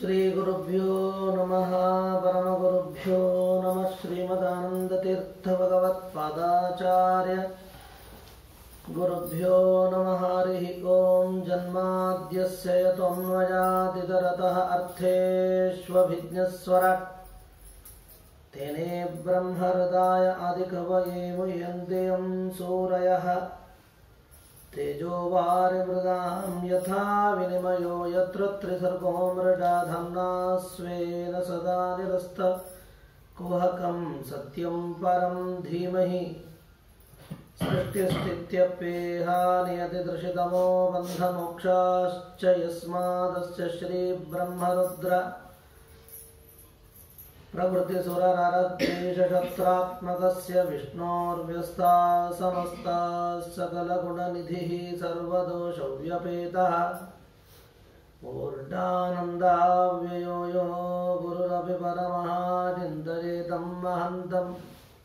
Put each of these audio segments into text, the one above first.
श्रीगुरुभ्यो नमः परमगुरुभ्यो नमः श्रीमदानन्दतीर्थभगवत्पादाचार्य गुरुभ्यो नमः हरिः ॐ जन्माद्यस्य यतोऽन्वयादितरतः अर्थेष्वभिज्ञस्वराट् तेने ब्रह्महृदाय आदिकवये मुह्यन्ते यं सूरयः तेजो वारिमृदां यथा विनिमयो यत्र त्रिसर्गो मृडा धाम्ना स्वेन सदा निरस्त कुहकं सत्यं परं धीमहि सृष्टिस्थित्यप्येहा नियतिदृशितमो बन्धमोक्षाश्च यस्मादस्य श्रीब्रह्मरुद्र प्रभृतिसुरनरद्वेषशत्रात्मकस्य विष्णोर्व्यस्ता समस्ता सकलगुणनिधिः सर्वदोषव्यपेतः पूर्णानन्दाव्ययो यो गुरुरपि परमः चिन्तयेतं महन्तम्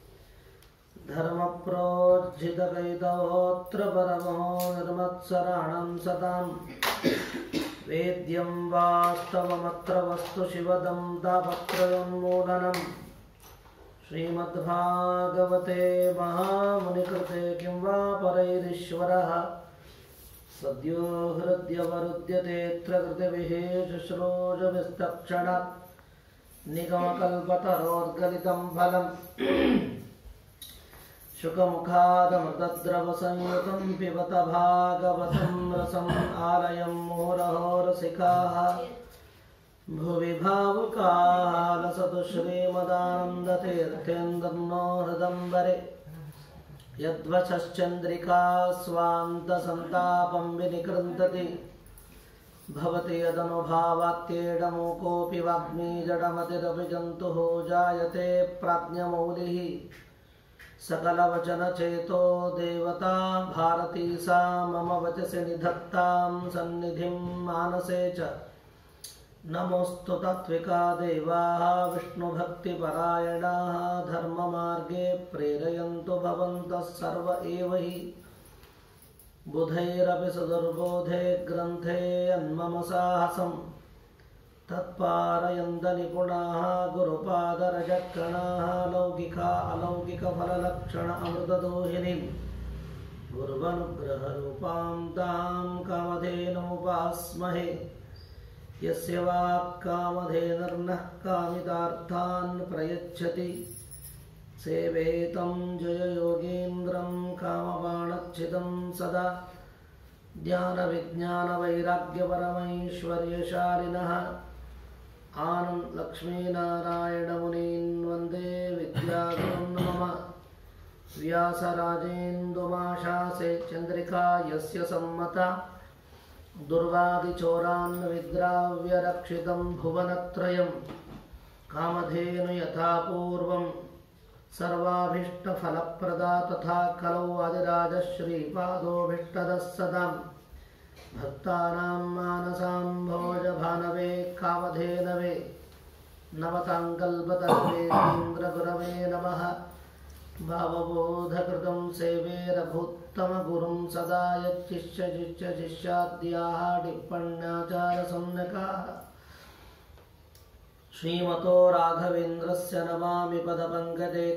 धर्मप्रोज्झितकैतवोऽत्र परमो निर्मत्सराणं सताम् वेद्यं वास्तवमत्र वस्तु शिवदं तापत्रयोन्मूलनम् श्रीमद्भागवते महामुनिकृते किं वा परैरीश्वरः सद्यो हृद्यवरुध्यतेऽत्र कृतिविशेषश्रोजविस्तक्षणात् निगमकल्पतरोद्गलितं फलम् शुकमुखादमृतद्रवसंयुतं पिबत भागवतं रसम् आलयं मुहुरहो रसिकाः भुवि भावुकाः लसतु श्रीमदानन्दतीर्थेन्दर्नो हृदम्बरे यद्वचश्चन्द्रिका स्वान्तसन्तापं विनिकृन्तति भवति यदनुभावात्येडमूकोऽपि वाग्मी जडमतिरपि जन्तुः जायते प्राज्ञमौलिः सकलवचनचेतो देवता भारती सा मम वचसि निधत्तां सन्निधिं मानसे च नमोऽस्तु तात्विका देवाः विष्णुभक्तिपरायणाः धर्ममार्गे प्रेरयन्तु भवन्तः सर्व एव हि बुधैरपि सुदुर्बोधे ग्रन्थे अन्मम साहसम् तत्पारयन्तनिपुणाः गुरुपादरजकणाः लौकिका अलौकिकफललक्षण अमृतदोहिनीं गुरुवनुग्रहरूपां तां कामधेनुपास्महे यस्य वाक्कामधेनुर्नः कामितार्थान् प्रयच्छति सेवेतं जययोगीन्द्रं कामबाणच्छिदं सदा ज्ञानविज्ञानवैराग्यपरमैश्वर्यशालिनः आनन् लक्ष्मीनारायणमुनीन् वन्दे विद्यागुरुन् मम व्यासराजेन्दुमाशासे चन्द्रिका यस्य सम्मता दुर्वादिचोरान् विद्राव्यरक्षितं भुवनत्रयं कामधेनु यथा पूर्वं सर्वाभीष्टफलप्रदा तथा कलौ आदिराजश्रीपादोभीष्टदः सदाम् भक्तानां मानसां भोजभानवे कामधेनवे नवताङ्कल्पतर्वेन्द्रगुरवे नमः भावबोधकृतं सेवे रघुत्तमगुरुं सदा यच्चिष्य शिष्य शिष्याद्याः टिप्पण्याचारसम्यकाः श्रीमतो राघवेन्द्रस्य नमामि पदपङ्कजे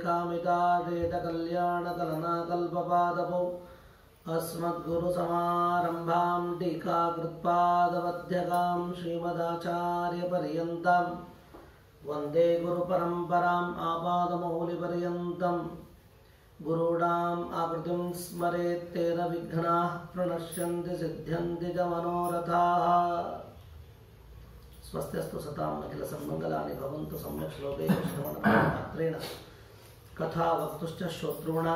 कामितादेतकल्याणकलनाकल्पपादपौ अस्मद्गुरुसमारम्भां टीकाकृत्पादमध्यगां श्रीमदाचार्यपर्यन्तां वन्दे गुरुपरम्पराम् आपादमौलिपर्यन्तं गुरूणाम् आकृतिं स्मरेत्तेन विघ्नाः प्रणश्यन्ति सिद्ध्यन्ति च मनोरथाः स्वस्त्यस्तु सताम् अखिलसन्मङ्गलानि भवन्तु सम्यक् श्लोकैः श्रवणमात्रेण कथा वक्तुश्च श्रोतॄणां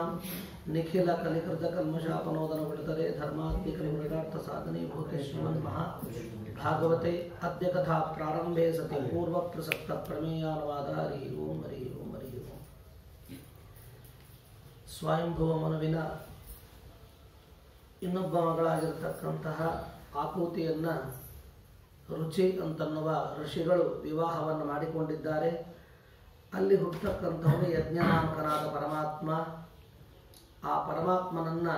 निखिलकलिकृतकल्मषापनोदनविडतरे धर्मात्मिकनिवृणार्थसाधने भूते श्रीमन्महा भागवते अद्य कथा प्रारम्भे सति पूर्वप्रसक्तप्रमेयानुवादः हरिः ओं हरिः ओं हरिः ओं ಸ್ವಯಂಭುವ ಮನುವಿನ ಇನ್ನೊಬ್ಬ ಮಗಳಾಗಿರ್ತಕ್ಕಂತಹ ಆಕೂತಿಯನ್ನು ರುಚಿ ಅಂತನ್ನುವ ಋಷಿಗಳು ವಿವಾಹವನ್ನು ಮಾಡಿಕೊಂಡಿದ್ದಾರೆ ಅಲ್ಲಿ ಹುಟ್ಟತಕ್ಕಂಥವನು ಯಜ್ಞನಾಮಕನಾದ ಪರಮಾತ್ಮ ಆ ಪರಮಾತ್ಮನನ್ನು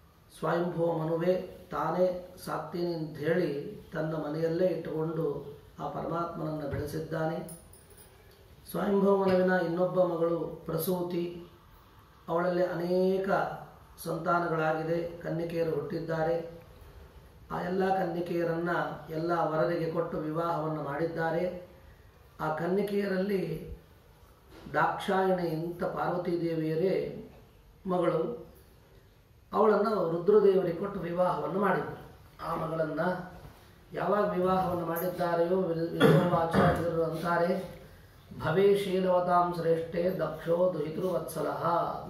ಸ್ವಯಂಭುವ ಮನುವೆ ತಾನೇ ಸಾಕ್ತೀನಿ ಅಂತ ಹೇಳಿ ತನ್ನ ಮನೆಯಲ್ಲೇ ಇಟ್ಟುಕೊಂಡು ಆ ಪರಮಾತ್ಮನನ್ನು ಬೆಳೆಸಿದ್ದಾನೆ ಸ್ವಯಂಭವನವಿನ ಇನ್ನೊಬ್ಬ ಮಗಳು ಪ್ರಸೂತಿ ಅವಳಲ್ಲಿ ಅನೇಕ ಸಂತಾನಗಳಾಗಿದೆ ಕನ್ನಿಕೆಯರು ಹುಟ್ಟಿದ್ದಾರೆ ಆ ಎಲ್ಲ ಕನ್ನಿಕೆಯರನ್ನು ಎಲ್ಲ ವರರಿಗೆ ಕೊಟ್ಟು ವಿವಾಹವನ್ನು ಮಾಡಿದ್ದಾರೆ ಆ ಕನ್ನಿಕೆಯರಲ್ಲಿ ದಾಕ್ಷಾಯಣಿ ಇಂಥ ಪಾರ್ವತೀ ದೇವಿಯರೇ ಮಗಳು ಅವಳನ್ನು ರುದ್ರದೇವರಿಗೆ ಕೊಟ್ಟು ವಿವಾಹವನ್ನು ಮಾಡಿದರು ಆ ಮಗಳನ್ನು ಯಾವಾಗ ವಿವಾಹವನ್ನು ಮಾಡಿದ್ದಾರೆಯೋ ಆಚಾರ್ಯರು ಅಂತಾರೆ ಭವೇ ಶೀಲವತಾಂ ಶ್ರೇಷ್ಠೆ ದಕ್ಷೋ ದುಹಿತೃ ವತ್ಸಲಃ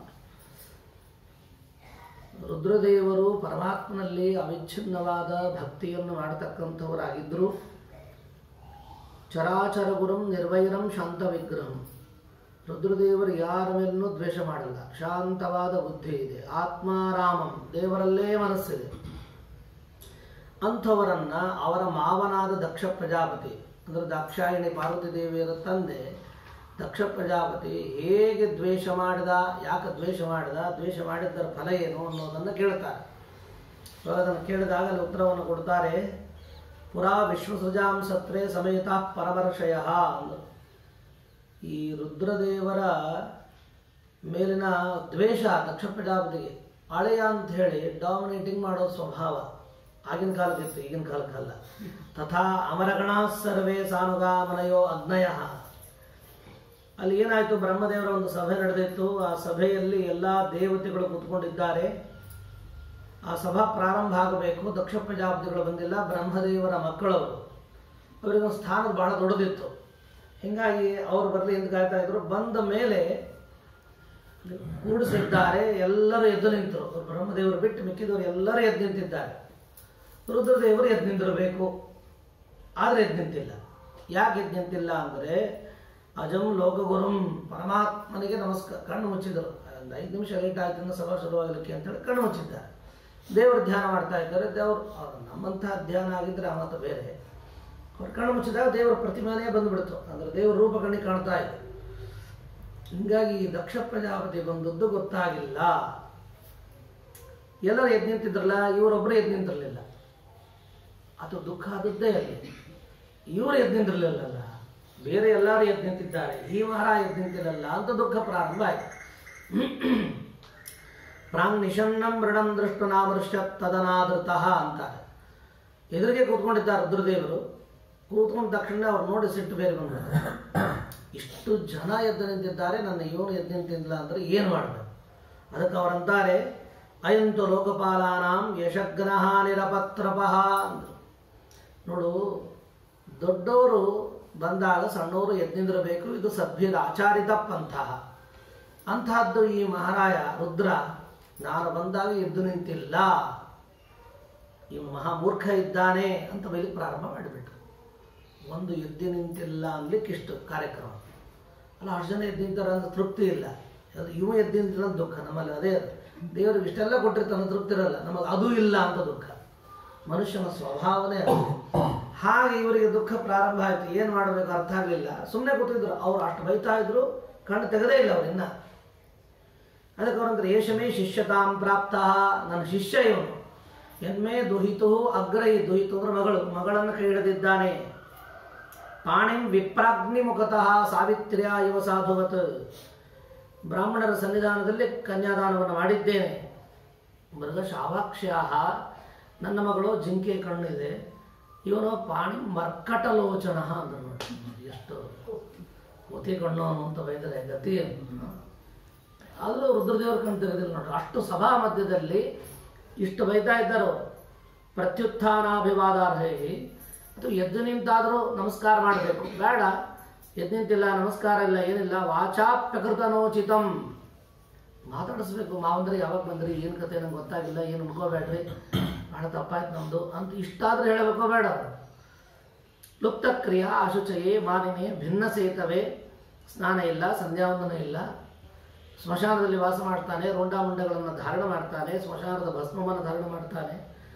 ರುದ್ರದೇವರು ಪರಮಾತ್ಮನಲ್ಲಿ ಅವಿಚ್ಛಿನ್ನವಾದ ಭಕ್ತಿಯನ್ನು ಮಾಡತಕ್ಕಂಥವರಾಗಿದ್ದರು ಚರಾಚರ ಗುರುಂ ನಿರ್ವೈರಂ ಶಾಂತ ವಿಗ್ರಹಂ ರುದ್ರದೇವರು ಯಾರ ಮೇಲೂ ದ್ವೇಷ ಮಾಡಲ್ಲ ಶಾಂತವಾದ ಬುದ್ಧಿ ಇದೆ ಆತ್ಮಾರಾಮಂ ದೇವರಲ್ಲೇ ಮನಸ್ಸಿದೆ ಅಂಥವರನ್ನ ಅವರ ಮಾವನಾದ ದಕ್ಷ ಪ್ರಜಾಪತಿ ಅಂದರೆ ದಾಕ್ಷಾಯಣಿ ಪಾರ್ವತಿ ದೇವಿಯರ ತಂದೆ ದಕ್ಷ ಪ್ರಜಾಪತಿ ಹೇಗೆ ದ್ವೇಷ ಮಾಡಿದ ಯಾಕೆ ದ್ವೇಷ ಮಾಡಿದ ದ್ವೇಷ ಮಾಡಿದ್ದರ ಫಲ ಏನು ಅನ್ನೋದನ್ನು ಕೇಳ್ತಾರೆ ಇವಾಗ ಅದನ್ನು ಕೇಳಿದಾಗ ಅಲ್ಲಿ ಉತ್ತರವನ್ನು ಕೊಡ್ತಾರೆ ಪುರಾ ವಿಶ್ವಸೃಜಾಂ ಸತ್ರೆ ಸಮೇತ ಪರಮರ್ಷಯ ಅಂದರು ಈ ರುದ್ರದೇವರ ಮೇಲಿನ ದ್ವೇಷ ದಕ್ಷ ಪ್ರಜಾಪತಿಗೆ ಅಳೆಯ ಅಂತ ಹೇಳಿ ಡಾಮಿನೇಟಿಂಗ್ ಮಾಡೋ ಸ್ವಭಾವ ಆಗಿನ ಕಾಲಕ್ಕಿತ್ತು ಈಗಿನ ಕಾಲಕ್ಕಲ್ಲ ತಥಾ ಅಮರಗಣ ಸರ್ವೇ ಸಾನುಗಾಮನಯೋ ಅಗ್ನಯ ಅಲ್ಲಿ ಏನಾಯಿತು ಬ್ರಹ್ಮದೇವರ ಒಂದು ಸಭೆ ನಡೆದಿತ್ತು ಆ ಸಭೆಯಲ್ಲಿ ಎಲ್ಲ ದೇವತೆಗಳು ಕೂತ್ಕೊಂಡಿದ್ದಾರೆ ಆ ಸಭಾ ಪ್ರಾರಂಭ ಆಗಬೇಕು ದಕ್ಷ ಪ್ರಜಾಪತಿಗಳು ಬಂದಿಲ್ಲ ಬ್ರಹ್ಮದೇವರ ಮಕ್ಕಳವರು ಅವರಿಗೆ ಒಂದು ಸ್ಥಾನ ಬಹಳ ದೊಡ್ಡದಿತ್ತು ಹೀಗಾಗಿ ಅವರು ಬರಲಿ ಎಂದು ಕಾಯ್ತಾ ಇದ್ರು ಬಂದ ಮೇಲೆ ಕೂಡಿಸಿದ್ದಾರೆ ಎಲ್ಲರೂ ಎದ್ದು ನಿಂತರು ಬ್ರಹ್ಮದೇವರು ಬಿಟ್ಟು ಮಿಕ್ಕಿದವರು ಎಲ್ಲರೂ ಎದ್ದು ನಿಂತಿದ್ದಾರೆ ರುದ್ರದೇವರು ಎದ್ದು ನಿಂದಿರಬೇಕು ಆದರೆ ಎದ್ದು ನಿಂತಿಲ್ಲ ಯಾಕೆ ಎದ್ದು ನಿಂತಿಲ್ಲ ಅಂದರೆ ಅಜಂ ಲೋಕಗುರುಂ ಪರಮಾತ್ಮನಿಗೆ ನಮಸ್ಕಾರ ಕಣ್ಣು ಮುಚ್ಚಿದರು ಒಂದು ಐದು ನಿಮಿಷ ಲೇಟ್ ಆಯ್ತು ಸಭಾ ಶುರುವಾಗಲಿಕ್ಕೆ ಅಂತೇಳಿ ಕಣ್ಣು ಮುಚ್ಚಿದ್ದಾರೆ ದೇವರು ಧ್ಯಾನ ಮಾಡ್ತಾ ಇದ್ದಾರೆ ದೇವರು ಅವ್ರು ನಮ್ಮಂತಹ ಧ್ಯಾನ ಆಗಿದ್ರೆ ಅವತ್ತ ಬೇರೆ ಅವ್ರು ಕಣ್ಣು ಮುಚ್ಚಿದಾಗ ದೇವರ ಪ್ರತಿಮೆನೇ ಬಂದ್ಬಿಡ್ತು ಅಂದ್ರೆ ದೇವರ ರೂಪ ಕಣ್ಣಿಗೆ ಕಾಣ್ತಾ ಇದೆ ಹಿಂಗಾಗಿ ಈ ದಕ್ಷ ಪ್ರಜಾಪತಿ ಬಂದದ್ದು ಗೊತ್ತಾಗಿಲ್ಲ ಎಲ್ಲರೂ ಎದ್ದು ನಿಂತಿದ್ರಲ್ಲ ಇವರೊಬ್ಬರು ಎದ್ದು ನಿಂತಿರಲಿಲ್ಲ ಅದು ದುಃಖ ಆದದ್ದೇ ಅಲ್ಲಿ ಇವರು ಎದ್ದು ನಿಂತಿರಲಿಲ್ಲಲ್ಲ ಬೇರೆ ಎಲ್ಲರೂ ಎದ್ದು ನಿಂತಿದ್ದಾರೆ ಈ ವಾರ ಎದ್ದು ನಿಂತಿರಲ್ಲ ಅಂತ ದುಃಖ ಪ್ರಾರಂಭ ಆಯಿತು ಪ್ರಾಂಗ್ ನಿಷನ್ನಂ ಮೃಡಂ ದೃಷ್ಟು ನಾಮೃಷ್ಟ ತದನಾದೃತಃ ಅಂತಾರೆ ಎದುರಿಗೆ ಕೂತ್ಕೊಂಡಿದ್ದಾರೆ ರುದ್ರದೇವರು ಕೂತ್ಕೊಂಡ ತಕ್ಷಣ ಅವ್ರು ನೋಡಿ ಸಿಟ್ಟು ಬೇರೆ ಬಂದ್ಬಿಡ್ತಾರೆ ಇಷ್ಟು ಜನ ಎದ್ದು ನಿಂತಿದ್ದಾರೆ ನನ್ನ ಇವನು ಎದ್ದು ನಿಂತಿಲ್ಲ ಅಂದರೆ ಏನು ಮಾಡಬೇಕು ಅದಕ್ಕೆ ಅವರಂತಾರೆ ಅಯಂತು ಲೋಕಪಾಲಾನಾಂ ಯಶಗ್ನಃ ನಿರಪತ್ರಪಃ ಅಂದರು ನೋಡು ದೊಡ್ಡವರು ಬಂದಾಗ ಸಣ್ಣವರು ಎದ್ದು ನಿಂದಿರಬೇಕು ಇದು ಸಭ್ಯದ ಆಚಾರಿತ ಪಂಥಃ ಅಂತಹದ್ದು ಈ ಮಹಾರಾಯ ರುದ್ರ ನಾನು ಬಂದಾಗ ಎದ್ದು ನಿಂತಿಲ್ಲ ಈ ಮಹಾಮೂರ್ಖ ಇದ್ದಾನೆ ಅಂತ ಬೈಲಿ ಪ್ರಾರಂಭ ಮಾಡಿಬಿಟ್ರು ಒಂದು ಎದ್ದು ನಿಂತಿಲ್ಲ ಅನ್ಲಿಕ್ಕೆ ಇಷ್ಟು ಕಾರ್ಯಕ್ರಮ ಅಲ್ಲ ಅಷ್ಟು ಜನ ಎದ್ದು ನಿಂತಾರೆ ಅಂತ ತೃಪ್ತಿ ಇಲ್ಲ ಅದು ಇವ ಎದ್ದು ನಿಂತಿಲ್ಲ ಅಂತ ದುಃಖ ನಮ್ಮಲ್ಲಿ ಅದೇ ಅದು ದೇವರಿಗೆ ಇಷ್ಟೆಲ್ಲ ಕೊಟ್ಟಿರ್ತಾನೆ ತೃಪ್ತಿ ಇರಲ್ಲ ನಮಗೆ ಅದು ಇಲ್ಲ ಅಂತ ದುಃಖ ಮನುಷ್ಯನ ಸ್ವಭಾವನೇ ಅದು ಹಾಗೆ ಇವರಿಗೆ ದುಃಖ ಪ್ರಾರಂಭ ಆಯಿತು ಏನು ಮಾಡಬೇಕು ಅರ್ಥ ಆಗಲಿಲ್ಲ ಸುಮ್ಮನೆ ಕೂತಿದ್ರು ಅವ್ರು ಅಷ್ಟು ಬೈತಾ ಇದ್ರು ಕಣ್ಣು ತೆಗೆದೇ ಇಲ್ಲ ಅವ್ರು ಇನ್ನ ಅದಕ್ಕೆ ಅವ್ರಂದ್ರೆ ಏಷಮೇ ಶಿಷ್ಯತಾಂ ಪ್ರಾಪ್ತ ನನ್ನ ಶಿಷ್ಯ ಇವನು ಎನ್ಮೇ ದುಹಿತು ಅಗ್ರಹಿ ದುಹಿತು ಅಂದ್ರೆ ಮಗಳು ಮಗಳನ್ನು ಕೈ ಹಿಡಿದಿದ್ದಾನೆ ಪಾಣಿಂ ವಿಪ್ರಾಗ್ನಿ ಮುಖತಃ ಸಾವಿತ್ರ್ಯ ಇವ ಸಾಧುವತ್ ಬ್ರಾಹ್ಮಣರ ಸನ್ನಿಧಾನದಲ್ಲಿ ಕನ್ಯಾದಾನವನ್ನು ಮಾಡಿದ್ದೇನೆ ಮೃಗ ಶಾವಾಕ್ಷ್ಯಾಹ ನನ್ನ ಮಗಳು ಜಿಂಕೆ ಕಣ್ಣಿದೆ ಇವನು ಪಾಣಿ ಮರ್ಕಟಲೋಚನ ಅಂದ್ರು ನೋಡಿ ಎಷ್ಟು ಕೋತಿ ಕಣ್ಣು ಅಂತ ಬೈದರೆ ಗತಿ ಏನು? ಆದರೂ ರುದ್ರದೇವ್ರ ಕಣ್ಣು ತೆಗೆದಿಲ್ಲ ನೋಡ್ರಿ ಅಷ್ಟು ಸಭಾ ಮಧ್ಯದಲ್ಲಿ ಇಷ್ಟು ಬೈತಾ ಇದ್ದರು ಪ್ರತ್ಯುತ್ಥಾನಾಭಿವಾದಾರ್ಹೈ ಅಥವಾ ಎದ್ದು ನಿಂತಾದರೂ ನಮಸ್ಕಾರ ಮಾಡಬೇಕು ಬೇಡ ಎದ್ದು ನಿಂತಿಲ್ಲ ನಮಸ್ಕಾರ ಇಲ್ಲ ಏನಿಲ್ಲ ವಾಚಾಪ್ಯಕೃತನೋಚಿತಂ ಮಾತಾಡಿಸ್ಬೇಕು ಮಾವಂದ್ರೆ ಯಾವಾಗ ಬಂದ್ರಿ ಏನು ಕತೆ ನಂಗೆ ಗೊತ್ತಾಗಿಲ್ಲ ಏನು ಮುಡ್ಕೋಬೇಡ್ರಿ ಭಾಳ ತಪ್ಪಾಯ್ತು ನಮ್ಮದು ಅಂತ ಇಷ್ಟಾದ್ರೆ ಹೇಳಬೇಕೋ ಬೇಡ ಅವರು ಲುಪ್ತ ಕ್ರಿಯಾ ಅಶುಚಯೇ ಮಾಲಿನೇ ಭಿನ್ನ ಸೇತವೇ ಸ್ನಾನ ಇಲ್ಲ ಸಂಧ್ಯಾವಂದನ ಇಲ್ಲ ಸ್ಮಶಾನದಲ್ಲಿ ವಾಸ ಮಾಡ್ತಾನೆ ರುಂಡ ಮುಂಡಗಳನ್ನು ಧಾರಣ ಮಾಡ್ತಾನೆ ಸ್ಮಶಾನದ ಭಸ್ಮವನ್ನು ಧಾರಣ ಮಾಡ್ತಾನೆ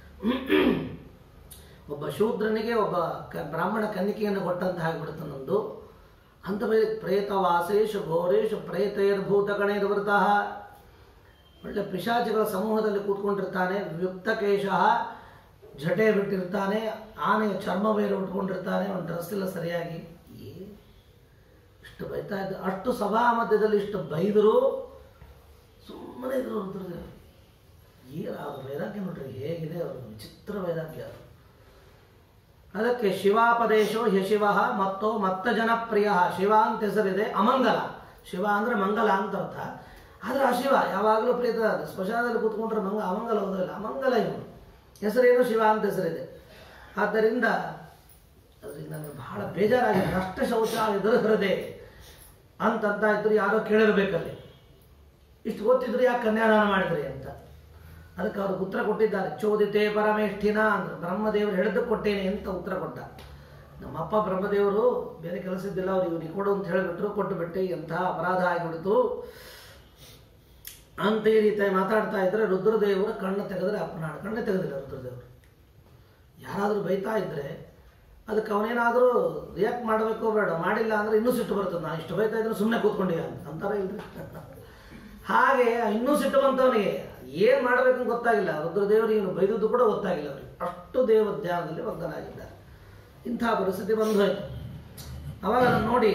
ಒಬ್ಬ ಶೂದ್ರನಿಗೆ ಒಬ್ಬ ಕ ಬ್ರಾಹ್ಮಣ ಕನ್ನಿಕೆಯನ್ನು ಕೊಟ್ಟಂತ ಆಗಿಬಿಡುತ್ತೆ ನಮ್ಮದು ಅಂತ ಮೇಲೆ ಪ್ರೇತವಾಸೇಶು ಘೋರೇಶು ಪ್ರೇತೈರ್ಭೂತ ಗಣೈರ್ವೃತಃ ಒಳ್ಳೆ ಪಿಶಾಚಿಗಳ ಸಮೂಹದಲ್ಲಿ ಕೂತ್ಕೊಂಡಿರ್ತಾನೆ ವ್ಯುಕ್ತಕೇಶ ಜಟೆ ಬಿಟ್ಟಿರ್ತಾನೆ ಆನೆಯ ಚರ್ಮ ಬೇರೆ ಉಟ್ಕೊಂಡಿರ್ತಾನೆ ಅವನ ಡ್ರೆಸ್ ಎಲ್ಲ ಸರಿಯಾಗಿ ಏ ಇಷ್ಟು ಬೈತಾ ಇದ್ದ ಅಷ್ಟು ಸಭಾ ಮಧ್ಯದಲ್ಲಿ ಇಷ್ಟು ಬೈದರು ಸುಮ್ಮನೆ ಇದ್ರು ರುದ್ರದೇವರು ಏನು ಅವ್ರ ವೈರಾಗ್ಯ ನೋಡ್ರಿ ಹೇಗಿದೆ ಅವರು ವಿಚಿತ್ರ ವೈರಾಗ್ಯ ಅದು ಅದಕ್ಕೆ ಶಿವಾಪದೇಶೋ ಯಶಿವ ಮತ್ತೋ ಮತ್ತ ಜನಪ್ರಿಯ ಶಿವ ಅಂತ ಹೆಸರಿದೆ ಅಮಂಗಲ ಶಿವ ಅಂದ್ರೆ ಮಂಗಲ ಅಂತ ಅರ್ಥ ಆದ್ರೆ ಅಶಿವ ಯಾವಾಗಲೂ ಪ್ರೀತ ಸ್ಮಶಾನದಲ್ಲಿ ಕೂತ್ಕೊಂಡ್ರೆ ಮಂಗ ಅಮಂಗಲ ಹೋದಿಲ್ಲ ಅಮಂಗಲ ಇವನು ಹೆಸರೇನು ಶಿವ ಅಂತ ಹೆಸರಿದೆ ಆದ್ದರಿಂದ ಅದರಿಂದ ನನಗೆ ಬಹಳ ಬೇಜಾರಾಗಿದೆ ನಷ್ಟ ಶೌಚ ಎದುರು ಹೃದಯ ಅಂತಂತ ಇದ್ರು ಯಾರೋ ಕೇಳಿರ್ಬೇಕಲ್ಲಿ ಇಷ್ಟು ಗೊತ್ತಿದ್ರು ಯಾಕೆ ಕನ್ಯಾದಾನ ಮಾಡಿದ್ರಿ ಅಂತ ಅದಕ್ಕೆ ಅವ್ರಿಗೆ ಉತ್ತರ ಕೊಟ್ಟಿದ್ದಾರೆ ಚೋದಿತೆ ಪರಮೇಷ್ಠಿನ ಅಂದ್ರೆ ಬ್ರಹ್ಮದೇವರು ಹೇಳಿದ್ದು ಕೊಟ್ಟೇನೆ ಅಂತ ಉತ್ತರ ಕೊಟ್ಟ ನಮ್ಮಪ್ಪ ಬ್ರಹ್ಮದೇವರು ಬೇರೆ ಕೆಲಸ ಇದ್ದಿಲ್ಲ ಅವ್ರು ಇವ್ರಿಗೆ ಕೊಡು ಅಂತ ಹೇಳಿಬಿಟ್ರು ಕೊಟ್ಟು ಬಿಟ್ಟು ಎಂತಹ ಅಪರಾಧ ಆಗಿಬಿಡ್ತು ಅಂತ ಈ ರೀತಿ ಮಾತಾಡ್ತಾ ಇದ್ರೆ ರುದ್ರದೇವರು ಕಣ್ಣು ತೆಗೆದ್ರೆ ಅಪ್ಪನಾಡ ಕಣ್ಣು ತೆಗೆದಿಲ್ಲ ರುದ್ರದೇವರು ಯಾರಾದರೂ ಬೈತಾ ಇದ್ರೆ ಅದಕ್ಕೆ ಅವನೇನಾದರೂ ರಿಯಾಕ್ಟ್ ಮಾಡಬೇಕೋ ಬೇಡ ಮಾಡಿಲ್ಲ ಅಂದ್ರೆ ಇನ್ನೂ ಸಿಟ್ಟು ಬರ್ತದೆ ನಾನು ಇಷ್ಟು ಬೈತಾ ಇದ್ರೆ ಸುಮ್ಮನೆ ಕೂತ್ಕೊಂಡಿಯ ಅಂತ ಅಂತಾರೆ ಇಲ್ರಿ ಹಾಗೆ ಇನ್ನೂ ಸಿಟ್ಟು ಬಂತವನಿಗೆ ಏನು ಮಾಡಬೇಕು ಅಂತ ಗೊತ್ತಾಗಿಲ್ಲ ರುದ್ರದೇವರು ಇವನು ಬೈದದ್ದು ಕೂಡ ಗೊತ್ತಾಗಿಲ್ಲ ಅವರಿಗೆ ಅಷ್ಟು ದೇವ ಧ್ಯಾನದಲ್ಲಿ ಮಗ್ನನಾಗಿದ್ದಾರೆ ಇಂಥ ಪರಿಸ್ಥಿತಿ ಬಂದು ಹೋಯ್ತು ಅವಾಗ ಅದನ್ನ ನೋಡಿ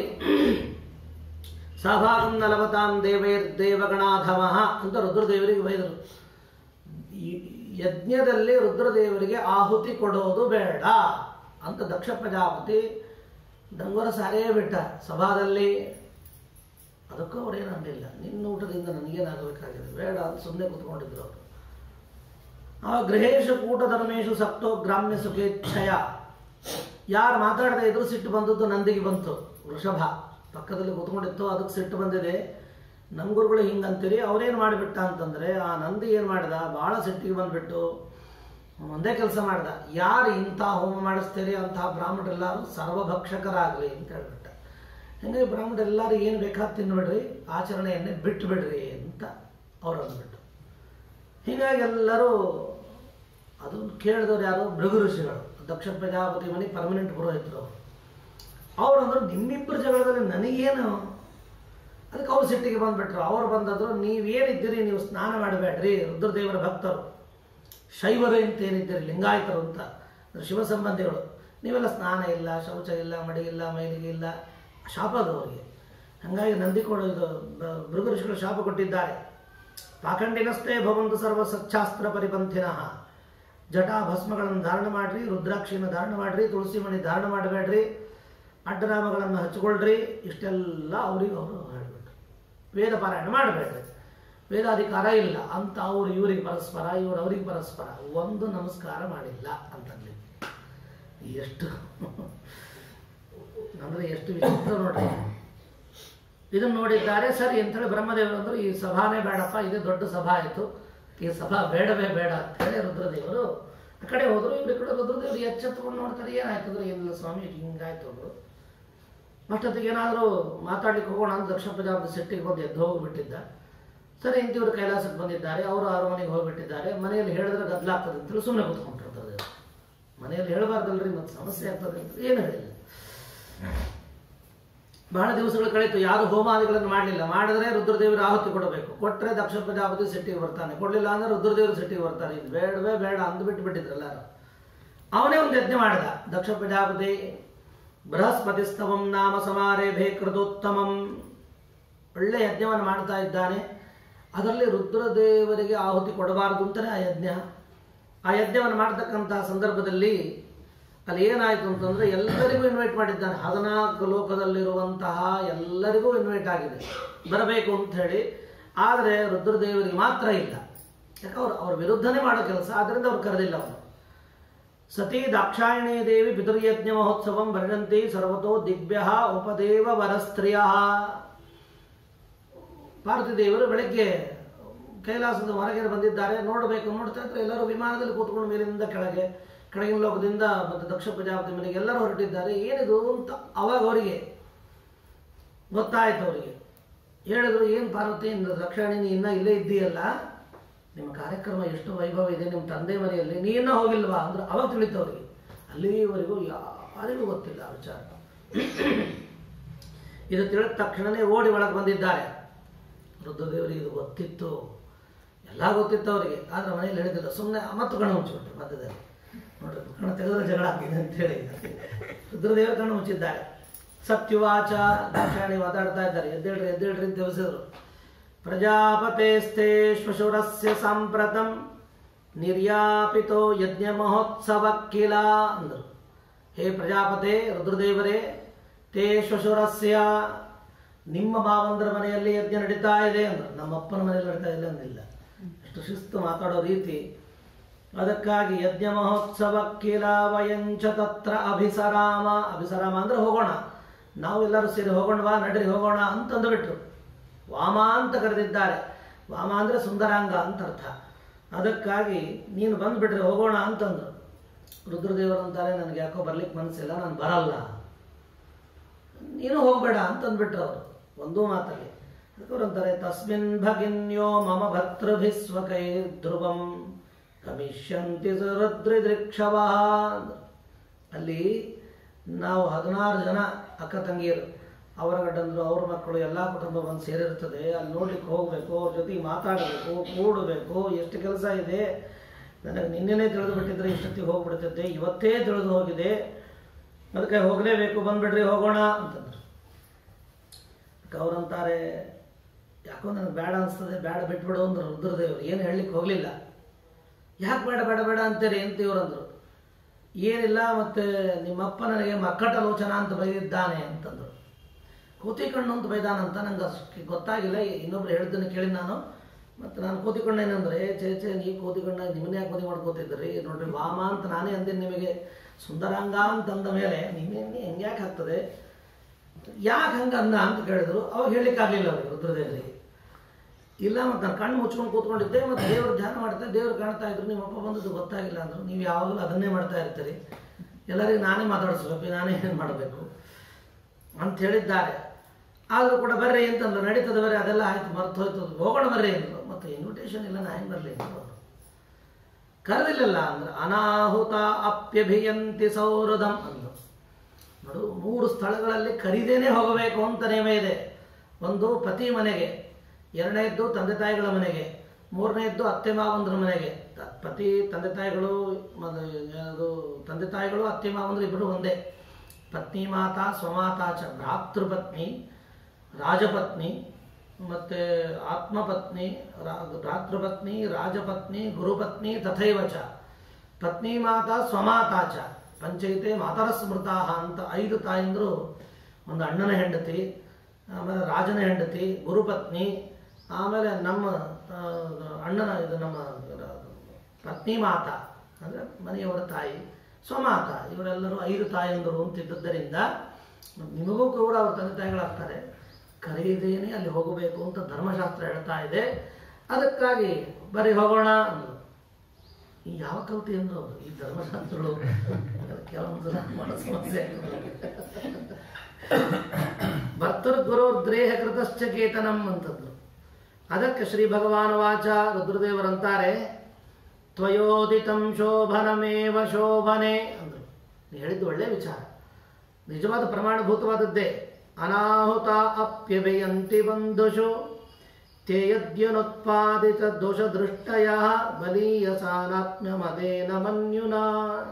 ಸಭಾಗಂ ನಲವತಾಂ ದೇವೈರ್ ದೇವಗಣಾಧಮಃ ಅಂತ ರುದ್ರದೇವರಿಗೆ ಬೈದರು ಈ ಯಜ್ಞದಲ್ಲಿ ರುದ್ರದೇವರಿಗೆ ಆಹುತಿ ಕೊಡೋದು ಬೇಡ ಅಂತ ದಕ್ಷ ಪ್ರಜಾಪತಿ ಡಂಗುರ ಸಾರೇ ಬಿಟ್ಟ ಸಭಾದಲ್ಲಿ ಅದಕ್ಕೂ ಅವ್ರೇನು ಅನ್ನಿಲ್ಲ ನಿನ್ನ ಊಟದಿಂದ ನನಗೇನಾಗಬೇಕಾಗಿದೆ ಬೇಡ ಅಂತ ಸುಮ್ಮನೆ ಕೂತ್ಕೊಂಡಿದ್ರು ಅವರು ಆ ಗೃಹೇಶು ಕೂಟ ಧರ್ಮೇಶು ಸಪ್ತೋ ಗ್ರಾಮ್ಯ ಸುಖೇಚ್ಛಯ ಯಾರು ಮಾತಾಡದೆ ಇದ್ರು ಸಿಟ್ಟು ಬಂದದ್ದು ನಂದಿಗೆ ಬಂತು ವೃಷಭ ಪಕ್ಕದಲ್ಲಿ ಕೂತ್ಕೊಂಡಿತ್ತು ಅದಕ್ಕೆ ಸಿಟ್ಟು ಬಂದಿದೆ ನಮ್ಮ ಗುರುಗಳು ಹಿಂಗಂತೀರಿ ಅವ್ರೇನು ಮಾಡಿಬಿಟ್ಟ ಅಂತಂದ್ರೆ ಆ ನಂದಿ ಏನು ಮಾಡಿದ ಭಾಳ ಸಿಟ್ಟಿಗೆ ಬಂದ್ಬಿಟ್ಟು ಒಂದೇ ಕೆಲಸ ಮಾಡ್ದ ಯಾರು ಇಂಥ ಹೋಮ ಮಾಡಿಸ್ತೀರಿ ಅಂತಹ ಬ್ರಾಹ್ಮಣರೆಲ್ಲರೂ ಸರ್ವಭಕ್ಷಕರಾಗಲಿ ಅಂತ ಹೇಳ್ಬಿಟ್ಟ ಹಂಗಾಗಿ ಬ್ರಾಹ್ಮಣರೆಲ್ಲರೂ ಏನು ಬೇಕಾದ್ ತಿನ್ಬಿಡ್ರಿ ಆಚರಣೆಯನ್ನೇ ಬಿಟ್ಟು ಬಿಡ್ರಿ ಅಂತ ಅವ್ರು ಅಂದ್ಬಿಟ್ಟು ಹೀಗಾಗಿ ಎಲ್ಲರೂ ಅದನ್ನು ಕೇಳಿದವ್ರು ಯಾರು ಭೃಗು ಋಷಿಗಳು ದಕ್ಷ ಪ್ರಜಾಪತಿ ಮನೆ ಪರ್ಮನೆಂಟ್ ಪುರೋಹಿತರು ಅವರು ಅವ್ರು ಅಂದ್ರು ನಿಮ್ಮಿಬ್ಬರ ಜಗಳದಲ್ಲಿ ನನಗೇನು ಅದಕ್ಕೆ ಅವ್ರು ಸಿಟ್ಟಿಗೆ ಬಂದ್ಬಿಟ್ರು ಅವ್ರು ಬಂದದ್ರು ನೀವೇನಿದ್ದೀರಿ ನೀವು ಸ್ನಾನ ಮಾಡಬೇಡ್ರಿ ರುದ್ರದೇವರ ಭಕ್ತರು ಶೈವರು ಅಂತ ಏನಿದ್ದೀರಿ ಲಿಂಗಾಯತರು ಅಂತ ಅಂದ್ರೆ ಶಿವ ಸಂಬಂಧಿಗಳು ನೀವೆಲ್ಲ ಸ್ನಾನ ಇಲ್ಲ ಶೌಚ ಇಲ್ಲ ಮಡಿ ಇಲ್ಲ ಮೈಲಿಗೆ ಇಲ್ಲ ಶಾಪ ಅದು ಅವರಿಗೆ ಹಾಗಾಗಿ ನಂದಿ ಕೊಡು ಇದು ಬ- ಭೃಗು ಋಷಿಗಳು ಶಾಪ ಕೊಟ್ಟಿದ್ದಾರೆ ಪಾಖಂಡಿನಷ್ಟೇ ಭವಂತು ಸರ್ವ ಸಚ್ಚಾಸ್ತ್ರ ಪರಿಪಂಥಿನಃ ಜಟಾ ಭಸ್ಮಗಳನ್ನು ಧಾರಣ ಮಾಡ್ರಿ ರುದ್ರಾಕ್ಷಿಯನ್ನು ಧಾರಣ ಮಾಡ್ರಿ ತುಳಸಿ ಮಣಿ ಧಾರಣ ಮಾಡಬೇಡ್ರಿ ಅಡ್ಡನಾಮಗಳನ್ನು ಹಚ್ಕೊಳ್ರಿ ಇಷ್ಟೆಲ್ಲ ಅವ್ರಿಗೆ ಅವರು ಹೇಳ್ಬಿಟ್ರು ವೇದ ಪಾರಾಯಣ ಮಾಡಬೇಡ್ರಿ ವೇದಾಧಿಕಾರ ಇಲ್ಲ ಅಂತ ಅವ್ರು ಇವ್ರಿಗೆ ಪರಸ್ಪರ ಇವ್ರು ಅವ್ರಿಗೆ ಪರಸ್ಪರ ಒಂದು ನಮಸ್ಕಾರ ಮಾಡಿಲ್ಲ ಅಂತಂದ್ಲಿ ಎಷ್ಟು ಅಂದ್ರೆ ಎಷ್ಟು ವಿಚಿತ್ರ ನೋಡ್ರಿ ಇದನ್ನು ನೋಡಿದ್ದಾರೆ ಸರಿ ಅಂತೇಳಿ ಬ್ರಹ್ಮದೇವರು ಅಂದರು ಈ ಸಭಾನೇ ಬೇಡಪ್ಪ ಇದೇ ದೊಡ್ಡ ಸಭಾ ಆಯಿತು ಈ ಸಭಾ ಬೇಡವೇ ಬೇಡ ಅಂತ ಹೇಳಿ ರುದ್ರದೇವರು ಆ ಕಡೆ ಹೋದ್ರು ಇವ್ರ ಕಡೆ ರುದ್ರದೇವರು ಎಚ್ಚೆತ್ಕೊಂಡು ನೋಡ್ತಾರೆ ಏನಾಯ್ತು ಅಂದ್ರೆ ಏನಿಲ್ಲ ಸ್ವಾಮಿ ಹಿಂಗಾಯ್ತು ಅಂದ್ರು ಅಷ್ಟೊತ್ತಿಗೆ ಏನಾದರೂ ಮಾತಾಡ್ಲಿಕ್ಕೆ ಹೋಗೋಣ ಅಂತ ದಕ್ಷ ಪ್ರಜಾಪತಿ ಸಿಟ್ಟಿಗೆ ಬಂದು ಎದ್ದು ಹೋಗ್ಬಿಟ್ಟಿದ್ದ ಸರಿ ಇಂತಿವರು ಕೈಲಾಸಕ್ಕೆ ಬಂದಿದ್ದಾರೆ ಅವರು ಅರಮನೆಗೆ ಹೋಗ್ಬಿಟ್ಟಿದ್ದಾರೆ ಮನೆಯಲ್ಲಿ ಹೇಳಿದ್ರೆ ಗದ್ದಲಾಗ್ತದೆ ಅಂತೇಳಿ ಸುಮ್ಮನೆ ಕೂತ್ಕೊಂಡ್ರು ರುದ್ರದೇವರು ಮನೆಯಲ್ಲಿ ಹೇಳಬಾರ್ದಲ್ರಿ ಮತ್ತೆ ಸಮಸ್ಯೆ ಆಗ್ತದೆ ಅಂತ ಏನು ಹೇಳಿಲ್ಲ ಬಹಳ ದಿವಸಗಳು ಕಳೀತು ಯಾರು ಹೋಮಾದಿಗಳನ್ನು ಮಾಡಲಿಲ್ಲ ಮಾಡಿದ್ರೆ ರುದ್ರದೇವರು ಆಹುತಿ ಕೊಡಬೇಕು ಕೊಟ್ಟರೆ ದಕ್ಷ ಪ್ರಜಾಪತಿ ಸಿಟ್ಟಿಗೆ ಬರ್ತಾನೆ ಕೊಡಲಿಲ್ಲ ಅಂದ್ರೆ ರುದ್ರದೇವರು ಸಿಟ್ಟಿಗೆ ಬರ್ತಾರೆ ಇದು ಬೇಡವೇ ಬೇಡ ಅಂದ್ಬಿಟ್ಟು ಬಿಟ್ಟಿದ್ರಲ್ಲ ಅವನೇ ಒಂದು ಯಜ್ಞ ಮಾಡಿದ ದಕ್ಷ ಪ್ರಜಾಪತಿ ಬೃಹಸ್ಪತಿಸ್ತವಂ ನಾಮ ಸಮಾರೇಭೆ ಕೃತೋತ್ತಮಂ ಒಳ್ಳೆ ಯಜ್ಞವನ್ನು ಮಾಡ್ತಾ ಇದ್ದಾನೆ ಅದರಲ್ಲಿ ರುದ್ರದೇವರಿಗೆ ಆಹುತಿ ಕೊಡಬಾರದು ಅಂತಲೇ ಆ ಯಜ್ಞ ಆ ಯಜ್ಞವನ್ನು ಮಾಡ್ತಕ್ಕಂತಹ ಸಂದರ್ಭದಲ್ಲಿ ಅಲ್ಲಿ ಏನಾಯಿತು ಅಂತಂದ್ರೆ ಎಲ್ಲರಿಗೂ ಇನ್ವೈಟ್ ಮಾಡಿದ್ದಾನೆ ಹದಿನಾಲ್ಕು ಲೋಕದಲ್ಲಿರುವಂತಹ ಎಲ್ಲರಿಗೂ ಇನ್ವೈಟ್ ಆಗಿದೆ ಬರಬೇಕು ಅಂತ ಹೇಳಿ ಆದರೆ ರುದ್ರದೇವರಿಗೆ ಮಾತ್ರ ಇಲ್ಲ ಯಾಕೆ ಅವ್ರು ಅವ್ರ ವಿರುದ್ಧನೇ ಮಾಡೋ ಕೆಲಸ ಆದ್ರಿಂದ ಅವ್ರು ಕರೆದಿಲ್ಲ ಅವನು ಸತಿ ದಾಕ್ಷಾಯಣೀ ದೇವಿ ಪಿತೃಯಜ್ಞ ಮಹೋತ್ಸವಂ ವರ್ಣಂತಿ ಸರ್ವತೋ ದಿಗ್ಭ್ಯ ಉಪದೇವ ವರಸ್ತ್ರೀಯ ಪಾರ್ವತಿ ದೇವರು ಬೆಳಗ್ಗೆ ಕೈಲಾಸದ ಹೊರಗೆ ಬಂದಿದ್ದಾರೆ ನೋಡಬೇಕು ನೋಡ್ತಾ ಇದ್ರೆ ಎಲ್ಲರೂ ವಿಮಾನದಲ್ಲಿ ಕೂತ್ಕೊಂಡು ಮೇಲಿಂದ ಕೆಳಗೆ ಕೆಳಗಿನ ಲೋಕದಿಂದ ಮತ್ತು ದಕ್ಷ ಪ್ರಜಾಪತಿ ಮನೆಗೆ ಎಲ್ಲರೂ ಹೊರಟಿದ್ದಾರೆ ಏನಿದು ಅಂತ ಅವಾಗ ಅವರಿಗೆ ಗೊತ್ತಾಯ್ತು ಅವರಿಗೆ ಹೇಳಿದ್ರು ಏನು ಪಾರ್ವತಿ ರಕ್ಷಣೆ ನೀ ಇನ್ನೂ ಇಲ್ಲೇ ಇದ್ದೀಯಲ್ಲ ನಿಮ್ಮ ಕಾರ್ಯಕ್ರಮ ಎಷ್ಟು ವೈಭವ ಇದೆ ನಿಮ್ಮ ತಂದೆ ಮನೆಯಲ್ಲಿ ನೀ ಇನ್ನೂ ಹೋಗಿಲ್ವಾ ಅಂದ್ರೆ ಅವಾಗ ತಿಳಿತು ಅವರಿಗೆ ಅಲ್ಲಿವರೆಗೂ ಯಾರಿಗೂ ಗೊತ್ತಿಲ್ಲ ಆ ವಿಚಾರ ಇದು ತಿಳಿದ ತಕ್ಷಣನೇ ಓಡಿ ಒಳಗೆ ಬಂದಿದ್ದಾರೆ ರುದ್ರದೇವರಿಗೆ ಇದು ಗೊತ್ತಿತ್ತು ಎಲ್ಲ ಗೊತ್ತಿತ್ತು ಅವರಿಗೆ ಆದ್ರೆ ಮನೆಯಲ್ಲಿ ಹೇಳಿದಿಲ್ಲ ಸುಮ್ಮನೆ ಮತ್ತು ಕಣ್ಣು ಮುಚ್ಚಿಬಿಟ್ರು ಮಧ್ಯದಲ್ಲಿ ನೋಡ್ರಿ ಕಣ್ಣು ತೆಗೆದ್ರೆ ಜಗಳ ಆಗ್ತಿದೆ ಅಂತೇಳಿ ರುದ್ರದೇವರು ಕಣ್ಣು ಮುಚ್ಚಿದ್ದಾರೆ ಸತ್ಯವಾಚ ದಾಕ್ಷಾಣಿ ಮಾತಾಡ್ತಾ ಇದ್ದಾರೆ ಎದ್ದೇಳ್ರಿ ಎದ್ದೇಳ್ರಿ ಅಂತ ತಿಳಿಸಿದ್ರು ಪ್ರಜಾಪತೇಸ್ತೆ ಶ್ವಶುರಸ್ಯ ಸಾಂಪ್ರತಂ ನಿರ್ಯಾಪಿತೋ ಯಜ್ಞ ಮಹೋತ್ಸವ ಕಿಲ ಅಂದರು ಹೇ ಪ್ರಜಾಪತೆ ರುದ್ರದೇವರೇ ತೇ ಶ್ವಶುರಸ್ಯ ನಿಮ್ಮ ಮಾವಂದ್ರ ಮನೆಯಲ್ಲಿ ಯಜ್ಞ ನಡೀತಾ ಇದೆ ಅಂದರು ನಮ್ಮ ಅಪ್ಪನ ಮನೆಯಲ್ಲಿ ನಡೀತಾ ಇಲ್ಲ ಅಂದಿಲ್ಲ ಅಷ್ಟು ಶಿಸ್ತು ಮಾತಾಡೋ ರೀತಿ ಅದಕ್ಕಾಗಿ ಯಜ್ಞ ಮಹೋತ್ಸವ ಕಿಲ ವಯಂಚ ತತ್ರ ಅಭಿಸರಾಮ ಅಭಿಸರಾಮ ಅಂದ್ರೆ ಹೋಗೋಣ ನಾವೆಲ್ಲರೂ ಸೇರಿ ಹೋಗೋಣವಾ ನಡ್ರಿ ಹೋಗೋಣ ಅಂತಂದು ಬಿಟ್ರು ವಾಮ ಅಂತ ಕರೆದಿದ್ದಾರೆ ವಾಮ ಅಂದ್ರೆ ಸುಂದರಾಂಗ ಅಂತ ಅರ್ಥ ಅದಕ್ಕಾಗಿ ನೀನು ಬಂದ್ಬಿಟ್ರೆ ಹೋಗೋಣ ಅಂತಂದ್ರು ರುದ್ರದೇವರು ಅಂತಾರೆ ನನಗೆ ಯಾಕೋ ಬರ್ಲಿಕ್ಕೆ ಮನಸ್ಸಿಲ್ಲ ನಾನು ಬರಲ್ಲ ನೀನು ಹೋಗ್ಬೇಡ ಅಂತಂದ್ಬಿಟ್ರು ಅವರು ಒಂದೂ ಮಾತಲ್ಲಿ ಅವ್ರು ಅಂತಾರೆ ತಸ್ಮಿನ್ ಭಗಿನ್ಯೋ ಮಮ ಭರ್ತೃಭಿಸ್ವಕೈ ಧ್ರುವಂ ಗಮಿಷ್ಯಂತಿ ರುದ್ರಿದೃಕ್ಷವ ಅಲ್ಲಿ ನಾವು ಹದಿನಾರು ಜನ ಅಕ್ಕ ತಂಗಿಯರು ಅವರ ಗಂಡಂದ್ರು ಅವ್ರ ಮಕ್ಕಳು ಎಲ್ಲ ಕುಟುಂಬ ಬಂದು ಸೇರಿರ್ತದೆ ಅಲ್ಲಿ ನೋಡ್ಲಿಕ್ಕೆ ಹೋಗಬೇಕು ಅವ್ರ ಜೊತೆಗೆ ಮಾತಾಡಬೇಕು ಕೂಡಬೇಕು ಎಷ್ಟು ಕೆಲಸ ಇದೆ ನನಗೆ ನಿನ್ನೆನೇ ತಿಳಿದು ಬಿಟ್ಟಿದ್ರೆ ಇಷ್ಟೊತ್ತಿಗೆ ಹೋಗ್ಬಿಡ್ತಿದ್ದೆ ಇವತ್ತೇ ತಿಳಿದು ಹೋಗಿದೆ ಅದಕ್ಕೆ ಹೋಗಲೇಬೇಕು ಬಂದ್ಬಿಡ್ರಿ ಹೋಗೋಣ ಅಂತಂದ್ರು ಅದಕ್ಕೆ ಅವ್ರಂತಾರೆ ಯಾಕೋ ನನಗೆ ಬೇಡ ಅನಿಸ್ತದೆ ಬೇಡ ಬಿಟ್ಬಿಡು ಅಂದ್ರು ರುದ್ರದೇವರು ಏನು ಹೇಳಲಿಕ್ಕೆ ಹೋಗಲಿಲ್ಲ ಯಾಕೆ ಬೇಡ ಬೇಡ ಬೇಡ ಅಂತೀರಿ ಅಂತ ಇವ್ರಂದ್ರು ಏನಿಲ್ಲ ಮತ್ತೆ ನಿಮ್ಮಪ್ಪ ನನಗೆ ಮಕ್ಕಟಲೋಚನ ಅಂತ ಬೈದಿದ್ದಾನೆ ಅಂತಂದ್ರು ಕೂತಿಕಣ್ಣು ಅಂತ ಬೈದಾನಂತ ನಂಗೆ ಅಷ್ಟು ಗೊತ್ತಾಗಿಲ್ಲ ಇನ್ನೊಬ್ರು ಹೇಳಿದ್ದನ್ನು ಕೇಳಿ ನಾನು ಮತ್ತು ನಾನು ಕೂತಿಕೊಂಡೇನಂದ್ರೆ ಚೇ ಚೇ ನೀವು ಕೂತಿಕೊಂಡ ನಿಮ್ಮನ್ನ ಯಾಕೆ ಮದುವೆ ಮಾಡ್ಕೋತಿದ್ರಿ ನೋಡ್ರಿ ವಾಮ ಅಂತ ನಾನೇ ಅಂದಿನಿ ನಿಮಗೆ ಸುಂದರಾಂಗ ಅಂತ ಅಂದ ಮೇಲೆ ನಿನ್ನೆ ಹೆಂಗೆ ಯಾಕೆ ಆಗ್ತದೆ ಯಾಕೆ ಹಂಗೆ ಅಂದ ಅಂತ ಕೇಳಿದ್ರು ಅವಾಗ ಹೇಳಲಿಕ್ಕಾಗಲಿಲ್ಲ ಅವ್ರಿಗೆ ರುದ್ರದೇವರಿಗೆ ಇಲ್ಲ ಮತ್ತು ನಾನು ಕಣ್ಣು ಮುಚ್ಕೊಂಡು ಕೂತ್ಕೊಂಡಿದ್ದೆ ಮತ್ತು ದೇವರು ಧ್ಯಾನ ಮಾಡ್ತಾ ದೇವ್ರು ಕಾಣ್ತಾ ಇದ್ರು ನಿಮ್ಮ ಅಪ್ಪ ಬಂದದ್ದು ಗೊತ್ತಾಗಿಲ್ಲ ಅಂದರು ನೀವು ಯಾವಾಗಲೂ ಅದನ್ನೇ ಮಾಡ್ತಾ ಇರ್ತೀರಿ ಎಲ್ಲರಿಗೂ ನಾನೇ ಮಾತಾಡಿಸ್ಬೇಕು ನಾನೇ ಏನು ಮಾಡಬೇಕು ಅಂತ ಹೇಳಿದ್ದಾರೆ ಆದರೂ ಕೂಡ ಬರ್ರಿ ಅಂತಂದ್ರು ನಡೀತದೆ ಬರ್ರಿ ಅದೆಲ್ಲ ಆಯ್ತು ಮರ್ತು ಹೋಯ್ತು ಹೋಗೋಣ ಬರ್ರಿ ಅಂದರು ಮತ್ತು ಇನ್ವಿಟೇಷನ್ ಇಲ್ಲ ನಾ ಹೆಂಗೆ ಬರಲಿ ಅಂದರು ಕರೆದಿಲ್ಲಲ್ಲ ಅಂದ್ರೆ ಅನಾಹುತ ಅಪ್ಯಭಿಯಂತಿ ಸೌಹೃದಂ ಅಂದರು ನೋಡು ಮೂರು ಸ್ಥಳಗಳಲ್ಲಿ ಕರಿದೇನೆ ಹೋಗಬೇಕು ಅಂತ ನಿಯಮ ಇದೆ ಒಂದು ಪತಿ ಮನೆಗೆ ಎರಡನೇದ್ದು ತಂದೆ ತಾಯಿಗಳ ಮನೆಗೆ ಮೂರನೇದ್ದು ಅತ್ತೆ ಮಾವಂದ್ರ ಮನೆಗೆ ತ- ಪತಿ ತಂದೆ ತಾಯಿಗಳು ಮತ್ತು ಅದು ತಂದೆ ತಾಯಿಗಳು ಅತ್ತೆ ಮಾವಂದ್ರು ಇಬ್ಬರು ಒಂದೇ ಪತ್ನಿ ಮಾತಾ ಸ್ವಮಾತಾ ಚ ಭ್ರಾತೃಪತ್ನಿ ರಾಜಪತ್ನಿ ಮತ್ತು ಆತ್ಮಪತ್ನಿ ರಾ- ಭ್ರಾತೃಪತ್ನಿ ರಾಜಪತ್ನಿ ಗುರುಪತ್ನಿ ತಥೈವ ಚ ಪತ್ನಿ ಮಾತಾ ಸ್ವಮಾತಾ ಚ ಪಂಚೈತೆ ಮಾತರ ಸ್ಮೃತಾ ಅಂತ ಐದು ತಾಯಂದರು ಒಂದು ಅಣ್ಣನ ಹೆಂಡತಿ ಆಮೇಲೆ ರಾಜನ ಹೆಂಡತಿ ಗುರುಪತ್ನಿ ಆಮೇಲೆ ನಮ್ಮ ಆ, ಅಣ್ಣನ ಇದು ನಮ್ಮ ಪತ್ನಿ ಮಾತಾ ಅಂದರೆ ಮನೆಯವರ ತಾಯಿ ಸ್ವಮಾತ ಇವರೆಲ್ಲರೂ ಐದು ತಾಯಂದರು ಅಂತಿದ್ದರಿಂದ ನಿಮಗೂ ಕೂಡ ಅವ್ರ ತಂದೆ ತಾಯಿಗಳಾಗ್ತಾರೆ ಕರೆಯದೇನೆ ಅಲ್ಲಿ ಹೋಗಬೇಕು ಅಂತ ಧರ್ಮಶಾಸ್ತ್ರ ಹೇಳ್ತಾ ಇದೆ ಅದಕ್ಕಾಗಿ ಬರೀ ಹೋಗೋಣ ಅಂದರು ಈ ಯಾವ ಕಲ್ತಿ ಅಂದ್ರು ಅವರು ಈ ಧರ್ಮಶಾಸ್ತ್ರಗಳು ಕೆಲವೊಂದು ಸಲ ಮಾಡೋ ಸಮಸ್ಯೆ ಭರ್ತೃ ಗುರು ದ್ರೇಹ ಕೃತಶ್ಚ ಕೇತನಂ ಅಂತಂದ್ರು ಅದಕ್ಕೆ ಶ್ರೀ ಭಗವಾನ್ ವಾಚ ರುದ್ರದೇವರಂತಾರೆ ತ್ವಯೋದಿತಂ ಶೋಭನಮೇವ ಶೋಭನೆ ಅಂದರು ನೀವು ಹೇಳಿದ್ದು ಒಳ್ಳೆಯ ವಿಚಾರ ನಿಜವಾದ ಪ್ರಮಾಣಭೂತವಾದದ್ದೇ ಅನಾಹುತ ಅಪ್ಯಭಯಂತಿ ಬಂಧುಷು ತೇ ಯದ್ಯನುತ್ಪಾದಿತ ದೋಷ ದೃಷ್ಟಯ ಬಲೀಯಸಾನಾತ್ಮ್ಯ ಮದೇನ ಮನ್ಯುನಾ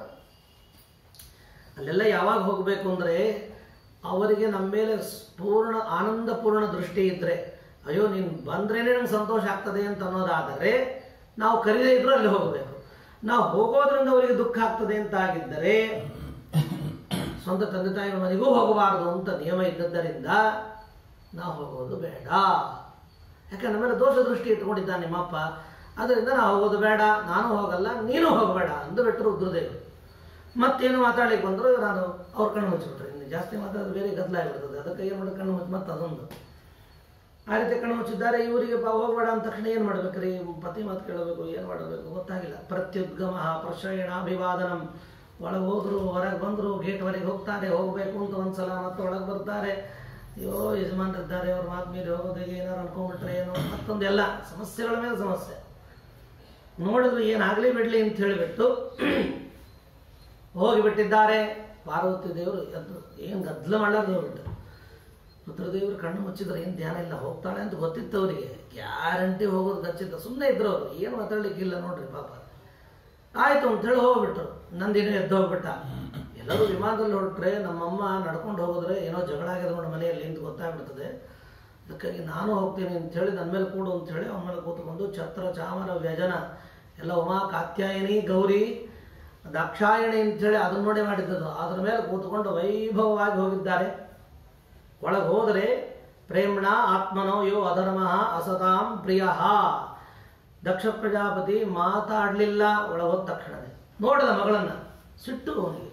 ಅಲ್ಲೆಲ್ಲ ಯಾವಾಗ ಹೋಗಬೇಕು ಅಂದರೆ ಅವರಿಗೆ ನಮ್ಮ ಮೇಲೆ ಪೂರ್ಣ ಆನಂದಪೂರ್ಣ ದೃಷ್ಟಿ ಇದ್ದರೆ ಅಯ್ಯೋ ನೀನು ಬಂದ್ರೇನೆ ನಮ್ಗೆ ಸಂತೋಷ ಆಗ್ತದೆ ಅಂತ ಅನ್ನೋದಾದರೆ ನಾವು ಕರೀದೇ ಇದ್ರೂ ಅಲ್ಲಿ ಹೋಗಬೇಕು ನಾವು ಹೋಗೋದ್ರಿಂದ ಅವರಿಗೆ ದುಃಖ ಆಗ್ತದೆ ಅಂತ ಆಗಿದ್ದರೆ ಸ್ವಂತ ತಂದೆ ತಾಯಿಗಳ ಮನೆಗೂ ಹೋಗಬಾರದು ಅಂತ ನಿಯಮ ಇದ್ದದ್ದರಿಂದ ನಾವು ಹೋಗೋದು ಬೇಡ ಯಾಕಂದ್ರೆ ನಮ್ಮೆಲ್ಲ ದೋಷ ದೃಷ್ಟಿ ಇಟ್ಕೊಂಡಿದ್ದಾನೆ ನಿಮ್ಮಪ್ಪ ಅದರಿಂದ ನಾವು ಹೋಗೋದು ಬೇಡ ನಾನು ಹೋಗಲ್ಲ ನೀನು ಹೋಗಬೇಡ ಅಂದು ಬಿಟ್ಟರು ರುದ್ರದೇವರು ಮತ್ತೇನು ಮಾತಾಡ್ಲಿಕ್ಕೆ ಬಂದರು ನಾನು ಅವ್ರ ಕಣ್ಣು ಮುಚ್ಚಿಬಿಟ್ರೆ ಇನ್ನು ಜಾಸ್ತಿ ಮಾತಾಡಿದ್ರೆ ಬೇರೆ ಗದ್ದಲ ಆಗಿಬಿಡ್ತದೆ ಅದಕ್ಕೆ ಏನು ಮಾಡಿ ಕಣ್ಣು ಮುಚ್ಚಿ ಮತ್ತೆ ಅದೊಂದು ಆ ರೀತಿ ಕಣ್ಣು ಮುಚ್ಚಿದ್ದಾರೆ ಇವರಿಗೆ ಬಾ ಹೋಗಬೇಡ ಅಂದ ತಕ್ಷಣ ಏನು ಮಾಡ್ಬೇಕ್ರಿ ಪತಿ ಮಾತು ಕೇಳಬೇಕು ಏನು ಮಾಡಬೇಕು ಗೊತ್ತಾಗಿಲ್ಲ ಪ್ರತ್ಯುದ್ಗಮ ಪ್ರಶ್ರಯಣಾಭಿವಾದನಂ ಒಳಗೆ ಹೋದ್ರು ಹೊರಗೆ ಬಂದರು ಗೇಟ್ವರೆಗೆ ಹೋಗ್ತಾರೆ ಹೋಗಬೇಕು ಅಂತ ಒಂದ್ಸಲ ಮತ್ತೆ ಒಳಗೆ ಬರ್ತಾರೆ ಅಯ್ಯೋ ಯಜಮಾನರಿದ್ದಾರೆ ಅವ್ರ ಮಾತು ಮೀರಿ ಹೋಗೋದು ಏನಾರು ಅನ್ಕೊಂಡ್ಬಿಟ್ರೆ ಏನೋ ಮತ್ತೊಂದು ಎಲ್ಲ ಸಮಸ್ಯೆಗಳ ಮೇಲೆ ಸಮಸ್ಯೆ ನೋಡಿದ್ರು ಏನಾಗಲಿ ಬಿಡಲಿ ಅಂತ ಹೇಳಿಬಿಟ್ಟು ಹೋಗಿಬಿಟ್ಟಿದ್ದಾರೆ ಪಾರ್ವತಿ ದೇವರು ಎದ್ದು ಏನು ಗದ್ದಲ ಮಾಡಲಾರ್ದು ಹೋಗ್ಬಿಟ್ಟು ರುದ್ರದೇವರು ಕಣ್ಣು ಮುಚ್ಚಿದ್ರೆ ಏನು ಧ್ಯಾನ ಇಲ್ಲ ಹೋಗ್ತಾಳೆ ಅಂತ ಗೊತ್ತಿತ್ತು ಅವರಿಗೆ ಗ್ಯಾರಂಟಿ ಹೋಗೋದು ಖಚಿತ ಸುಮ್ಮನೆ ಇದ್ರು ಅವರು ಏನು ಮಾತಾಡ್ಲಿಕ್ಕಿಲ್ಲ ನೋಡ್ರಿ ಪಾಪ ಆಯ್ತು ಅಂತೇಳಿ ಹೋಗ್ಬಿಟ್ರು ನಂದಿನ ಎದ್ದು ಹೋಗ್ಬಿಟ್ಟ ಎಲ್ಲರೂ ವಿಮಾನದಲ್ಲಿ ಹೊರಟ್ರೆ ನಮ್ಮಮ್ಮ ನಡ್ಕೊಂಡು ಹೋಗಿದ್ರೆ ಏನೋ ಜಗಳ ಆಗಿದೆ ನೋಡಿ ಮನೆಯಲ್ಲಿ ಅಂತ ಗೊತ್ತಾಗ್ಬಿಡ್ತದೆ ಅದಕ್ಕಾಗಿ ನಾನು ಹೋಗ್ತೀನಿ ಅಂತೇಳಿ ನನ್ನ ಮೇಲೆ ಕೂಡು ಅಂತೇಳಿ ಅವನ ಮೇಲೆ ಕೂತ್ಕೊಂಡು ಛತ್ರ ಚಾಮರ ವ್ಯಜನ ಎಲ್ಲ ಉಮಾ ಕಾತ್ಯಾಯಿನಿ ಗೌರಿ ದಾಕ್ಷಾಯಣಿ ಅಂತೇಳಿ ಅದನ್ನ ನೋಡಿ ಮಾಡಿದ್ದದು ಅದ್ರ ಮೇಲೆ ಕೂತ್ಕೊಂಡು ವೈಭವವಾಗಿ ಹೋಗಿದ್ದಾರೆ ಒಳಗೆ ಹೋದರೆ ಪ್ರೇಮ್ಣ ಆತ್ಮನೋ ಯೋ ಅಧರ್ಮಃ ಅಸತಾಂ ಪ್ರಿಯ ದಕ್ಷ ಪ್ರಜಾಪತಿ ಮಾತಾಡಲಿಲ್ಲ ಒಳಗೋದ ತಕ್ಷಣವೇ ನೋಡಿದ ಮಗಳನ್ನ ಸಿಟ್ಟು ಅವನಿಗೆ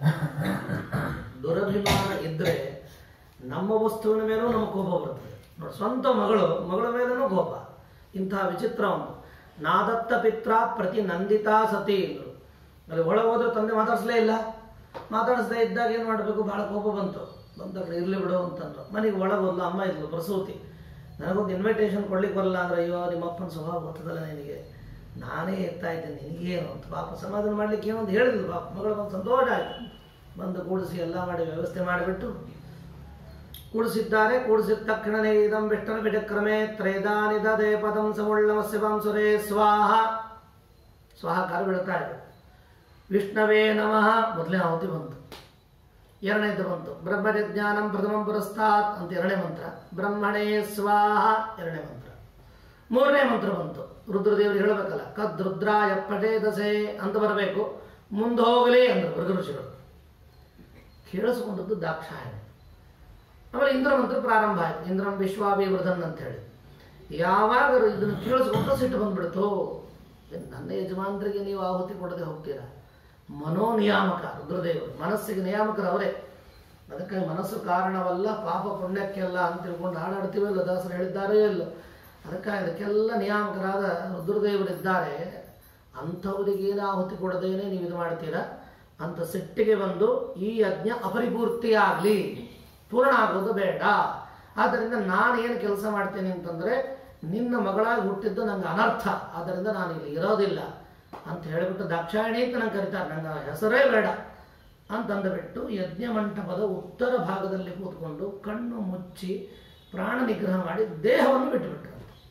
ದುರಭಿಮಾನ ಇದ್ರೆ ನಮ್ಮ ವಸ್ತುವಿನ ಮೇಲೂ ನಮಗೆ ಕೋಪ ಬರ್ತದೆ ನೋಡಿ ಸ್ವಂತ ಮಗಳು ಮಗಳ ಮೇಲೂ ಕೋಪ ಇಂತಹ ವಿಚಿತ್ರ ಒಂದು ನಾದತ್ತ ಪಿತ್ರ ಪ್ರತಿ ನಂದಿತಾ ಸತಿ ಅಂದ್ರು ಅಲ್ಲಿ ಒಳಗೆ ಹೋದ್ರೆ ತಂದೆ ಮಾತಾಡಿಸ್ಲೇ ಇಲ್ಲ ಮಾತಾಡಿಸ್ದೇ ಇದ್ದಾಗ ಏನು ಮಾಡಬೇಕು ಭಾಳ ಕೋಪ ಬಂತು ಬಂದಾಗ ಇರ್ಲಿ ಬಿಡು ಅಂತಂದ್ರು ಮನೆಗೆ ಒಳಗೆ ಹೋದ್ಲು ಅಮ್ಮ ಇದ್ಲು ಪ್ರಸೂತಿ ನನಗೊಂದು ಇನ್ವಿಟೇಷನ್ ಕೊಡ್ಲಿಕ್ಕೆ ಬರಲ್ಲ ಅಂದ್ರೆ ಅಯ್ಯೋ ನಿಮ್ಮ ಅಪ್ಪನ ಸ್ವಭಾವ ಗೊತ್ತದಲ್ಲ ನಿನಗೆ ನಾನೇ ಇರ್ತಾ ಇದ್ದೇನೆ ನಿನಗೇನು ಅಂತ ಪಾಪ ಸಮಾಧಾನ ಮಾಡ್ಲಿಕ್ಕೆ ಏನೋ ಒಂದು ಹೇಳಿದ್ಲು ಪಾಪ ಮಗಳು ಬಂದು ಸಂತೋಷ ಆಯ್ತು ಬಂದು ಕೂಡಿಸಿ ಎಲ್ಲ ಮಾಡಿ ವ್ಯವಸ್ಥೆ ಮಾಡಿಬಿಟ್ಟು ಕೂಡಿಸಿದ್ದಾರೆ ಕೂಡಿಸಿದ ತಕ್ಷಣನೇ ಇದಂ ವಿಷ್ಣು ವಿಚಕ್ರಮೆ ತ್ರೈದಾನಿದ ದೇ ಪದಂ ಸಮುಳ್ಳಮಸ್ಯ ಸುರೇ ಸ್ವಾಹ ಸ್ವಾಹಕಾರ ಬೀಳ್ತಾ ಇದೆ ವಿಷ್ಣವೇ ನಮಃ ಮೊದಲನೇ ಆಹುತಿ ಬಂತು ಎರಡನೇದು ಬಂತು ಬ್ರಹ್ಮಜ್ಞಾನಂ ಪ್ರಥಮಂ ಪುರಸ್ತಾತ್ ಅಂತ ಎರಡನೇ ಮಂತ್ರ ಬ್ರಹ್ಮಣೇ ಸ್ವಾಹ ಎರಡನೇ ಮಂತ್ರ ಮೂರನೇ ಮಂತ್ರ ಬಂತು ರುದ್ರದೇವರು ಹೇಳಬೇಕಲ್ಲ ಕದ್ರುದ್ರಾಯ ಪಟೇ ದಸೆ ಅಂತ ಬರಬೇಕು ಮುಂದೆ ಹೋಗಲಿ ಅಂದರು ಮೃಗ ಋಷಿಗಳು ಕೇಳಿಸ್ಕೊಂಡದ್ದು ದಾಕ್ಷಾಯಣಿ ಆಮೇಲೆ ಇಂದ್ರ ಮಂತ್ರ ಪ್ರಾರಂಭ ಆಯ್ತು ಇಂದ್ರಂ ವಿಶ್ವಾಭಿವೃಧನ್ ಅಂತ ಹೇಳಿ ಯಾವಾಗ ಇದನ್ನು ಕೇಳಿಸ್ಕೊಂಡು ಸಿಟ್ಟು ಬಂದ್ಬಿಡ್ತು ಏನ್ ನನ್ನ ಯಜಮಾನರಿಗೆ ನೀವು ಆಹುತಿ ಕೊಡದೆ ಹೋಗ್ತೀರಾ ಮನೋನಿಯಾಮಕ ರುದ್ರದೇವರು ಮನಸ್ಸಿಗೆ ನಿಯಾಮಕರು ಅವರೇ ಅದಕ್ಕಾಗಿ ಮನಸ್ಸು ಕಾರಣವಲ್ಲ ಪಾಪ ಪುಣ್ಯಕ್ಕೆಲ್ಲ ಅಂತ ತಿಳ್ಕೊಂಡು ಹಾಡಾಡ್ತೀವಲ್ಲ ದಾಸರು ಹೇಳಿದ್ದಾರೋ ಇಲ್ಲ ಅದಕ್ಕಾಗಿ ಅದಕ್ಕೆಲ್ಲ ನಿಯಾಮಕರಾದ ರುದ್ರದೇವರಿದ್ದಾರೆ ಅಂಥವರಿಗೇನು ಆಹುತಿ ಕೊಡದೇನೆ ನೀವು ಇದು ಮಾಡ್ತೀರಾ ಅಂತ ಸಿಟ್ಟಿಗೆ ಬಂದು ಈ ಯಜ್ಞ ಅಪರಿಪೂರ್ತಿಯಾಗಲಿ ಪೂರ್ಣ ಆಗೋದು ಬೇಡ ಆದ್ದರಿಂದ ನಾನು ಏನು ಕೆಲಸ ಮಾಡ್ತೇನೆ ಅಂತಂದರೆ ನಿನ್ನ ಮಗಳಾಗಿ ಹುಟ್ಟಿದ್ದು ನಂಗೆ ಅನರ್ಥ ಆದ್ದರಿಂದ ನಾನು ಇಲ್ಲಿ ಇರೋದಿಲ್ಲ ಅಂತ ಹೇಳಿಬಿಟ್ಟು ದಾಕ್ಷಾಯಣಿ ಅಂತ ನಂಗೆ ಕರೀತಾರೆ ನನ್ನ ಹೆಸರೇ ಬೇಡ ಅಂತಂದುಬಿಟ್ಟು ಯಜ್ಞ ಮಂಟಪದ ಉತ್ತರ ಭಾಗದಲ್ಲಿ ಕೂತ್ಕೊಂಡು ಕಣ್ಣು ಮುಚ್ಚಿ ಪ್ರಾಣ ನಿಗ್ರಹ ಮಾಡಿ ದೇಹವನ್ನು ಬಿಟ್ಟುಬಿಟ್ರು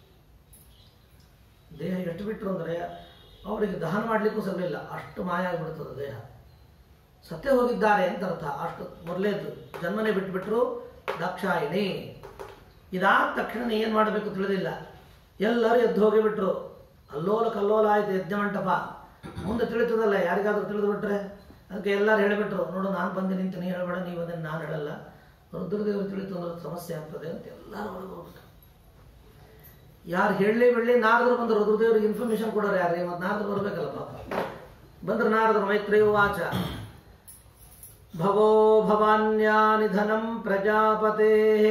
ದೇಹ ಎಷ್ಟು ಬಿಟ್ಟರು ಅಂದರೆ ಅವರಿಗೆ ದಹನ ಮಾಡಲಿಕ್ಕೂ ಸರಿಯಿಲ್ಲ ಅಷ್ಟು ಮಾಯ ಆಗಿಬಿಡ್ತದೆ ದೇಹ ಸತ್ಯ ಹೋಗಿದ್ದಾರೆ ಅಂತ ಅರ್ಥ ಅಷ್ಟು ಮೊದಲೇದು ಜನ್ಮನೇ ಬಿಟ್ಬಿಟ್ರು ದಾಕ್ಷಾಯಿಣಿ ಇದಾದ ತಕ್ಷಣ ಏನು ಮಾಡಬೇಕು ತಿಳಿದಿಲ್ಲ ಎಲ್ಲರೂ ಎದ್ದು ಹೋಗಿಬಿಟ್ರು ಅಲ್ಲೋಲ ಕಲ್ಲೋಲ ಆಯ್ತು ಯಜ್ಞ ಮಂಟಪ ಮುಂದೆ ತಿಳಿತದಲ್ಲ ಯಾರಿಗಾದ್ರೂ ತಿಳಿದು ಬಿಟ್ರೆ ಅದಕ್ಕೆ ಎಲ್ಲರೂ ಹೇಳಿಬಿಟ್ರು ನೋಡು ನಾನು ಬಂದು ನಿಂತು ನೀ ಹೇಳಬೇಡ ನೀವು ಅದನ್ನು ನಾನು ಹೇಳಲ್ಲ ರುದ್ರದೇವರು ತಿಳಿತು ಅಂದ್ರೆ ಸಮಸ್ಯೆ ಆಗ್ತದೆ ಅಂತ ಎಲ್ಲರೂ ಒಳಗೆ ಹೋಗ್ಬಿಟ್ರು ಯಾರು ಹೇಳಲಿ ಬಿಡಲಿ ನಾರದರು ಬಂದರು ರುದ್ರದೇವ್ರಿಗೆ ಇನ್ಫಾರ್ಮೇಶನ್ ಕೊಡೋರು ಯಾರು ಮತ್ತು ನಾರದ್ರು ಬರಬೇಕಲ್ಲ ಪಾಪ ಬಂದ್ರೆ ನಾರದರು ಮೈತ್ರೇಯ ವಾಚ ಭವೋ ಭವಾನ್ಯಾ ನಿಧನಂ ಪ್ರಜಾಪತೆ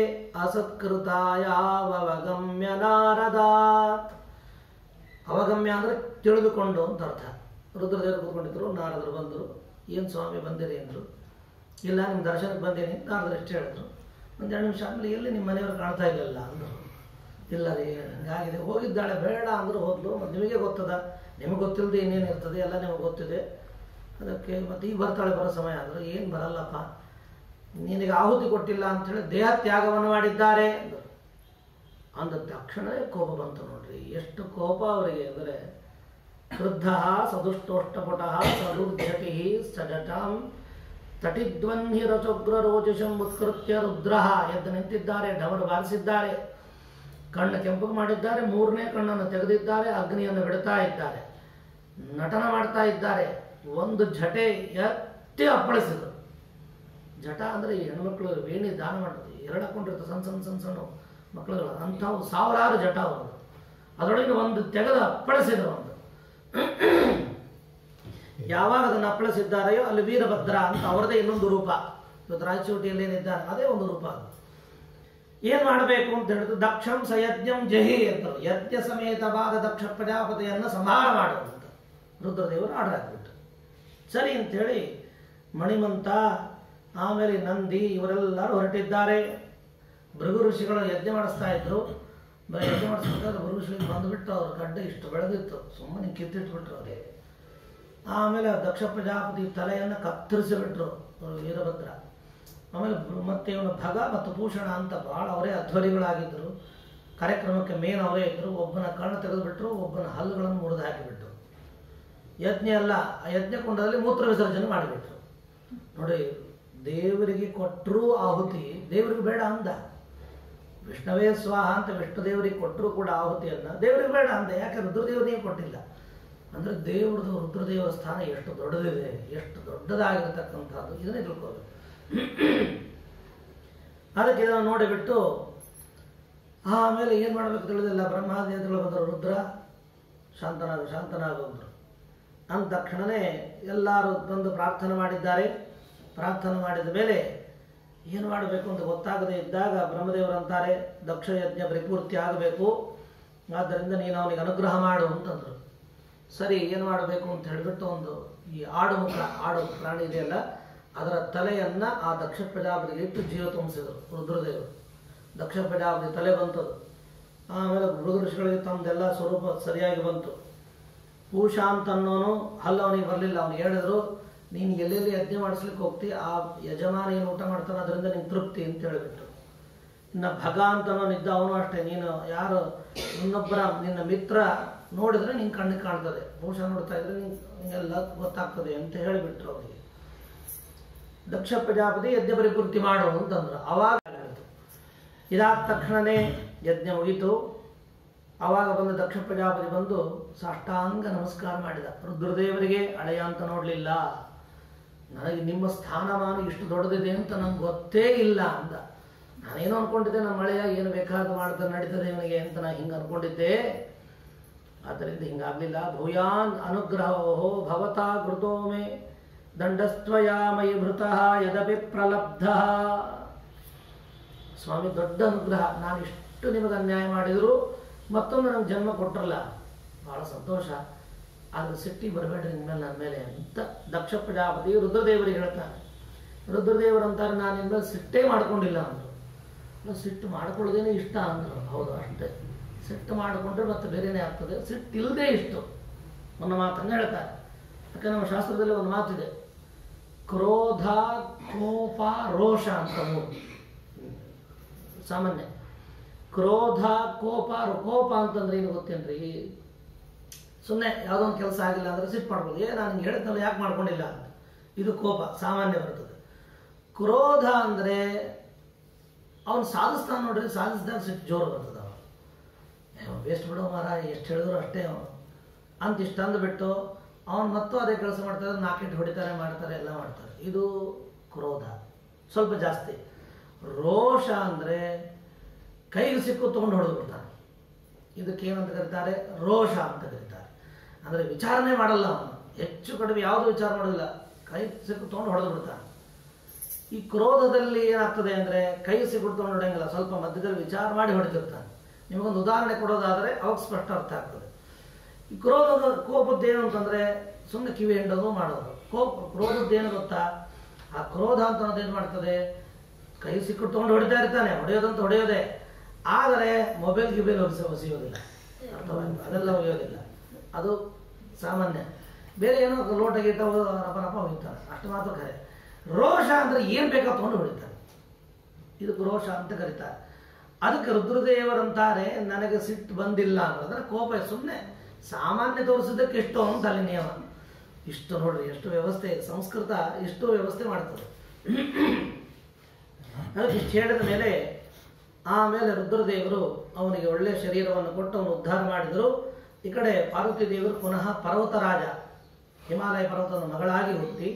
ಅಸತ್ಕೃತಾಯಾವಗಮ್ಯ ನಾರದಾತ್ ಅವಗಮ್ಯ ಅಂದರೆ ತಿಳಿದುಕೊಂಡು ಅಂತ ಅರ್ಥ ರುದ್ರದೇವರು ಕೂತ್ಕೊಂಡಿದ್ರು ನಾರದರು ಬಂದರು ಏನು ಸ್ವಾಮಿ ಬಂದಿರಿ ಅಂದರು ಇಲ್ಲ ನಿಮ್ಮ ದರ್ಶನಕ್ಕೆ ಬಂದೀನಿ ನಾರದರು ಎಷ್ಟು ಹೇಳಿದ್ರು ಒಂದು ಎರಡು ನಿಮಿಷ ಆದಮೇಲೆ ಎಲ್ಲಿ ನಿಮ್ಮ ಮನೆಯವರು ಕಾಣ್ತಾ ಇಲ್ಲಲ್ಲ ಅಂದರು ಇಲ್ಲ ರೀ ಹಿಂಗಾಗಿದೆ ಹೋಗಿದ್ದಾಳೆ ಬೇಡ ಅಂದರು ಹೋದ್ಲು ಮತ್ತು ನಿಮಗೆ ಗೊತ್ತದ ನಿಮಗೆ ಗೊತ್ತಿಲ್ಲದೆ ಇನ್ನೇನು ಇರ್ತದೆ ಎಲ್ಲ ನಿಮಗೆ ಗೊತ್ತಿದೆ ಅದಕ್ಕೆ ಮತ್ತು ಈಗ ಬರ್ತಾಳೆ ಬರೋ ಸಮಯ ಅಂದರು ಏನು ಬರಲ್ಲಪ್ಪ ನಿನಗೆ ಆಹುತಿ ಕೊಟ್ಟಿಲ್ಲ ಅಂಥೇಳಿ ದೇಹ ತ್ಯಾಗವನ್ನು ಮಾಡಿದ್ದಾರೆ ಅಂದರು ಅಂದ ತಕ್ಷಣವೇ ಕೋಪ ಬಂತು ನೋಡ್ರಿ ಎಷ್ಟು ಕೋಪ ಅವರಿಗೆ ಅಂದರೆ ಕ್ರುದ್ಧ ಸದುಷ್ಟೋಷ್ಟಪುಟ ಸದುರ್ಧ್ಯಟಿ ಸಜಟಾಂ ತಟಿಧ್ವನ್ಹಿ ರಚೋಗ್ರ ರೋಚಶಂ ಉತ್ಕೃತ್ಯ ರುದ್ರ ಎದ್ದು ನಿಂತಿದ್ದಾರೆ ಡಮರು ಬಾರಿಸಿದ್ದಾರೆ ಕಣ್ಣು ಕೆಂಪು ಮಾಡಿದ್ದಾರೆ ಮೂರನೇ ಕಣ್ಣನ್ನು ತೆಗೆದಿದ್ದಾರೆ ಅಗ್ನಿಯನ್ನು ಬಿಡ್ತಾ ಇದ್ದಾರೆ ನಟನ ಮಾಡ್ತಾ ಇದ್ದಾರೆ ಒಂದು ಜಟೆ ಎತ್ತಿ ಅಪ್ಪಳಿಸಿದರು ಜಟ ಅಂದರೆ ಈ ಹೆಣ್ಮಕ್ಳು ವೇಣಿ ದಾನ ಮಾಡ್ತೀವಿ ಎರಡು ಹಾಕೊಂಡಿರ್ತಾರೆ ಸಣ್ಣ ಸಣ್ಣ ಸಣ್ಣ ಸಣ್ಣ ಮಕ್ಕಳುಗಳು ಅಂಥವು ಸಾವಿರಾರು ಜಟ ಅವರು ಅದರೊಳಗೆ ಒಂದು ತೆಗೆದು ಅಪ್ಪಳಿಸಿದರು ಒಂದು ಯಾವಾಗ ಅದನ್ನು ಅಪ್ಪಳಿಸಿದ್ದಾರೆಯೋ ಅಲ್ಲಿ ವೀರಭದ್ರ ಅಂತ ಅವರದೇ ಇನ್ನೊಂದು ರೂಪ ಇವತ್ತು ರಾಯಚೂಟಿಯಲ್ಲಿ ಏನಿದ್ದಾರೆ ಅದೇ ಒಂದು ರೂಪ ಅದು ಏನ್ ಮಾಡಬೇಕು ಅಂತ ಹೇಳಿದ್ರು ದಕ್ಷಂ ಸಯಜ್ಞಂ ಜಹಿ ಅಂತರು ಯಜ್ಞ ಸಮೇತವಾದ ದಕ್ಷ ಪ್ರಜಾಪತಿಯನ್ನು ಸಂಹಾರ ಮಾಡು ಅಂತ ರುದ್ರದೇವರು ಆರ್ಡರ್ ಹಾಕ್ಬಿಟ್ಟು ಸರಿ ಅಂತೇಳಿ ಮಣಿಮಂತ ಆಮೇಲೆ ನಂದಿ ಇವರೆಲ್ಲರೂ ಹೊರಟಿದ್ದಾರೆ ಭೃಗು ಋಷಿಗಳು ಯಜ್ಞ ಮಾಡಿಸ್ತಾ ಇದ್ರು ಬ- ಯಜ್ಞ ಮಾಡಿಸ್ಬೇಕಾದ್ರೆ ಭೃಗು ಋಷಿಗಳು ಬಂದುಬಿಟ್ಟು ಅವ್ರ ಗಡ್ಡ ಇಷ್ಟು ಬೆಳೆದಿತ್ತು ಸುಮ್ಮನೆ ಕಿತ್ತಿಟ್ಬಿಟ್ರು ಅವರೇ ಆಮೇಲೆ ಆ ದಕ್ಷ ಪ್ರಜಾಪತಿ ತಲೆಯನ್ನು ಕತ್ತರಿಸಿಬಿಟ್ರು ಅವ್ರು ವೀರಭದ್ರ ಆಮೇಲೆ ಬ- ಮತ್ತೆ ಇವನು ಭಗ ಮತ್ತು ಭೂಷಣ ಅಂತ ಭಾಳ ಅವರೇ ಅಧ್ವರಿಗಳಾಗಿದ್ದರು ಕಾರ್ಯಕ್ರಮಕ್ಕೆ ಮೇನ್ ಅವರೇ ಇದ್ದರು ಒಬ್ಬನ ಕಣ್ಣು ತೆಗೆದುಬಿಟ್ರು ಒಬ್ಬನ ಹಲ್ಲುಗಳನ್ನು ಮುರಿದು ಹಾಕಿಬಿಟ್ರು ಯಜ್ಞ ಅಲ್ಲ ಆ ಯಜ್ಞ ಕುಂಡದಲ್ಲಿ ಮೂತ್ರ ವಿಸರ್ಜನೆ ಮಾಡಿಬಿಟ್ರು ನೋಡಿ ದೇವರಿಗೆ ಕೊಟ್ಟರೂ ಆಹುತಿ ದೇವರಿಗೆ ಬೇಡ ಅಂದ ವಿಷ್ಣುವೇ ಸ್ವಾಹ ಅಂತ ವಿಷ್ಣು ದೇವರಿಗೆ ಕೊಟ್ಟರು ಕೂಡ ಆಹುತಿಯನ್ನ ದೇವರಿಗೆ ಬೇಡ ಅಂದ ಯಾಕೆ ರುದ್ರದೇವರಿಗೆ ಕೊಟ್ಟಿಲ್ಲ ಅಂದ್ರೆ ದೇವ್ರದ್ದು ರುದ್ರದೇವರ ಸ್ಥಾನ ಎಷ್ಟು ದೊಡ್ಡದಿದೆ ಎಷ್ಟು ದೊಡ್ಡದಾಗಿರತಕ್ಕಂಥದ್ದು ಇದನ್ನೇ ತಿಳ್ಕೋಬೇಕು ಅದಕ್ಕೆ ಇದನ್ನು ನೋಡಿಬಿಟ್ಟು ಆಮೇಲೆ ಏನು ಮಾಡಬೇಕು ತಿಳಿದಿಲ್ಲ ಬ್ರಹ್ಮಾದೇವಗಳು ಬಂದರು ರುದ್ರ ಶಾಂತನಾಗು ಶಾಂತನಾಗು ಅಂದರು ಅಂದ ತಕ್ಷಣವೇ ಎಲ್ಲರೂ ಬಂದು ಪ್ರಾರ್ಥನೆ ಮಾಡಿದ್ದಾರೆ ಪ್ರಾರ್ಥನೆ ಮಾಡಿದ ಮೇಲೆ ಏನು ಮಾಡಬೇಕು ಅಂತ ಗೊತ್ತಾಗದೇ ಇದ್ದಾಗ ಬ್ರಹ್ಮದೇವರಂತಾರೆ ದಕ್ಷ ಯಜ್ಞ ಪರಿಪೂರ್ತಿ ಆಗಬೇಕು ಆದ್ದರಿಂದ ನೀನು ಅವನಿಗೆ ಅನುಗ್ರಹ ಮಾಡು ಅಂತಂದರು ಸರಿ ಏನು ಮಾಡಬೇಕು ಅಂತ ಹೇಳಿಬಿಟ್ಟು ಒಂದು ಈ ಆಡು ಮುಖ ಆಡು ಪ್ರಾಣಿ ಇದೆಯಲ್ಲ ಅದರ ತಲೆಯನ್ನು ಆ ದಕ್ಷ ಪ್ರಜಾಪತಿಗೆ ಇಟ್ಟು ಜೀವ ತುಂಬಿಸಿದರು ರುದ್ರದೇವರು ದಕ್ಷ ಪ್ರಜಾಪತಿ ತಲೆ ಬಂತದು ಆಮೇಲೆ ಮೃಗ ಋಷಿಗಳಿಗೆ ತಮ್ಮದೆಲ್ಲ ಸ್ವರೂಪ ಸರಿಯಾಗಿ ಬಂತು ಪೂಷಾ ಅಂತ ಅನ್ನೋನು ಹಲ್ಲ ಅವನಿಗೆ ಬರಲಿಲ್ಲ ಅವನಿಗೆ ಹೇಳಿದ್ರು ನೀನು ಎಲ್ಲೆಲ್ಲಿ ಯಜ್ಞ ಮಾಡಿಸ್ಲಿಕ್ಕೆ ಹೋಗ್ತಿ ಆ ಯಜಮಾನ ಏನು ಊಟ ಮಾಡ್ತಾನೆ ಅದರಿಂದ ನಿಂಗೆ ತೃಪ್ತಿ ಅಂತ ಹೇಳಿಬಿಟ್ಟು ಇನ್ನು ಭಗ ಅಂತನೋನಿದ್ದ ಅವನು ಅಷ್ಟೇ ನೀನು ಯಾರು ಇನ್ನೊಬ್ಬರ ನಿನ್ನ ಮಿತ್ರ ನೋಡಿದ್ರೆ ನಿಂಗೆ ಕಣ್ಣಿಗೆ ಕಾಣ್ತದೆ ಪೂಷಾ ನೋಡ್ತಾ ಇದ್ರೆ ನಿಂಗೆಲ್ಲ ಗೊತ್ತಾಗ್ತದೆ ಅಂತ ಹೇಳಿಬಿಟ್ರು ಅವನಿಗೆ ದಕ್ಷ ಪ್ರಜಾಪತಿ ಯಜ್ಞ ಪರಿಪೂರ್ತಿ ಮಾಡು ಅಂತಂದ್ರು ಅವಾಗ ಆಯಿತು ಇದಾದ ತಕ್ಷಣನೇ ಯಜ್ಞ ಮುಗೀತು ಆವಾಗ ಬಂದು ದಕ್ಷ ಪ್ರಜಾಪತಿ ಬಂದು ಸಾಷ್ಟಾಂಗ ನಮಸ್ಕಾರ ಮಾಡಿದ ರುದ್ರದೇವರಿಗೆ ಅಳೆಯ ಅಂತ ನೋಡಲಿಲ್ಲ ನನಗೆ ನಿಮ್ಮ ಸ್ಥಾನಮಾನ ಇಷ್ಟು ದೊಡ್ಡದಿದೆ ಅಂತ ನಂಗೆ ಗೊತ್ತೇ ಇಲ್ಲ ಅಂದ ನಾನೇನೋ ಅನ್ಕೊಂಡಿದ್ದೆ ನಮ್ಮ ಮಳೆಯ ಏನು ಬೇಕಾದ ಮಾಡ್ತಾ ನಡೀತದೆ ಇವನಿಗೆ ಅಂತ ನಾನು ಹಿಂಗೆ ಅನ್ಕೊಂಡಿದ್ದೆ ಆದ್ದರಿಂದ ಹಿಂಗಾಗಲಿಲ್ಲ ಭೂಯಾನ್ ಅನುಗ್ರಹೋ ಭವತಾ ಕೃತೋ ಮೇ ದಂಡಸ್ತ್ವಯಾ ಮಯಿ ಭೃತಃ ಯದಪಿ ಪ್ರಲಬ್ಧ ಸ್ವಾಮಿ ದೊಡ್ಡ ಅನುಗ್ರಹ ನಾನು ಇಷ್ಟು ನಿಮಗೆ ಅನ್ಯಾಯ ಮಾಡಿದ್ರು ಮತ್ತೊಮ್ಮೆ ನನಗೆ ಜನ್ಮ ಕೊಟ್ಟರಲ್ಲ ಬಹಳ ಸಂತೋಷ ಆದ್ರೆ ಸಿಟ್ಟಿ ಬರಬೇಡ್ರಿ ಇನ್ಮೇಲೆ ನನ್ನ ಮೇಲೆ ಅಂತ ದಕ್ಷ ಪ್ರಜಾಪತಿ ರುದ್ರದೇವರಿಗೆ ಹೇಳ್ತಾನೆ ರುದ್ರದೇವರಂತಾರೆ ನಾನು ಇನ್ಮೇಲೆ ಸಿಟ್ಟೇ ಮಾಡ್ಕೊಂಡಿಲ್ಲ ಅಂದರು ಇಲ್ಲ, ಸಿಟ್ಟು ಮಾಡ್ಕೊಳ್ಳೋದೇನೆ ಇಷ್ಟ ಅಂದರು ಹೌದು ಅಷ್ಟೇ ಸಿಟ್ಟು ಮಾಡಿಕೊಂಡ್ರೆ ಮತ್ತೆ ಬೇರೆನೇ ಆಗ್ತದೆ ಸಿಟ್ಟು ಇಲ್ಲದೆ ಇಷ್ಟು ಒಂದು ಮಾತನ್ನು ಹೇಳ್ತಾರೆ ಯಾಕೆ ನಮ್ಮ ಶಾಸ್ತ್ರದಲ್ಲಿ ಒಂದು ಮಾತಿದೆ ಕ್ರೋಧ ಕೋಪ ರೋಷ ಅಂತ ಮೂರು ಸಾಮಾನ್ಯ ಕ್ರೋಧ ಕೋಪ ರೋ- ಕೋಪ ಅಂತಂದ್ರೆ ಏನು ಗೊತ್ತೇನ್ರಿ ಸುಮ್ಮನೆ ಯಾವುದೋ ಒಂದು ಕೆಲಸ ಆಗಿಲ್ಲ ಅಂದ್ರೆ ಸಿಟ್ಟು ಮಾಡ್ಬೋದು ಏ ನಾನು ಹಿಂಗೆ ಹೇಳಿದ್ನಲ್ಲ ಯಾಕೆ ಮಾಡ್ಕೊಂಡಿಲ್ಲ ಅಂತ ಇದು ಕೋಪ ಸಾಮಾನ್ಯ ಬರ್ತದೆ ಕ್ರೋಧ ಅಂದರೆ ಅವನು ಸಾಧಿಸ್ತಾನೆ ನೋಡ್ರಿ ಸಾಧಿಸಿದಾಗ ಸಿಟ್ಟು ಜೋರು ಬರ್ತದೆ ಅವನು ವೇಸ್ಟ್ ಬಿಡೋ ಮಾರ ಎಷ್ಟು ಹೇಳಿದ್ರು ಅಷ್ಟೇ ಅವನು ಅಂತ ಇಷ್ಟು ಅಂದ್ಬಿಟ್ಟು ಅವನು ಮತ್ತು ಅದೇ ಕೆಲಸ ಮಾಡ್ತಾರೆ ನಾಕೆಟ್ ಹೊಡಿತಾರೆ ಮಾಡ್ತಾರೆ ಎಲ್ಲ ಮಾಡ್ತಾರೆ ಇದು ಕ್ರೋಧ ಸ್ವಲ್ಪ ಜಾಸ್ತಿ ರೋಷ ಅಂದರೆ ಕೈಗೆ ಸಿಕ್ಕು ತೊಗೊಂಡು ಹೊಡೆದು ಬಿಡ್ತಾನೆ ಇದಕ್ಕೆ ಏನಂತ ಕರೀತಾರೆ ರೋಷ ಅಂತ ಕರೀತಾರೆ ಅಂದರೆ ವಿಚಾರಣೆ ಮಾಡಲ್ಲ ಅವನು ಹೆಚ್ಚು ಕಡಿಮೆ ಯಾವುದು ವಿಚಾರ ಮಾಡೋದಿಲ್ಲ ಕೈ ಸಿಕ್ಕು ತೊಗೊಂಡು ಹೊಡೆದು ಬಿಡ್ತಾನೆ ಈ ಕ್ರೋಧದಲ್ಲಿ ಏನಾಗ್ತದೆ ಅಂದರೆ ಕೈ ಸಿಗುಡ್ಕೊಂಡು ಹೊಡೆಯಂಗಿಲ್ಲ ಸ್ವಲ್ಪ ಮಧ್ಯದಲ್ಲಿ ವಿಚಾರ ಮಾಡಿ ಹೊಡೆದಿರ್ತಾನೆ ನಿಮಗೊಂದು ಉದಾಹರಣೆ ಕೊಡೋದಾದರೆ ಅವಾಗ ಸ್ಪಷ್ಟ ಅರ್ಥ ಆಗ್ತದೆ ಈ ಕ್ರೋಧದ ಕೋಪದ್ದು ಏನು ಅಂತಂದರೆ ಸುಮ್ಮನೆ ಕಿವಿ ಹಿಂಡೋದು ಮಾಡೋದು ಕೋಪ ಕ್ರೋಧದ್ದು ಏನು ಗೊತ್ತಾ ಆ ಕ್ರೋಧ ಅಂತ ಅನ್ನೋದು ಏನು ಮಾಡ್ತದೆ ಕೈ ಸಿಕ್ಕು ತೊಗೊಂಡು ಹೊಡಿತಾ ಇರ್ತಾನೆ ಹೊಡೆಯೋದಂತ ಹೊಡೆಯೋದೇ ಆದರೆ ಮೊಬೈಲ್ ಗಿಬೈಲ್ ಹೊರಿಸ ಹೊಸಿಯೋದಿಲ್ಲ ಅರ್ಥವಾಯ್ತು ಅದೆಲ್ಲ ಒಯ್ಯೋದಿಲ್ಲ ಅದು ಸಾಮಾನ್ಯ ಬೇರೆ ಏನೋ ಲೋಟ ಗೀಟ ರಪ ರಪ ಹೋಗ್ತಾನೆ ಅಷ್ಟು ಮಾತ್ರ ಖರೆ ರೋಷ ಅಂದರೆ ಏನು ಬೇಕಾ ತೊಗೊಂಡು ಹೊಡಿತಾನೆ ಇದಕ್ಕೆ ರೋಷ ಅಂತ ಕರೀತಾರೆ ಅದಕ್ಕೆ ರುದ್ರದೇವರಂತಾರೆ ನನಗೆ ಸಿಟ್ಟು ಬಂದಿಲ್ಲ ಅನ್ನೋದ್ರೆ ಕೋಪ ಸುಮ್ಮನೆ ಸಾಮಾನ್ಯ ತೋರಿಸಿದ್ದಕ್ಕೆ ಎಷ್ಟು ಅಂತ ಅಲ್ಲಿ ನಿಯಮ ಇಷ್ಟು ನೋಡ್ರಿ ಎಷ್ಟು ವ್ಯವಸ್ಥೆ ಸಂಸ್ಕೃತ ಇಷ್ಟು ವ್ಯವಸ್ಥೆ ಮಾಡ್ತದೆ ಅದಕ್ಕೆ ಇಷ್ಟು ಹೇಳಿದ ಮೇಲೆ ಆಮೇಲೆ ರುದ್ರದೇವರು ಅವನಿಗೆ ಒಳ್ಳೆಯ ಶರೀರವನ್ನು ಕೊಟ್ಟು ಅವನು ಉದ್ಧಾರ ಮಾಡಿದರು ಈ ಕಡೆ ಪಾರ್ವತಿ ದೇವರು ಪುನಃ ಪರ್ವತರಾಜ ಹಿಮಾಲಯ ಪರ್ವತದ ಮಗಳಾಗಿ ಹುಟ್ಟಿ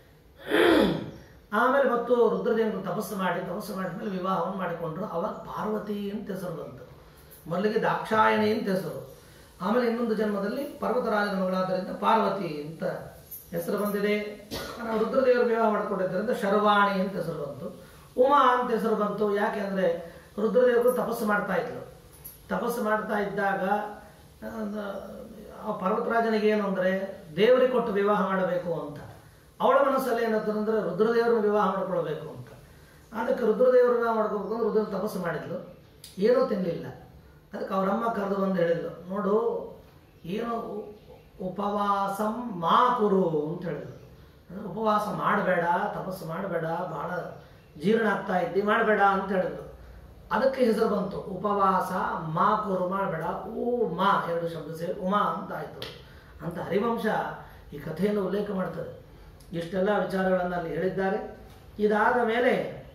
ಆಮೇಲೆ ಮತ್ತು ರುದ್ರದೇವರು ತಪಸ್ಸು ಮಾಡಿ ತಪಸ್ಸು ಮಾಡಿದ್ಮೇಲೆ ವಿವಾಹವನ್ನು ಮಾಡಿಕೊಂಡ್ರು ಅವಾಗ ಪಾರ್ವತಿ ಅಂತ ಹೆಸರು ಬಂತು ಮೊದಲಿಗೆ ದಾಕ್ಷಾಯಣಿ ಅಂತ ಹೆಸರು ಆಮೇಲೆ ಇನ್ನೊಂದು ಜನ್ಮದಲ್ಲಿ ಪರ್ವತರಾಜನ ಮಗಳಾದ್ದರಿಂದ ಪಾರ್ವತಿ ಅಂತ ಹೆಸರು ಬಂದಿದೆ ನಾವು ರುದ್ರದೇವರು ವಿವಾಹ ಮಾಡಿಕೊಂಡಿದ್ದರಿಂದ ಶರ್ವಾಣಿ ಅಂತ ಹೆಸರು ಬಂತು ಉಮಾ ಅಂತ ಹೆಸರು ಬಂತು ಯಾಕೆಂದ್ರೆ ರುದ್ರದೇವರು ತಪಸ್ಸು ಮಾಡ್ತಾ ಇದ್ರು ತಪಸ್ಸು ಮಾಡ್ತಾ ಇದ್ದಾಗ ಆ, ಆ ಪರ್ವತರಾಜನಿಗೆ ಏನು ಅಂದರೆ ದೇವರಿಗೆ ಕೊಟ್ಟು ವಿವಾಹ ಮಾಡಬೇಕು ಅಂತ ಅವಳ ಮನಸ್ಸಲ್ಲಿ ಏನಂತಂದ್ರೆ ರುದ್ರದೇವರನ್ನ ವಿವಾಹ ಮಾಡ್ಕೊಳ್ಬೇಕು ಅಂತ ಅದಕ್ಕೆ ರುದ್ರದೇವರು ವಿವಾಹ ಮಾಡ್ಕೋಬೇಕು ಅಂದ್ರೆ ರುದ್ರ ತಪಸ್ಸು ಮಾಡಿದ್ಲು ಏನೂ ತಿನ್ನಲಿಲ್ಲ ಅದಕ್ಕೆ ಅವರಮ್ಮ ಕರೆದು ಬಂದು ಹೇಳಿದ್ಲು ನೋಡು ಏನೋ ಉ- ಉಪವಾಸಂ ಮಾ ಕುರು ಅಂತ ಹೇಳಿದ್ರು ಅಂದ್ರೆ ಉಪವಾಸ ಮಾಡಬೇಡ ತಪಸ್ಸು ಮಾಡಬೇಡ ಬಹಳ ಜೀರ್ಣ ಆಗ್ತಾ ಇದ್ದಿ ಮಾಡಬೇಡ ಅಂತ ಹೇಳಿದ್ರು ಅದಕ್ಕೆ ಹೆಸರು ಬಂತು ಉಪವಾಸ ಮಾ ಕುರು ಮಾಡಬೇಡ ಉ ಮಾ ಎರಡು ಶಬ್ದ ಸೇರಿ ಉಮಾ ಅಂತ ಆಯ್ತು ಅಂತ ಹರಿವಂಶ ಈ ಕಥೆಯನ್ನು ಉಲ್ಲೇಖ ಮಾಡ್ತದೆ ಇಷ್ಟೆಲ್ಲ ವಿಚಾರಗಳನ್ನು ಅಲ್ಲಿ ಹೇಳಿದ್ದಾರೆ ಇದಾದ ಮೇಲೆ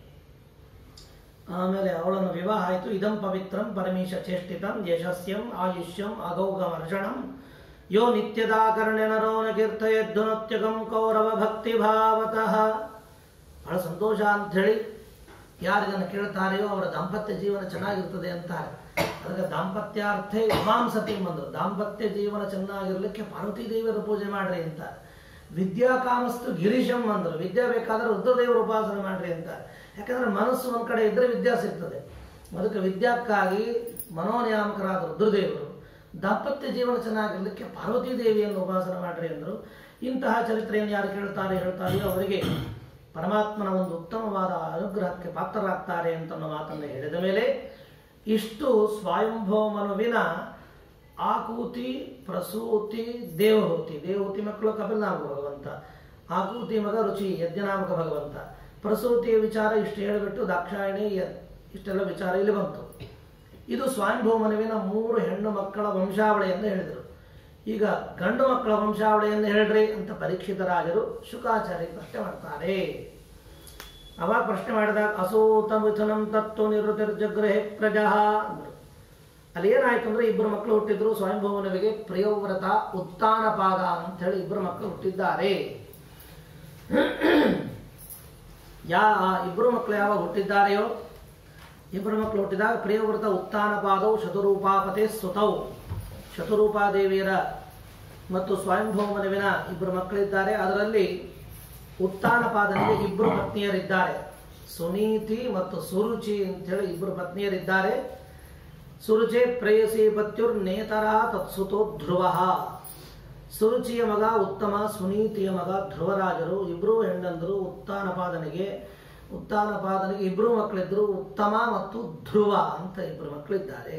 ಆಮೇಲೆ ಅವಳನ್ನು ವಿವಾಹ ಆಯಿತು ಇದಂ ಪವಿತ್ರಂ ಪರಮೇಶ ಚೇಷ್ಟಿತಂ ಯಶಸ್ಯಂ ಆಯುಷ್ಯಂ ಅಗೌಗಮರ್ಷಣಂ ಯೋ ನಿತ್ಯದಾಕರ್ಣ್ಯ ನರೋ ನ ಕೀರ್ತಯದ್ಧುನತ್ಯಗಂ ಕೌರವ ಭಕ್ತಿ ಭಾವತಃ ಬಹಳ ಸಂತೋಷ ಅಂಥೇಳಿ ಯಾರಿಗನ್ನು ಕೇಳ್ತಾರೆಯೋ ಅವರ ದಾಂಪತ್ಯ ಜೀವನ ಚೆನ್ನಾಗಿರ್ತದೆ ಅಂತಾರೆ ಅದಕ್ಕೆ ದಾಂಪತ್ಯಾರ್ಥೇ ಇಮಾಂಸತಿ ಬಂದರು ದಾಂಪತ್ಯ ಜೀವನ ಚೆನ್ನಾಗಿರ್ಲಿಕ್ಕೆ ಪಾರ್ವತಿ ದೇವಿಯರ ಪೂಜೆ ಮಾಡ್ರಿ ಅಂತಾರೆ ವಿದ್ಯಾ ಕಾಮಸ್ತು ಗಿರೀಶಂ ಅಂದರು ವಿದ್ಯೆ ಬೇಕಾದ್ರೆ ರುದ್ರದೇವರ ಉಪಾಸನೆ ಮಾಡ್ರಿ ಅಂತಾರೆ ಯಾಕಂದ್ರೆ ಮನಸ್ಸು ಒಂದ್ ಕಡೆ ಇದ್ರೆ ವಿದ್ಯಾ ಸಿಗ್ತದೆ ಅದಕ್ಕೆ ವಿದ್ಯಾಕ್ಕಾಗಿ ಮನೋನಿಯಾಮಕರಾದ ರುದ್ರದೇವರು ದಾಂಪತ್ಯ ಜೀವನ ಚೆನ್ನಾಗಿರ್ಲಿಕ್ಕೆ ಪಾರ್ವತಿ ದೇವಿಯನ್ನು ಉಪಾಸನೆ ಮಾಡ್ರಿ ಅಂದರು ಇಂತಹ ಚರಿತ್ರೆಯನ್ನು ಯಾರು ಕೇಳ್ತಾರೆ ಹೇಳ್ತಾರೆಯೋ ಅವರಿಗೆ ಪರಮಾತ್ಮನ ಒಂದು ಉತ್ತಮವಾದ ಅನುಗ್ರಹಕ್ಕೆ ಪಾತ್ರರಾಗ್ತಾರೆ ಅಂತ ಅನ್ನೋ ಮಾತನ್ನು ಹೇಳಿದ ಮೇಲೆ ಇಷ್ಟು ಸ್ವಯಂಭವ ಮನುವಿನ ಆಕೂತಿ ಪ್ರಸೂತಿ ದೇವಹೂತಿ ದೇವಹೂತಿ ಮಕ್ಕಳು ಕಪಿಲನಾಮಕ ಭಗವಂತ ಆಕೂತಿ ಮಗ ರುಚಿ ಯಜ್ಞನಾಮಕ ಭಗವಂತ ಪ್ರಸೂತಿಯ ವಿಚಾರ ಇಷ್ಟು ಹೇಳಿಬಿಟ್ಟು ದಾಕ್ಷಾಯಣಿ ಯ- ಇಷ್ಟೆಲ್ಲ ವಿಚಾರ ಇಲ್ಲಿ ಬಂತು ಇದು ಸ್ವಯಂಭವ ಮನುವಿನ ಮೂರು ಹೆಣ್ಣು ಮಕ್ಕಳ ವಂಶಾವಳಿಯನ್ನು ಹೇಳಿದರು ಈಗ ಗಂಡು ಮಕ್ಕಳ ವಂಶಾವಳಿಯನ್ನು ಹೇಳ್ರಿ ಅಂತ ಪರೀಕ್ಷಿತರಾಜರು ಶುಕಾಚಾರ್ಯ ಪ್ರಶ್ನೆ ಮಾಡ್ತಾರೆ ಅವಾಗ ಪ್ರಶ್ನೆ ಮಾಡಿದಾಗ ಅಸೂತ ಮಿಥುನಂ ತತ್ವ ನಿವೃತ್ತಿರ್ಜಗ್ರಹೆ ಪ್ರಜಾ ಅಂದ್ರು ಅಲ್ಲಿ ಏನಾಯ್ತು ಅಂದ್ರೆ ಇಬ್ಬರು ಮಕ್ಕಳು ಹುಟ್ಟಿದ್ರು ಸ್ವಯಂಭವನವಿಗೆ ಪ್ರಿಯವ್ರತ ಉತ್ತಾನಪಾದ ಅಂತ ಹೇಳಿ ಇಬ್ಬರು ಮಕ್ಕಳು ಹುಟ್ಟಿದ್ದಾರೆ ಯಾ ಆ ಇಬ್ಬರು ಮಕ್ಕಳು ಯಾವಾಗ ಹುಟ್ಟಿದ್ದಾರೆಯೋ ಇಬ್ಬರು ಮಕ್ಕಳು ಹುಟ್ಟಿದಾಗ ಪ್ರಿಯವ್ರತ ಉತ್ತಾನಪಾದವು ಶತರೂಪಾಪತೆ ಸುತೌ ಶತರೂಪಾದೇವಿಯರ ಮತ್ತು ಸ್ವಯಂಭವ ಮನುವಿನ ಇಬ್ಬರು ಮಕ್ಕಳಿದ್ದಾರೆ ಅದರಲ್ಲಿ ಉತ್ತಾನಪಾದನಿಗೆ ಇಬ್ಬರು ಪತ್ನಿಯರಿದ್ದಾರೆ ಸುನೀತಿ ಮತ್ತು ಸುರುಚಿ ಅಂತೇಳಿ ಇಬ್ಬರು ಪತ್ನಿಯರಿದ್ದಾರೆ ಸುರುಚಿ ಪ್ರೇಯಸಿ ಪತ್ಯುರ್ ನೇತರ ತತ್ಸುತೋ ಧ್ರುವ ಸುರುಚಿಯ ಮಗ ಉತ್ತಮ ಸುನೀತಿಯ ಮಗ ಧ್ರುವರಾಜರು ಇಬ್ಬರು ಹೆಣ್ಣಂದರು ಉತ್ತಾನಪಾದನಿಗೆ ಉತ್ತಾನಪಾದನಿಗೆ ಇಬ್ಬರು ಮಕ್ಕಳಿದ್ರು ಉತ್ತಮ ಮತ್ತು ಧ್ರುವ ಅಂತ ಇಬ್ಬರು ಮಕ್ಕಳಿದ್ದಾರೆ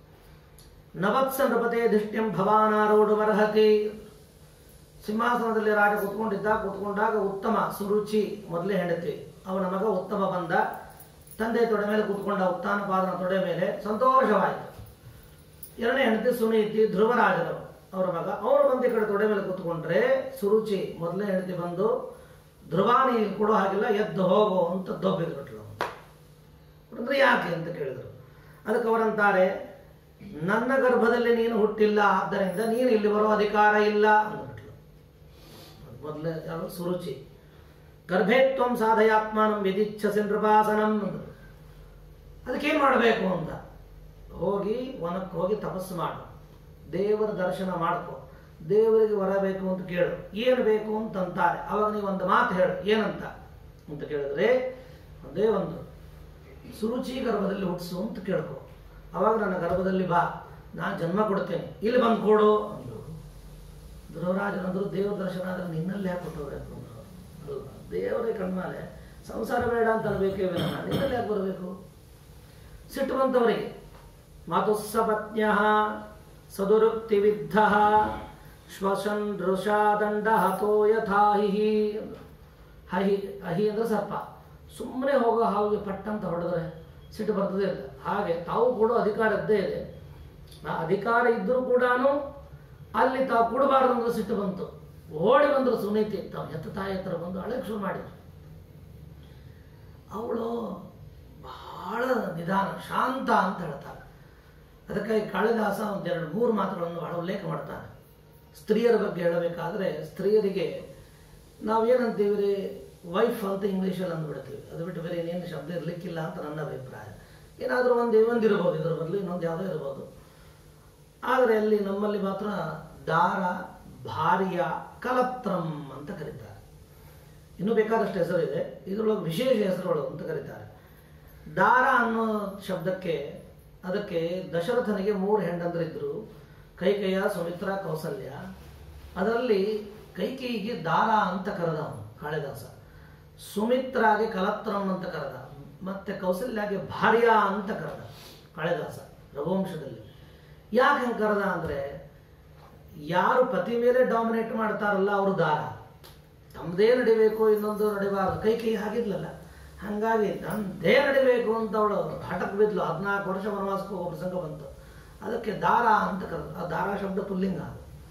ನವತ್ಸ ನೃಪತೆ ಧಿಷ್ಟ್ಯಂ ಭವಾನಾರೋಢಮರ್ಹತಿ ಸಿಂಹಾಸನದಲ್ಲಿ ರಾಜ ಕುತ್ಕೊಂಡಿದ್ದ ಕುತ್ಕೊಂಡಾಗ ಉತ್ತಮ ಸುರುಚಿ ಮೊದಲೇ ಹೆಂಡತಿ ಅವನ ಮಗ ಉತ್ತಮ ಬಂದ ತಂದೆ ತೊಡೆ ಮೇಲೆ ಕುತ್ಕೊಂಡ ಉತ್ತಾನಪಾದನ ತೊಡೆ ಮೇಲೆ ಸಂತೋಷವಾಯಿತು ಎರಡನೇ ಹೆಂಡತಿ ಸುನೀತಿ ಧ್ರುವರಾಜರು ಅವರ ಮಗ ಅವರು ಬಂದು ಈ ಕಡೆ ತೊಡೆ ಮೇಲೆ ಕುತ್ಕೊಂಡ್ರೆ ಸುರುಚಿ ಮೊದಲನೇ ಹೆಂಡತಿ ಬಂದು ಧ್ರುವಾನಿ ಕೊಡೋ ಹಾಗಿಲ್ಲ ಎದ್ದು ಹೋಗು ಅಂತ ದೊಬ್ಬಿದ್ಬಿಟ್ರು ಅಂದ್ರೆ ಯಾಕೆ ಅಂತ ಕೇಳಿದರು ಅದಕ್ಕೆ ಅವರಂತಾರೆ ನನ್ನ ಗರ್ಭದಲ್ಲಿ ನೀನು ಹುಟ್ಟಿಲ್ಲ ಆದ್ದರಿಂದ ನೀನು ಇಲ್ಲಿ ಬರೋ ಅಧಿಕಾರ ಇಲ್ಲ ಅಂದ್ಬಿಟ್ಲು ಮೊದಲೇ ಯಾರು ಸುರುಚಿ ಗರ್ಭೇತ್ವಂ ಸಾಧಯಾತ್ಮಾನಂ ವಿದಿಚ್ಛಸಿ ನೃಪಾಸನಂ ಅಂದ್ರು ಅದಕ್ಕೇನು ಮಾಡಬೇಕು ಅಂತ ಹೋಗಿ ವನಕ್ಕೆ ಹೋಗಿ ತಪಸ್ಸು ಮಾಡು ದೇವರ ದರ್ಶನ ಮಾಡ್ಕೊ ದೇವರಿಗೆ ವರ ಬೇಕು ಅಂತ ಕೇಳು ಏನು ಬೇಕು ಅಂತ ಅಂತಾರೆ ಅವಾಗ ನೀವು ಒಂದು ಮಾತು ಹೇಳು ಏನಂತ ಅಂತ ಕೇಳಿದ್ರೆ ಒಂದೇ ಒಂದು ಸುರುಚಿ ಗರ್ಭದಲ್ಲಿ ಹುಟ್ಟಿಸು ಅಂತ ಕೇಳ್ಕೊ ಅವಾಗ ನನ್ನ ಗರ್ಭದಲ್ಲಿ ಬಾ ನಾನು ಜನ್ಮ ಕೊಡ್ತೇನೆ ಇಲ್ಲಿ ಬಂದು ಕೊಡು ಅಂದ್ರು ಧ್ರುವರಾಜನಂದ್ರು ದೇವ್ರ ದರ್ಶನ ಆದ್ರೆ ನಿನ್ನಲ್ಲಿ ಯಾಕೆ ಕೊಟ್ಟೋಗ್ಬೇಕು ಅಂದ್ರು ಅಲ್ವಾ? ದೇವರೇ ಕಣ್ಮಾಲೆ ಸಂಸಾರ ಬೇಡ ಅಂತ ಅನ್ಬೇಕೇ ವಿನಃ ನಿನ್ನಲ್ಲಿ ಯಾಕೆ ಬರಬೇಕು ಸಿಟ್ಟು ಬಂತವರಿಗೆ ಮಾತುಸ್ಸಪತ್ನ್ಯ ಸದುರುಕ್ತಿ ವಿದ್ಧ ಶ್ವಸನ್ ಋಷಾದಂಡ ಹತೋ ಯಥಾ ಹಿಹಿ ಅಂದ್ರು. ಹಹಿ ಅಹಿ ಅಂದ್ರೆ ಸರ್ಪ ಸುಮ್ಮನೆ ಹೋಗೋ ಹಾವಿಗೆ ಪಟ್ಟಂತ ಹೊಡೆದ್ರೆ ಸಿಟ್ಟು ಬರ್ತದೆ ಇಲ್ಲ ಹಾಗೆ ತಾವು ಕೊಡೋ ಅಧಿಕಾರ ಇದ್ದೇ ಇದೆ ಆ ಅಧಿಕಾರ ಇದ್ದರೂ ಕೂಡ ಅಲ್ಲಿ ತಾವು ಕೊಡಬಾರ್ದು ಅಂದ್ರೆ ಸಿಟ್ಟು ಬಂತು ಓಡಿ ಬಂದ್ರು ಸುನೀತಿ ತಾವು ಹೆತ್ತ ತಾಯಿ ಹತ್ರ ಬಂದು ಅಳಕ್ಕೆ ಶುರು ಮಾಡಿದ್ರು ಅವಳು ಬಹಳ ನಿಧಾನ ಶಾಂತ ಅಂತ ಹೇಳ್ತಾರೆ ಅದಕ್ಕಾಗಿ ಕಾಳಿದಾಸ ಒಂದೆರಡು ಮೂರು ಮಾತುಗಳನ್ನು ಬಹಳ ಉಲ್ಲೇಖ ಮಾಡ್ತಾನೆ ಸ್ತ್ರೀಯರ ಬಗ್ಗೆ ಹೇಳಬೇಕಾದ್ರೆ ಸ್ತ್ರೀಯರಿಗೆ ನಾವೇನಂತೀವಿ ರೀ ವೈಫ್ ಅಂತ ಇಂಗ್ಲೀಷಲ್ಲಿ ಅಂದ್ಬಿಡ್ತೀವಿ ಅದು ಬಿಟ್ಟು ಬೇರೆ ಏನೇನು ಶಬ್ದ ಇರಲಿಕ್ಕಿಲ್ಲ ಅಂತ ನನ್ನ ಅಭಿಪ್ರಾಯ ಏನಾದರೂ ಒಂದು ಒಂದಿರ್ಬೋದು ಇದ್ರ ಬದಲು ಇನ್ನೊಂದು ಯಾವುದೋ ಇರ್ಬೋದು ಆದರೆ ಅಲ್ಲಿ ನಮ್ಮಲ್ಲಿ ಮಾತ್ರ ದಾರ ಭಾರ್ಯ ಕಲತ್ರಂ ಅಂತ ಕರೀತಾರೆ ಇನ್ನೂ ಬೇಕಾದಷ್ಟು ಹೆಸರು ಇದೆ ಇದರೊಳಗೆ ವಿಶೇಷ ಹೆಸರುಗಳು ಅಂತ ಕರೀತಾರೆ ದಾರ ಅನ್ನೋ ಶಬ್ದಕ್ಕೆ ಅದಕ್ಕೆ ದಶರಥನಿಗೆ ಮೂರು ಹೆಂಡಂದ್ರಿದ್ರು ಕೈಕೇಯ ಸುಮಿತ್ರ ಕೌಸಲ್ಯ ಅದರಲ್ಲಿ ಕೈಕೇಯಿಗೆ ದಾರ ಅಂತ ಕರೆದ ಅವನು ಕಾಳಿದಾಸ ಸುಮಿತ್ರಾಗೆ ಕಲತ್ರಂ ಅಂತ ಕರೆದ ಮತ್ತೆ ಕೌಸಲ್ಯಾಗೆ ಭಾರ್ಯ ಅಂತ ಕರೆದ ಕಾಳಿದಾಸ ರಘುವಂಶದಲ್ಲಿ ಯಾಕೆ ಹಂಗೆ ಕರೆದ ಅಂದರೆ ಯಾರು ಪತಿ ಮೇಲೆ ಡಾಮಿನೇಟ್ ಮಾಡ್ತಾರಲ್ಲ ಅವರು ದಾರ ತಮ್ಮದೇ ನಡಿಬೇಕು ಇನ್ನೊಂದು ನಡಿಬಾರ್ದು ಕೈ ಕೈ ಹಾಗಿದ್ಲಲ್ಲ ಹಾಗಾಗಿ ನನ್ನದೇ ನಡಿಬೇಕು ಅಂತ ಅವಳು ಹಠಕ್ಕೆ ಬಿದ್ಲು ಹದಿನಾಲ್ಕು ವರ್ಷ ವನವಾಸಕ್ಕೆ ಹೋಗೋ ಪ್ರಸಂಗ ಬಂತು ಅದಕ್ಕೆ ದಾರ ಅಂತ ಕರೆದು ಆ ದಾರ ಶಬ್ದ ಪುಲ್ಲಿಂಗ ಅದು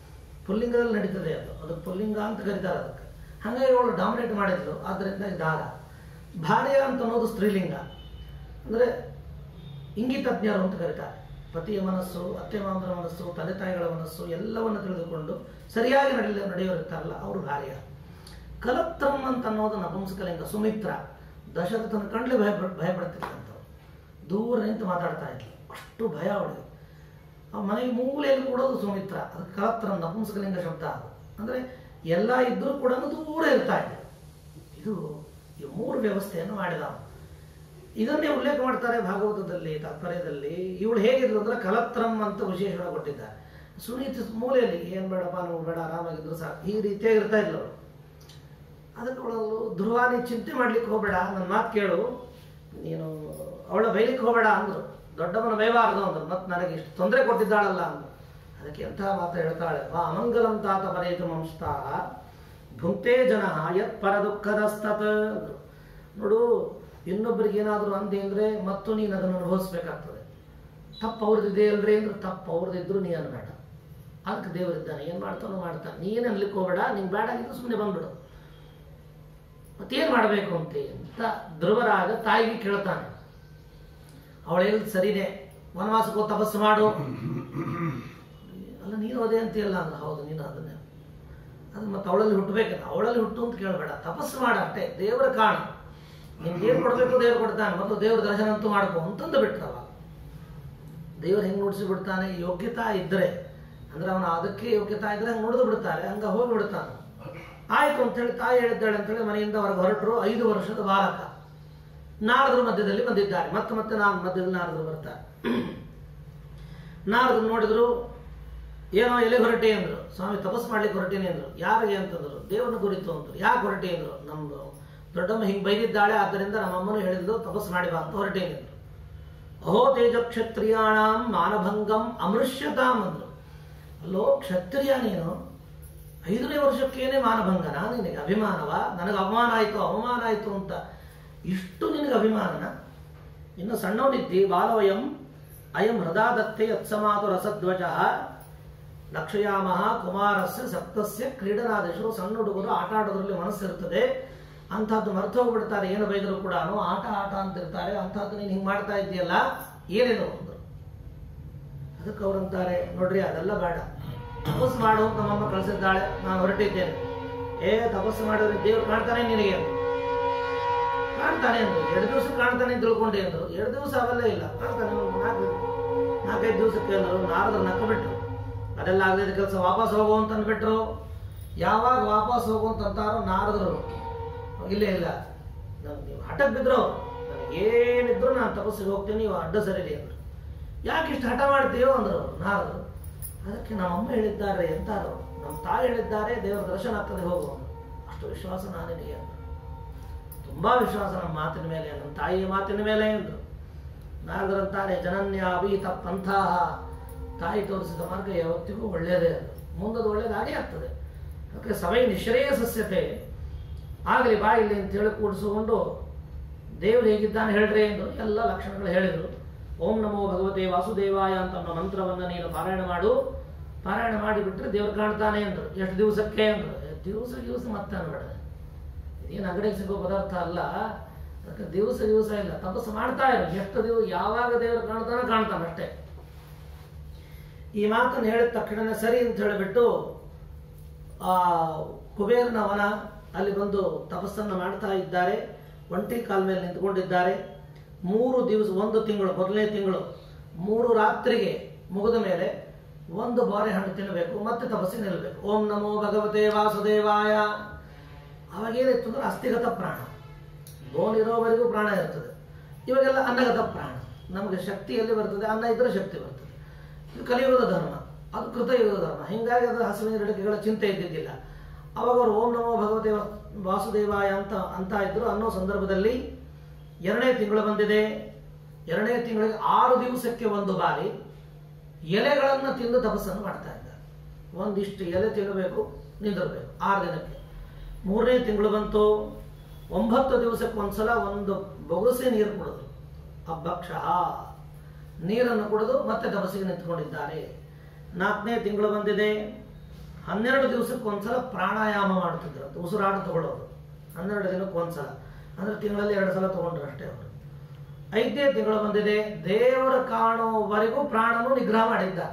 ಪುಲ್ಲಿಂಗದಲ್ಲಿ ನಡೀತದೆ ಅದು ಅದು ಪುಲ್ಲಿಂಗ ಅಂತ ಕರೀತಾರೆ ಅದಕ್ಕೆ ಹಾಗಾಗಿ ಅವಳು ಡಾಮಿನೇಟ್ ಮಾಡಿದ್ಲು ಆದ್ದರಿಂದ ದಾರ ಭಾರ್ಯ ಅಂತ ಅನ್ನೋದು ಸ್ತ್ರೀಲಿಂಗ ಅಂದರೆ ಇಂಗಿತಜ್ಞರು ಅಂತ ಕರೀತಾರೆ ಪತಿಯ ಮನಸ್ಸು ಅತ್ತೆ ಮಾಮರ ಮನಸ್ಸು ತಂದೆ ತಾಯಿಗಳ ಮನಸ್ಸು ಎಲ್ಲವನ್ನು ತಿಳಿದುಕೊಂಡು ಸರಿಯಾಗಿ ನಡೆಯಲು ನಡೆಯೋರಿರ್ತಾರಲ್ಲ ಅವರು ಭಾರ್ಯ ಕಲತ್ರಂ ಅಂತ ಅನ್ನೋದು ನಪುಂಸಕಲಿಂಗ ಸುಮಿತ್ರ ದಶರಥನ ಕಂಡ್ಲೆ ಭಯ ಭಯಪಡ್ತಿದ್ದಂಥವ್ರು ದೂರ ನಿಂತು ಮಾತಾಡ್ತಾ ಇದ್ಲು ಅಷ್ಟು ಭಯ ಅವಳಿಗೆ ಆ ಮನೆಗೆ ಮೂಲೆಯಲ್ಲಿ ಕೊಡೋದು ಸುಮಿತ್ರ ಅದಕ್ಕೆ ಕಲತ್ರ ನಪುಂಸಕಲಿಂಗ ಶಬ್ದ ಅದು ಅಂದರೆ ಎಲ್ಲ ಇದ್ದರೂ ಕೂಡ ದೂರ ಇರ್ತಾ ಇದೆ ಇದು ಈ ಮೂರು ವ್ಯವಸ್ಥೆಯನ್ನು ಮಾಡಿದ ಅವನು. ಇದನ್ನೇ ಉಲ್ಲೇಖ ಮಾಡ್ತಾರೆ ಭಾಗವತದಲ್ಲಿ ತಾತ್ಪರ್ಯದಲ್ಲಿ ಇವಳು ಹೇಗಿದ್ಲು ಅಂದ್ರೆ ಕಲತ್ರಂ ಅಂತ ವಿಶೇಷವಾಗಿ ಕೊಟ್ಟಿದ್ದಾರೆ ಸುನೀತಿ ಮೂಲೆಯಲ್ಲಿ ಏನು ಬೇಡಪ್ಪ ನಾವು ಬೇಡ ಆರಾಮಾಗಿದ್ರು ಸಾಕು ಈ ರೀತಿಯಾಗಿ ಇರ್ತಾ ಇದ್ಲು ಅವಳು ಅದಕ್ಕೆ ಅವಳು ಧ್ರುವ ನೀ ಚಿಂತೆ ಮಾಡ್ಲಿಕ್ಕೆ ಹೋಗಬೇಡ ನನ್ನ ಮಾತು ಕೇಳು ನೀನು ಅವಳ ಬೈಲಿಕ್ಕೆ ಹೋಗಬೇಡ ಅಂದ್ರು ದೊಡ್ಡವನ ಬೈಬಾರ್ದು ಅಂದ್ರು ಮತ್ತೆ ನನಗೆ ಇಷ್ಟು ತೊಂದರೆ ಕೊಟ್ಟಿದ್ದಾಳಲ್ಲ ಅಂದ್ರು ಅದಕ್ಕೆ ಎಂಥ ಮಾತು ಹೇಳ್ತಾಳೆ ವಾ ಅಮಂಗಲಂ ತಾತ ಪರೇತು ಮಂಸ್ತಾ ಭುಂಕ್ತೇ ಜನ ಯತ್ ಪರ ದುಃಖದಸ್ತತ್ ಅಂದ್ರು ನೋಡು ಇನ್ನೊಬ್ಬರಿಗೆ ಏನಾದರೂ ಅಂದೆ ಅಂದರೆ ಮತ್ತು ನೀನು ಅದನ್ನು ಅನುಭವಿಸ್ಬೇಕಾಗ್ತದೆ ತಪ್ಪು ಅವ್ರದ್ದಿದೆ ಅಲ್ರಿ ಅಂದ್ರೆ ತಪ್ಪು ಅವ್ರದ್ದಿದ್ರು ನೀ ಅನ್ಬೇಡ ಅದಕ್ಕೆ ದೇವರಿದ್ದಾನೆ ಏನು ಮಾಡ್ತಾನೋ ಮಾಡ್ತಾನೆ ನೀನು ಅನ್ಲಿಕ್ಕೆ ಹೋಗಬೇಡ ನೀನು ಬೇಡ ಆಗಿದ್ದು ಸುಮ್ಮನೆ ಬಂದ್ಬಿಡು ಮತ್ತೇನು ಮಾಡಬೇಕು ಅಂತೆ ಅಂತ ಧ್ರುವರಾಗ ತಾಯಿಗೆ ಕೇಳ್ತಾನೆ ಅವಳು ಹೇಳಿದ್ ಸರಿನೇ ವನವಾಸಕ್ಕೋ ತಪಸ್ಸು ಮಾಡು ಅಲ್ಲ ನೀನು ಅದೇ ಅಂತೀಯಲ್ಲ ಅಂದ್ರೆ ಹೌದು ನೀನು ಅದನ್ನೇ ಅದು ಮತ್ತೆ ಅವಳಲ್ಲಿ ಹುಟ್ಟಬೇಕಲ್ಲ ಅವಳಲ್ಲಿ ಹುಟ್ಟು ಅಂತ ಕೇಳಬೇಡ ತಪಸ್ಸು ಮಾಡ ಅಷ್ಟೇ ದೇವರ ಕಾಣ ನಿನ್ಗೆ ಏನು ಕೊಡಬೇಕು ದೇವ್ರು ಕೊಡ್ತಾನೆ ಮತ್ತು ದೇವ್ರ ದರ್ಶನ ಅಂತೂ ಮಾಡ್ಕೊ ಅಂತಂದು ಬಿಟ್ರವ ದೇವ್ರು ಹೆಂಗೆ ನುಡಿಸಿ ಬಿಡ್ತಾನೆ ಯೋಗ್ಯತಾ ಇದ್ದರೆ ಅಂದ್ರೆ ಅವನು ಅದಕ್ಕೆ ಯೋಗ್ಯತಾ ಇದ್ರೆ ಹಂಗೆ ನುಡಿದು ಬಿಡ್ತಾರೆ ಹಂಗೆ ಹೋಗಿ ಬಿಡ್ತಾನೆ ಆಯ್ತು ಅಂತೇಳಿ ತಾಯಿ ಹೇಳಿದ್ದಾಳೆ ಅಂತೇಳಿ ಮನೆಯಿಂದ ಹೊರಗೆ ಹೊರಟರು ಐದು ವರ್ಷದ ಬಾಲಕ ನಾರದರು ಮಧ್ಯದಲ್ಲಿ ಬಂದಿದ್ದಾರೆ ಮತ್ತೆ ಮತ್ತೆ ನಾನು ಮಧ್ಯದಲ್ಲಿ ನಾರದರು ಬರ್ತಾರೆ ನಾರದರು ನೋಡಿದ್ರು ಏನೋ ಎಲೆ ಹೊರಟೆ ಅಂದ್ರು ಸ್ವಾಮಿ ತಪಸ್ ಮಾಡ್ಲಿಕ್ಕೆ ಹೊರಟೇನೆ ಅಂದ್ರು ಯಾರಿಗೆ ಅಂತಂದ್ರು ದೇವರನ್ನ ಕುರಿತು ಅಂದ್ರು ಯಾಕೆ ಹೊರಟೆ ಅಂದ್ರು ನಮ್ದು ದೊಡ್ಡಮ್ಮ ಹಿಂಗೆ ಬೈದಿದ್ದಾಳೆ ಆದ್ದರಿಂದ ನಮ್ಮಮ್ಮನು ಹೇಳಿದ್ಲು ತಪಸ್ ಮಾಡಿ ಬಾ ಅಂತ ಹೊರಟೇನೆ ಅಂದ್ರು ಅಹೋ ತೇಜ ಕ್ಷತ್ರಿಯಾಣಂ ಮಾನಭಂಗಂ ಅಮೃಷ್ಯತಾಂ ಅಂದ್ರು ಅಲ್ಲೋ ಕ್ಷತ್ರಿಯ ನೀನು ಐದನೇ ವರ್ಷಕ್ಕೇನೆ ಮಾನಭಂಗನ ನಿನಗೆ ಅಭಿಮಾನವ ನನಗೆ ಅವಮಾನ ಆಯಿತು ಅವಮಾನ ಆಯಿತು ಅಂತ ಇಷ್ಟು ನಿನಗೆ ಅಭಿಮಾನನ ಇನ್ನು ಸಣ್ಣವನಿದ್ದಿ ಬಾಲವಯಂ ಅಯಂ ಹೃದಾದತ್ತೆ ಯತ್ಸಮಾತು ರಸಧ್ವಜ ಲಕ್ಷಯಾಮಹ ಕುಮಾರಸ್ಯ ಸಪ್ತಸ್ಯ ಕ್ರೀಡನಾದೇಶರು ಸಣ್ಣ ಹುಡುಗರು ಆಟ ಆಡೋದ್ರಲ್ಲಿ ಮನಸ್ಸಿರ್ತದೆ ಅಂಥದ್ದು ಮರ್ತು ಹೋಗ್ಬಿಡ್ತಾರೆ ಏನು ಬೈದರೂ ಕೂಡ ಆಟ ಆಟ ಅಂತಿರ್ತಾರೆ ಅಂಥದ್ದು ನೀನು ಹಿಂಗೆ ಮಾಡ್ತಾ ಇದ್ದೀಯಲ್ಲ ಏನೇನು ಅಂದ್ರು ಅದಕ್ಕೆ ಅವ್ರಂತಾರೆ ನೋಡ್ರಿ ಅದೆಲ್ಲ ಬೇಡ ತಪಸ್ಸು ಮಾಡು ಅಂತ ನಮ್ಮಮ್ಮ ಕಳಿಸಿದ್ದಾಳೆ ನಾನು ಹೊರಟಿದ್ದೇನೆ ಏ ತಪಸ್ಸು ಮಾಡಿದ್ರೆ ದೇವ್ರು ಕಾಣ್ತಾನೆ ನಿನಗೆ ಅಂದ್ರು. ಕಾಣ್ತಾನೆ ಅಂದ್ರು ಎರಡು ದಿವಸ ಕಾಣ್ತಾನೆ ಅಂತ ತಿಳ್ಕೊಂಡೆ ಅಂದ್ರು ಎರಡು ದಿವಸ ಅವೆಲ್ಲ ಇಲ್ಲ ಕಾಣ್ತಾನೆ ಒಂದು ನಾಲ್ಕು ನಾಲ್ಕೈದು ದಿವಸಕ್ಕೆ ಅಂದ್ರು ನಾರದ್ರು ನಕ್ಕ ಬಿಟ್ರು ಅದೆಲ್ಲ ಆಗದಿದ್ದ ಕೆಲಸ ವಾಪಸ್ ಹೋಗು ಅಂತ ಅಂದ್ಬಿಟ್ರು ಯಾವಾಗ ವಾಪಸ್ ಹೋಗು ಅಂತ ಅಂತಾರೋ ನಾರದ್ರು ಇಲ್ಲೇ ಇಲ್ಲ ನನ್- ನೀವು ಹಠಕ್ಕೆ ಬಿದ್ರು ನನಗೇನಿದ್ರು ನಾನು ತಪಸ್ಸಿಗೆ ಹೋಗ್ತೀನಿ ನೀವು ಅಡ್ಡ ಸರಿಲಿ ಅಂದ್ರು ಯಾಕೆ ಇಷ್ಟು ಹಠ ಮಾಡ್ತೀಯೋ ಅಂದ್ರು ನಾರದ್ರು ಅದಕ್ಕೆ ನಮ್ಮಮ್ಮ ಹೇಳಿದ್ದಾರೆ ಎಂತಾರು ನಮ್ಮ ತಾಯಿ ಹೇಳಿದ್ದಾರೆ ದೇವರ ದರ್ಶನ ಆಗ್ತದೆ ಹೋಗು ಅಂದ್ರು. ಅಷ್ಟು ವಿಶ್ವಾಸ ನಾನಿಗೆ ಅಂದ್ರು ತುಂಬಾ ವಿಶ್ವಾಸ ನಮ್ಮ ಮಾತಿನ ಮೇಲೆ ನಮ್ಮ ತಾಯಿಯ ಮಾತಿನ ಮೇಲೆ ಎಂದ್ರು ನಾರದರಂತಾರೆ ಜನನ್ಯ ಅಭೀತ ಪಂಥಾಹ ತಾಯಿ ತೋರಿಸಿದ ಮಾರ್ಗ ಯಾವತ್ತಿಗೂ ಒಳ್ಳೆಯದೇ ಅದು ಮುಂದದು ಒಳ್ಳೇದಾಗೇ ಆಗ್ತದೆ ಅದಕ್ಕೆ ಸಭೆ ನಿಶ್ರೇಯಸಸ್ಯತೆ ಆಗಲಿ ಬಾ ಇಲ್ಲಿ ಅಂತ ಹೇಳಿ ಕೂಡಿಸಿಕೊಂಡು ದೇವರು ಹೇಗಿದ್ದಾನೆ ಹೇಳ್ರಿ ಎಂದು ಎಲ್ಲ ಲಕ್ಷಣಗಳು ಹೇಳಿದರು ಓಂ ನಮೋ ಭಗವತೆ ವಾಸುದೇವಾಯ ಅಂತ ಅನ್ನೋ ಮಂತ್ರವನ್ನು ನೀನು ಪಾರಾಯಣ ಮಾಡು ಪಾರಾಯಣ ಮಾಡಿಬಿಟ್ರೆ ದೇವ್ರು ಕಾಣ್ತಾನೆ ಅಂದರು ಎಷ್ಟು ದಿವಸಕ್ಕೆ ಅಂದರು ದಿವಸ ದಿವಸ ಮತ್ತೆ ಅನ್ಬೇಡ ಇದೇನು ಅಂಗಡಿಗೆ ಸಿಗೋ ಪದಾರ್ಥ ಅಲ್ಲ ಅದಕ್ಕೆ ದಿವಸ ದಿವಸ ಇಲ್ಲ ತಪಸ್ಸು ಮಾಡ್ತಾ ಇರು ಎಷ್ಟು ದಿವಸ ಯಾವಾಗ ದೇವರು ಕಾಣ್ತಾನೆ ಕಾಣ್ತಾನೆ ಅಷ್ಟೇ ಈ ಮಾತನ್ನು ಹೇಳಿದ ತಕ್ಷಣ ಸರಿ ಅಂತ ಹೇಳಿಬಿಟ್ಟು ಆ ಕುಬೇರನ ವನ ಅಲ್ಲಿ ಬಂದು ತಪಸ್ಸನ್ನು ಮಾಡ್ತಾ ಇದ್ದಾರೆ ಒಂಟಿ ಕಾಲ ಮೇಲೆ ನಿಂತ್ಕೊಂಡಿದ್ದಾರೆ ಮೂರು ದಿವಸ ಒಂದು ತಿಂಗಳು ಮೊದಲನೇ ತಿಂಗಳು ಮೂರು ರಾತ್ರಿಗೆ ಮುಗಿದ ಮೇಲೆ ಒಂದು ಬಾರೆ ಹಣ್ಣು ತಿನ್ನಬೇಕು ಮತ್ತೆ ತಪಸ್ಸಿಗೆ ನಿಲ್ಲಬೇಕು ಓಂ ನಮೋ ಭಗವತೆ ವಾಸುದೇವಾಯ ಅವಾಗ ಏನಿತ್ತು ಅಂದ್ರೆ ಅಸ್ಥಿಗತ ಪ್ರಾಣ ಬೋನ್ ಇರೋವರೆಗೂ ಪ್ರಾಣ ಇರ್ತದೆ ಇವಾಗೆಲ್ಲ ಅನ್ನಗತ ಪ್ರಾಣ ನಮಗೆ ಶಕ್ತಿ ಎಲ್ಲಿ ಬರ್ತದೆ ಅನ್ನ ಇದ್ರೆ ಶಕ್ತಿ ಬರ್ತದೆ ಇದು ಕಲಿಯುಗದ ಧರ್ಮ ಅದು ಕೃತಯುಗದ ಧರ್ಮ ಹಿಂಗಾಗಿ ಅದು ಹಸುವಿನ ಗಿಡಕೆಗಳ ಚಿಂತೆ ಇದ್ದಿದ್ದಿಲ್ಲ ಅವಾಗ ಅವರು ಓಂ ನಮೋ ಭಗವತೆ ವಾ- ವಾಸುದೇವಾಯ ಅಂತ ಅಂತ ಇದ್ರು ಅನ್ನೋ ಸಂದರ್ಭದಲ್ಲಿ ಎರಡನೇ ತಿಂಗಳು ಬಂದಿದೆ ಎರಡನೇ ತಿಂಗಳಿಗೆ ಆರು ದಿವಸಕ್ಕೆ ಒಂದು ಬಾರಿ ಎಲೆಗಳನ್ನು ತಿಂದು ತಪಸ್ಸನ್ನು ಮಾಡ್ತಾ ಇದ್ದಾರೆ ಒಂದಿಷ್ಟು ಎಲೆ ತಿನ್ನಬೇಕು ನಿಂದಿರಬೇಕು ಆರು ದಿನಕ್ಕೆ ಮೂರನೇ ತಿಂಗಳು ಬಂತು ಒಂಬತ್ತು ದಿವಸಕ್ಕೆ ಒಂದ್ಸಲ ಒಂದು ಬೊಗಸೆ ನೀರು ಕುಡಿದ್ರು ಅಬ್ಬಕ್ಷ ನೀರನ್ನು ಕುಡಿದು ಮತ್ತೆ ತಪಸ್ಸಿಗೆ ನಿಂತ್ಕೊಂಡಿದ್ದಾರೆ ನಾಲ್ಕನೇ ತಿಂಗಳು ಬಂದಿದೆ ಹನ್ನೆರಡು ದಿವಸಕ್ಕೆ ಒಂದ್ಸಲ ಪ್ರಾಣಾಯಾಮ ಮಾಡ್ತಿದ್ರು ಅಂತ ಉಸಿರಾಟ ತಗೊಳ್ಳೋದು ಹನ್ನೆರಡು ದಿನಕ್ಕೆ ಒಂದ್ಸಲ ಅಂದ್ರೆ ತಿಂಗಳಲ್ಲಿ ಎರಡು ಸಲ ತಗೊಂಡ್ರು ಅಷ್ಟೇ ಅವರು ಐದನೇ ತಿಂಗಳು ಬಂದಿದೆ ದೇವರ ಕಾಣುವವರೆಗೂ ಪ್ರಾಣನು ನಿಗ್ರಹ ಮಾಡಿದ್ದಾರೆ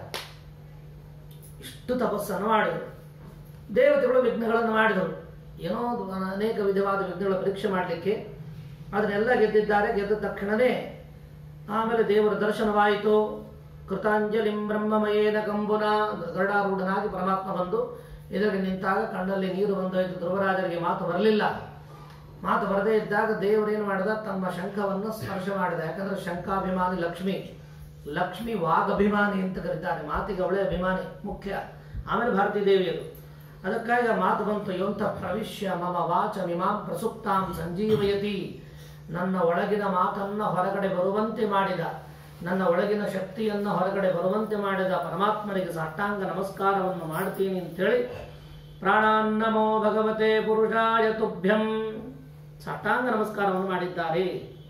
ಇಷ್ಟು ತಪಸ್ಸನ್ನು ಮಾಡಿದರು ದೇವತೆಗಳು ವಿಘ್ನಗಳನ್ನು ಮಾಡಿದರು ಏನೋ ಒಂದು ಅನೇಕ ವಿಧವಾದ ವಿಘ್ನಗಳ ಪರೀಕ್ಷೆ ಮಾಡಲಿಕ್ಕೆ ಅದನ್ನೆಲ್ಲ ಗೆದ್ದಿದ್ದಾರೆ ಗೆದ್ದ ತಕ್ಷಣವೇ ಆಮೇಲೆ ದೇವರ ದರ್ಶನವಾಯಿತು ಕೃತಾಂಜಲಿಂ ಬ್ರಹ್ಮಮಯೇನ ಕಂಬುನ ಗರುಡಾರೂಢನಾಗಿ ಪರಮಾತ್ಮ ಬಂದು ಎದುರಿಗೆ ನಿಂತಾಗ ಕಣ್ಣಲ್ಲಿ ನೀರು ಬಂದೋಯ್ತು ಧ್ರುವರಾಜರಿಗೆ ಮಾತು ಬರಲಿಲ್ಲ ಮಾತು ಬರದೇ ಇದ್ದಾಗ ದೇವರೇನು ಮಾಡಿದ ತಮ್ಮ ಶಂಖವನ್ನು ಸ್ಪರ್ಶ ಮಾಡಿದ ಯಾಕಂದ್ರೆ ಶಂಖಾಭಿಮಾನಿ ಲಕ್ಷ್ಮಿ ಲಕ್ಷ್ಮಿ ವಾಗಭಿಮಾನಿ ಅಂತ ಕರೀತಾರೆ ಮಾತಿಗೆ ಅವಳೇ ಅಭಿಮಾನಿ ಮುಖ್ಯ ಆಮೇಲೆ ಭಾರತೀ ದೇವಿಯರು ಅದಕ್ಕಾಗಿ ಆ ಮಾತು ಬಂತು ಯೊಂತ ಪ್ರವಿಶ್ಯ ಮಮ ವಾಚ ವಿಮಾಂ ಪ್ರಸುಪ್ತಾಂ ಸಂಜೀವಯತಿ ನನ್ನ ಒಳಗಿನ ಮಾತನ್ನ ಹೊರಗಡೆ ಬರುವಂತೆ ಮಾಡಿದ ನನ್ನ ಒಳಗಿನ ಶಕ್ತಿಯನ್ನು ಹೊರಗಡೆ ಬರುವಂತೆ ಮಾಡಿದ ಪರಮಾತ್ಮನಿಗೆ ಸಾಷ್ಟಾಂಗ ನಮಸ್ಕಾರವನ್ನು ಮಾಡ್ತೀನಿ ಅಂತೇಳಿ ಪ್ರಾಣಾನ್ನಮೋ ಭಗವತೆ ಪುರುಷಾಯ ತುಭ್ಯಂ ಸಾಷ್ಟಾಂಗ ನಮಸ್ಕಾರವನ್ನು ಮಾಡಿದ್ದಾರೆ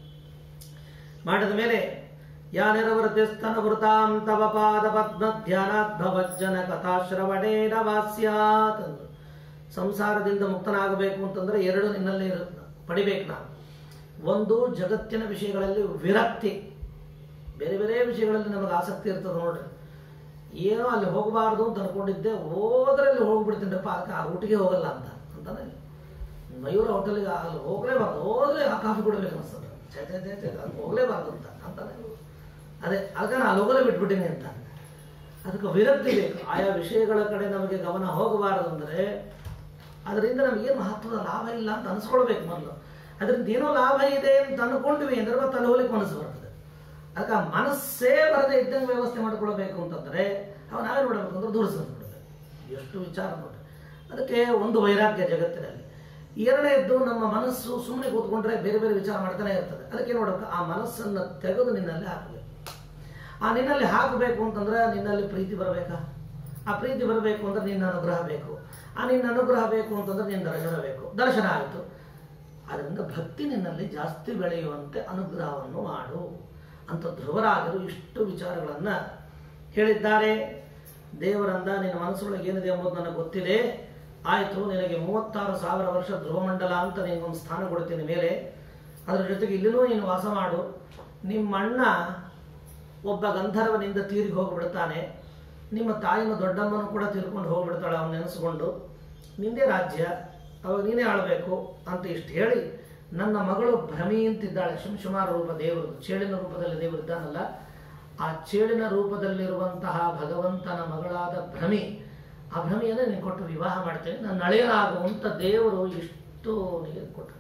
ಮಾಡಿದ ಮೇಲೆ ಯಾನಿರವೃತಿಸ್ತನ ವೃತಾಂ ತವ ಪಾದ ಪದ್ಮ ಧ್ಯಾನಾತ್ ಭವಜ್ಜನ ಕಥಾಶ್ರವಣೇನ ವಾಸ್ಯಾತ್ ಅಂದ್ರು. ಸಂಸಾರದಿಂದ ಮುಕ್ತನಾಗಬೇಕು ಅಂತಂದ್ರೆ ಎರಡು ನಿನ್ನಲ್ಲಿ ಇರುತ್ತೆ ಪಡಿಬೇಕು ನಾನು ಒಂದು ಜಗತ್ತಿನ ವಿಷಯಗಳಲ್ಲಿ ವಿರಕ್ತಿ ಬೇರೆ ಬೇರೆ ವಿಷಯಗಳಲ್ಲಿ ನಮಗೆ ಆಸಕ್ತಿ ಇರ್ತದೆ ನೋಡ್ರಿ ಏನೋ ಅಲ್ಲಿ ಹೋಗಬಾರ್ದು ಅಂತ ಅನ್ಕೊಂಡಿದ್ದೆ ಹೋದ್ರೆ ಅಲ್ಲಿ ಹೋಗ್ಬಿಡ್ತೀನಿರಪ್ಪ ಅದಕ್ಕೆ ಆ ಊಟಿಗೆ ಹೋಗಲ್ಲ ಅಂತ ಅಂತಾನೆ ಮಯೂರ ಹೋಟೆಲ್ಗೆ ಅಲ್ಲಿ ಹೋಗಲೇಬಾರ್ದು ಹೋದ್ರೆ ಆ ಕಾಫಿ ಕುಡಬೇಕು ಅನ್ಸ್ತದೆ ಛೇ ಛೇ ಛೇ ಛೇ ಅಲ್ಲಿ ಹೋಗಲೇಬಾರ್ದು ಅಂತ ಅಂತಾನೆ ಅದೇ ಅದಕ್ಕೆ ನಾನು ಅಲ್ಲಿ ಹೋಗಲೇ ಬಿಟ್ಬಿಟ್ಟಿನಿ ಅಂತ ಅದಕ್ಕೆ ವಿರಕ್ತಿ ಬೇಕು ಆಯಾ ವಿಷಯಗಳ ಕಡೆ ನಮಗೆ ಗಮನ ಹೋಗಬಾರದು ಅಂದರೆ ಅದರಿಂದ ನಮಗೇನು ಮಹತ್ವದ ಲಾಭ ಇಲ್ಲ ಅಂತ ಅನ್ಸ್ಕೊಳ್ಬೇಕು ಮೊದಲು ಅದರಿಂದ ಏನೋ ಲಾಭ ಇದೆ ಅಂತ ಅನ್ಕೊಂಡ್ವಿ ಅಂದ್ರೆ ಮತ್ತೆ ಅಲ್ಲಿ ಹೋಗ್ಲಿಕ್ಕೆ ಮನಸ್ಸು ಬರ್ತದೆ ಅದಕ್ಕೆ ಆ ಮನಸ್ಸೇ ಬರದೇ ಇದ್ದಂಗೆ ವ್ಯವಸ್ಥೆ ಮಾಡ್ಕೊಳ್ಬೇಕು ಅಂತಂದ್ರೆ ಅವ ನಾವೇ ನೋಡಬೇಕು ಅಂದ್ರೆ ದೂರ ಬಿಡಬೇಕು ಎಷ್ಟು ವಿಚಾರ ನೋಡ್ರಿ ಅದಕ್ಕೆ ಒಂದು ವೈರಾಗ್ಯ ಜಗತ್ತಿನಲ್ಲಿ ಎರಡನೇದ್ದು ನಮ್ಮ ಮನಸ್ಸು ಸುಮ್ಮನೆ ಕೂತ್ಕೊಂಡ್ರೆ ಬೇರೆ ಬೇರೆ ವಿಚಾರ ಮಾಡ್ತಾನೆ ಇರ್ತದೆ ಅದಕ್ಕೆ ನೋಡಬೇಕು ಆ ಮನಸ್ಸನ್ನು ತೆಗೆದು ನಿನ್ನಲ್ಲಿ ಹಾಕಬೇಕು ಆ ನಿನ್ನಲ್ಲಿ ಹಾಕಬೇಕು ಅಂತಂದ್ರೆ ನಿನ್ನಲ್ಲಿ ಪ್ರೀತಿ ಬರಬೇಕಾ ಆ ಪ್ರೀತಿ ಬರಬೇಕು ಅಂದ್ರೆ ನಿನ್ನ ಅನುಗ್ರಹ ಬೇಕು ಆ ನಿನ್ನ ಅನುಗ್ರಹ ಬೇಕು ಅಂತಂದ್ರೆ ನಿನ್ನ ದರ್ಶನ ಬೇಕು ದರ್ಶನ ಆಯಿತು ಅದರಿಂದ ಭಕ್ತಿ ನಿನ್ನಲ್ಲಿ ಜಾಸ್ತಿ ಬೆಳೆಯುವಂತೆ ಅನುಗ್ರಹವನ್ನು ಮಾಡು ಅಂತ ಧ್ರುವರಾಜರು ಇಷ್ಟು ವಿಚಾರಗಳನ್ನ ಹೇಳಿದ್ದಾರೆ ದೇವರಂದ ನಿನ್ನ ಮನಸ್ಸೊಳಗೆ ಏನಿದೆ ಎಂಬುದು ನನಗೆ ಗೊತ್ತಿದೆ ಆಯಿತು ನಿನಗೆ ಮೂವತ್ತಾರು ಸಾವಿರ ವರ್ಷ ಧ್ರುವಮಂಡಲ ಅಂತ ನಿನಗೊಂದು ಸ್ಥಾನ ಕೊಡ್ತೀನಿ ಮೇಲೆ ಅದರ ಜೊತೆಗೆ ಇಲ್ಲಿನೂ ನೀನು ವಾಸ ಮಾಡು ನಿಮ್ಮ ಅಣ್ಣ ಒಬ್ಬ ಗಂಧರ್ವನಿಂದ ತೀರಿ ಹೋಗ್ಬಿಡ್ತಾನೆ ನಿಮ್ಮ ತಾಯಿನ ದೊಡ್ಡಮ್ಮನೂ ಕೂಡ ತೀರ್ಕೊಂಡು ಹೋಗ್ಬಿಡ್ತಾಳೆ ಅವನು ನೆನೆಸ್ಕೊಂಡು ನಿಂದೇ ರಾಜ್ಯ ಅವಾಗ ನೀನೇ ಆಳಬೇಕು ಅಂತ ಇಷ್ಟು ಹೇಳಿ ನನ್ನ ಮಗಳು ಭ್ರಮಿ ಅಂತಿದ್ದಾಳೆ ಶಂಶುಮಾರ ರೂಪ ದೇವರು ಚೇಳಿನ ರೂಪದಲ್ಲಿ ದೇವರು ಇದ್ದಾನಲ್ಲ ಆ ಚೇಳಿನ ರೂಪದಲ್ಲಿರುವಂತಹ ಭಗವಂತನ ಮಗಳಾದ ಭ್ರಮಿ ಆ ಭ್ರಮಿಯನ್ನು ನೀನು ಕೊಟ್ಟು ವಿವಾಹ ಮಾಡ್ತೇನೆ ನನ್ನ ಅಳೆಯಲಾಗುವಂತ ದೇವರು ಇಷ್ಟು ನೀರು ಕೊಟ್ಟುಬಿಟ್ಟ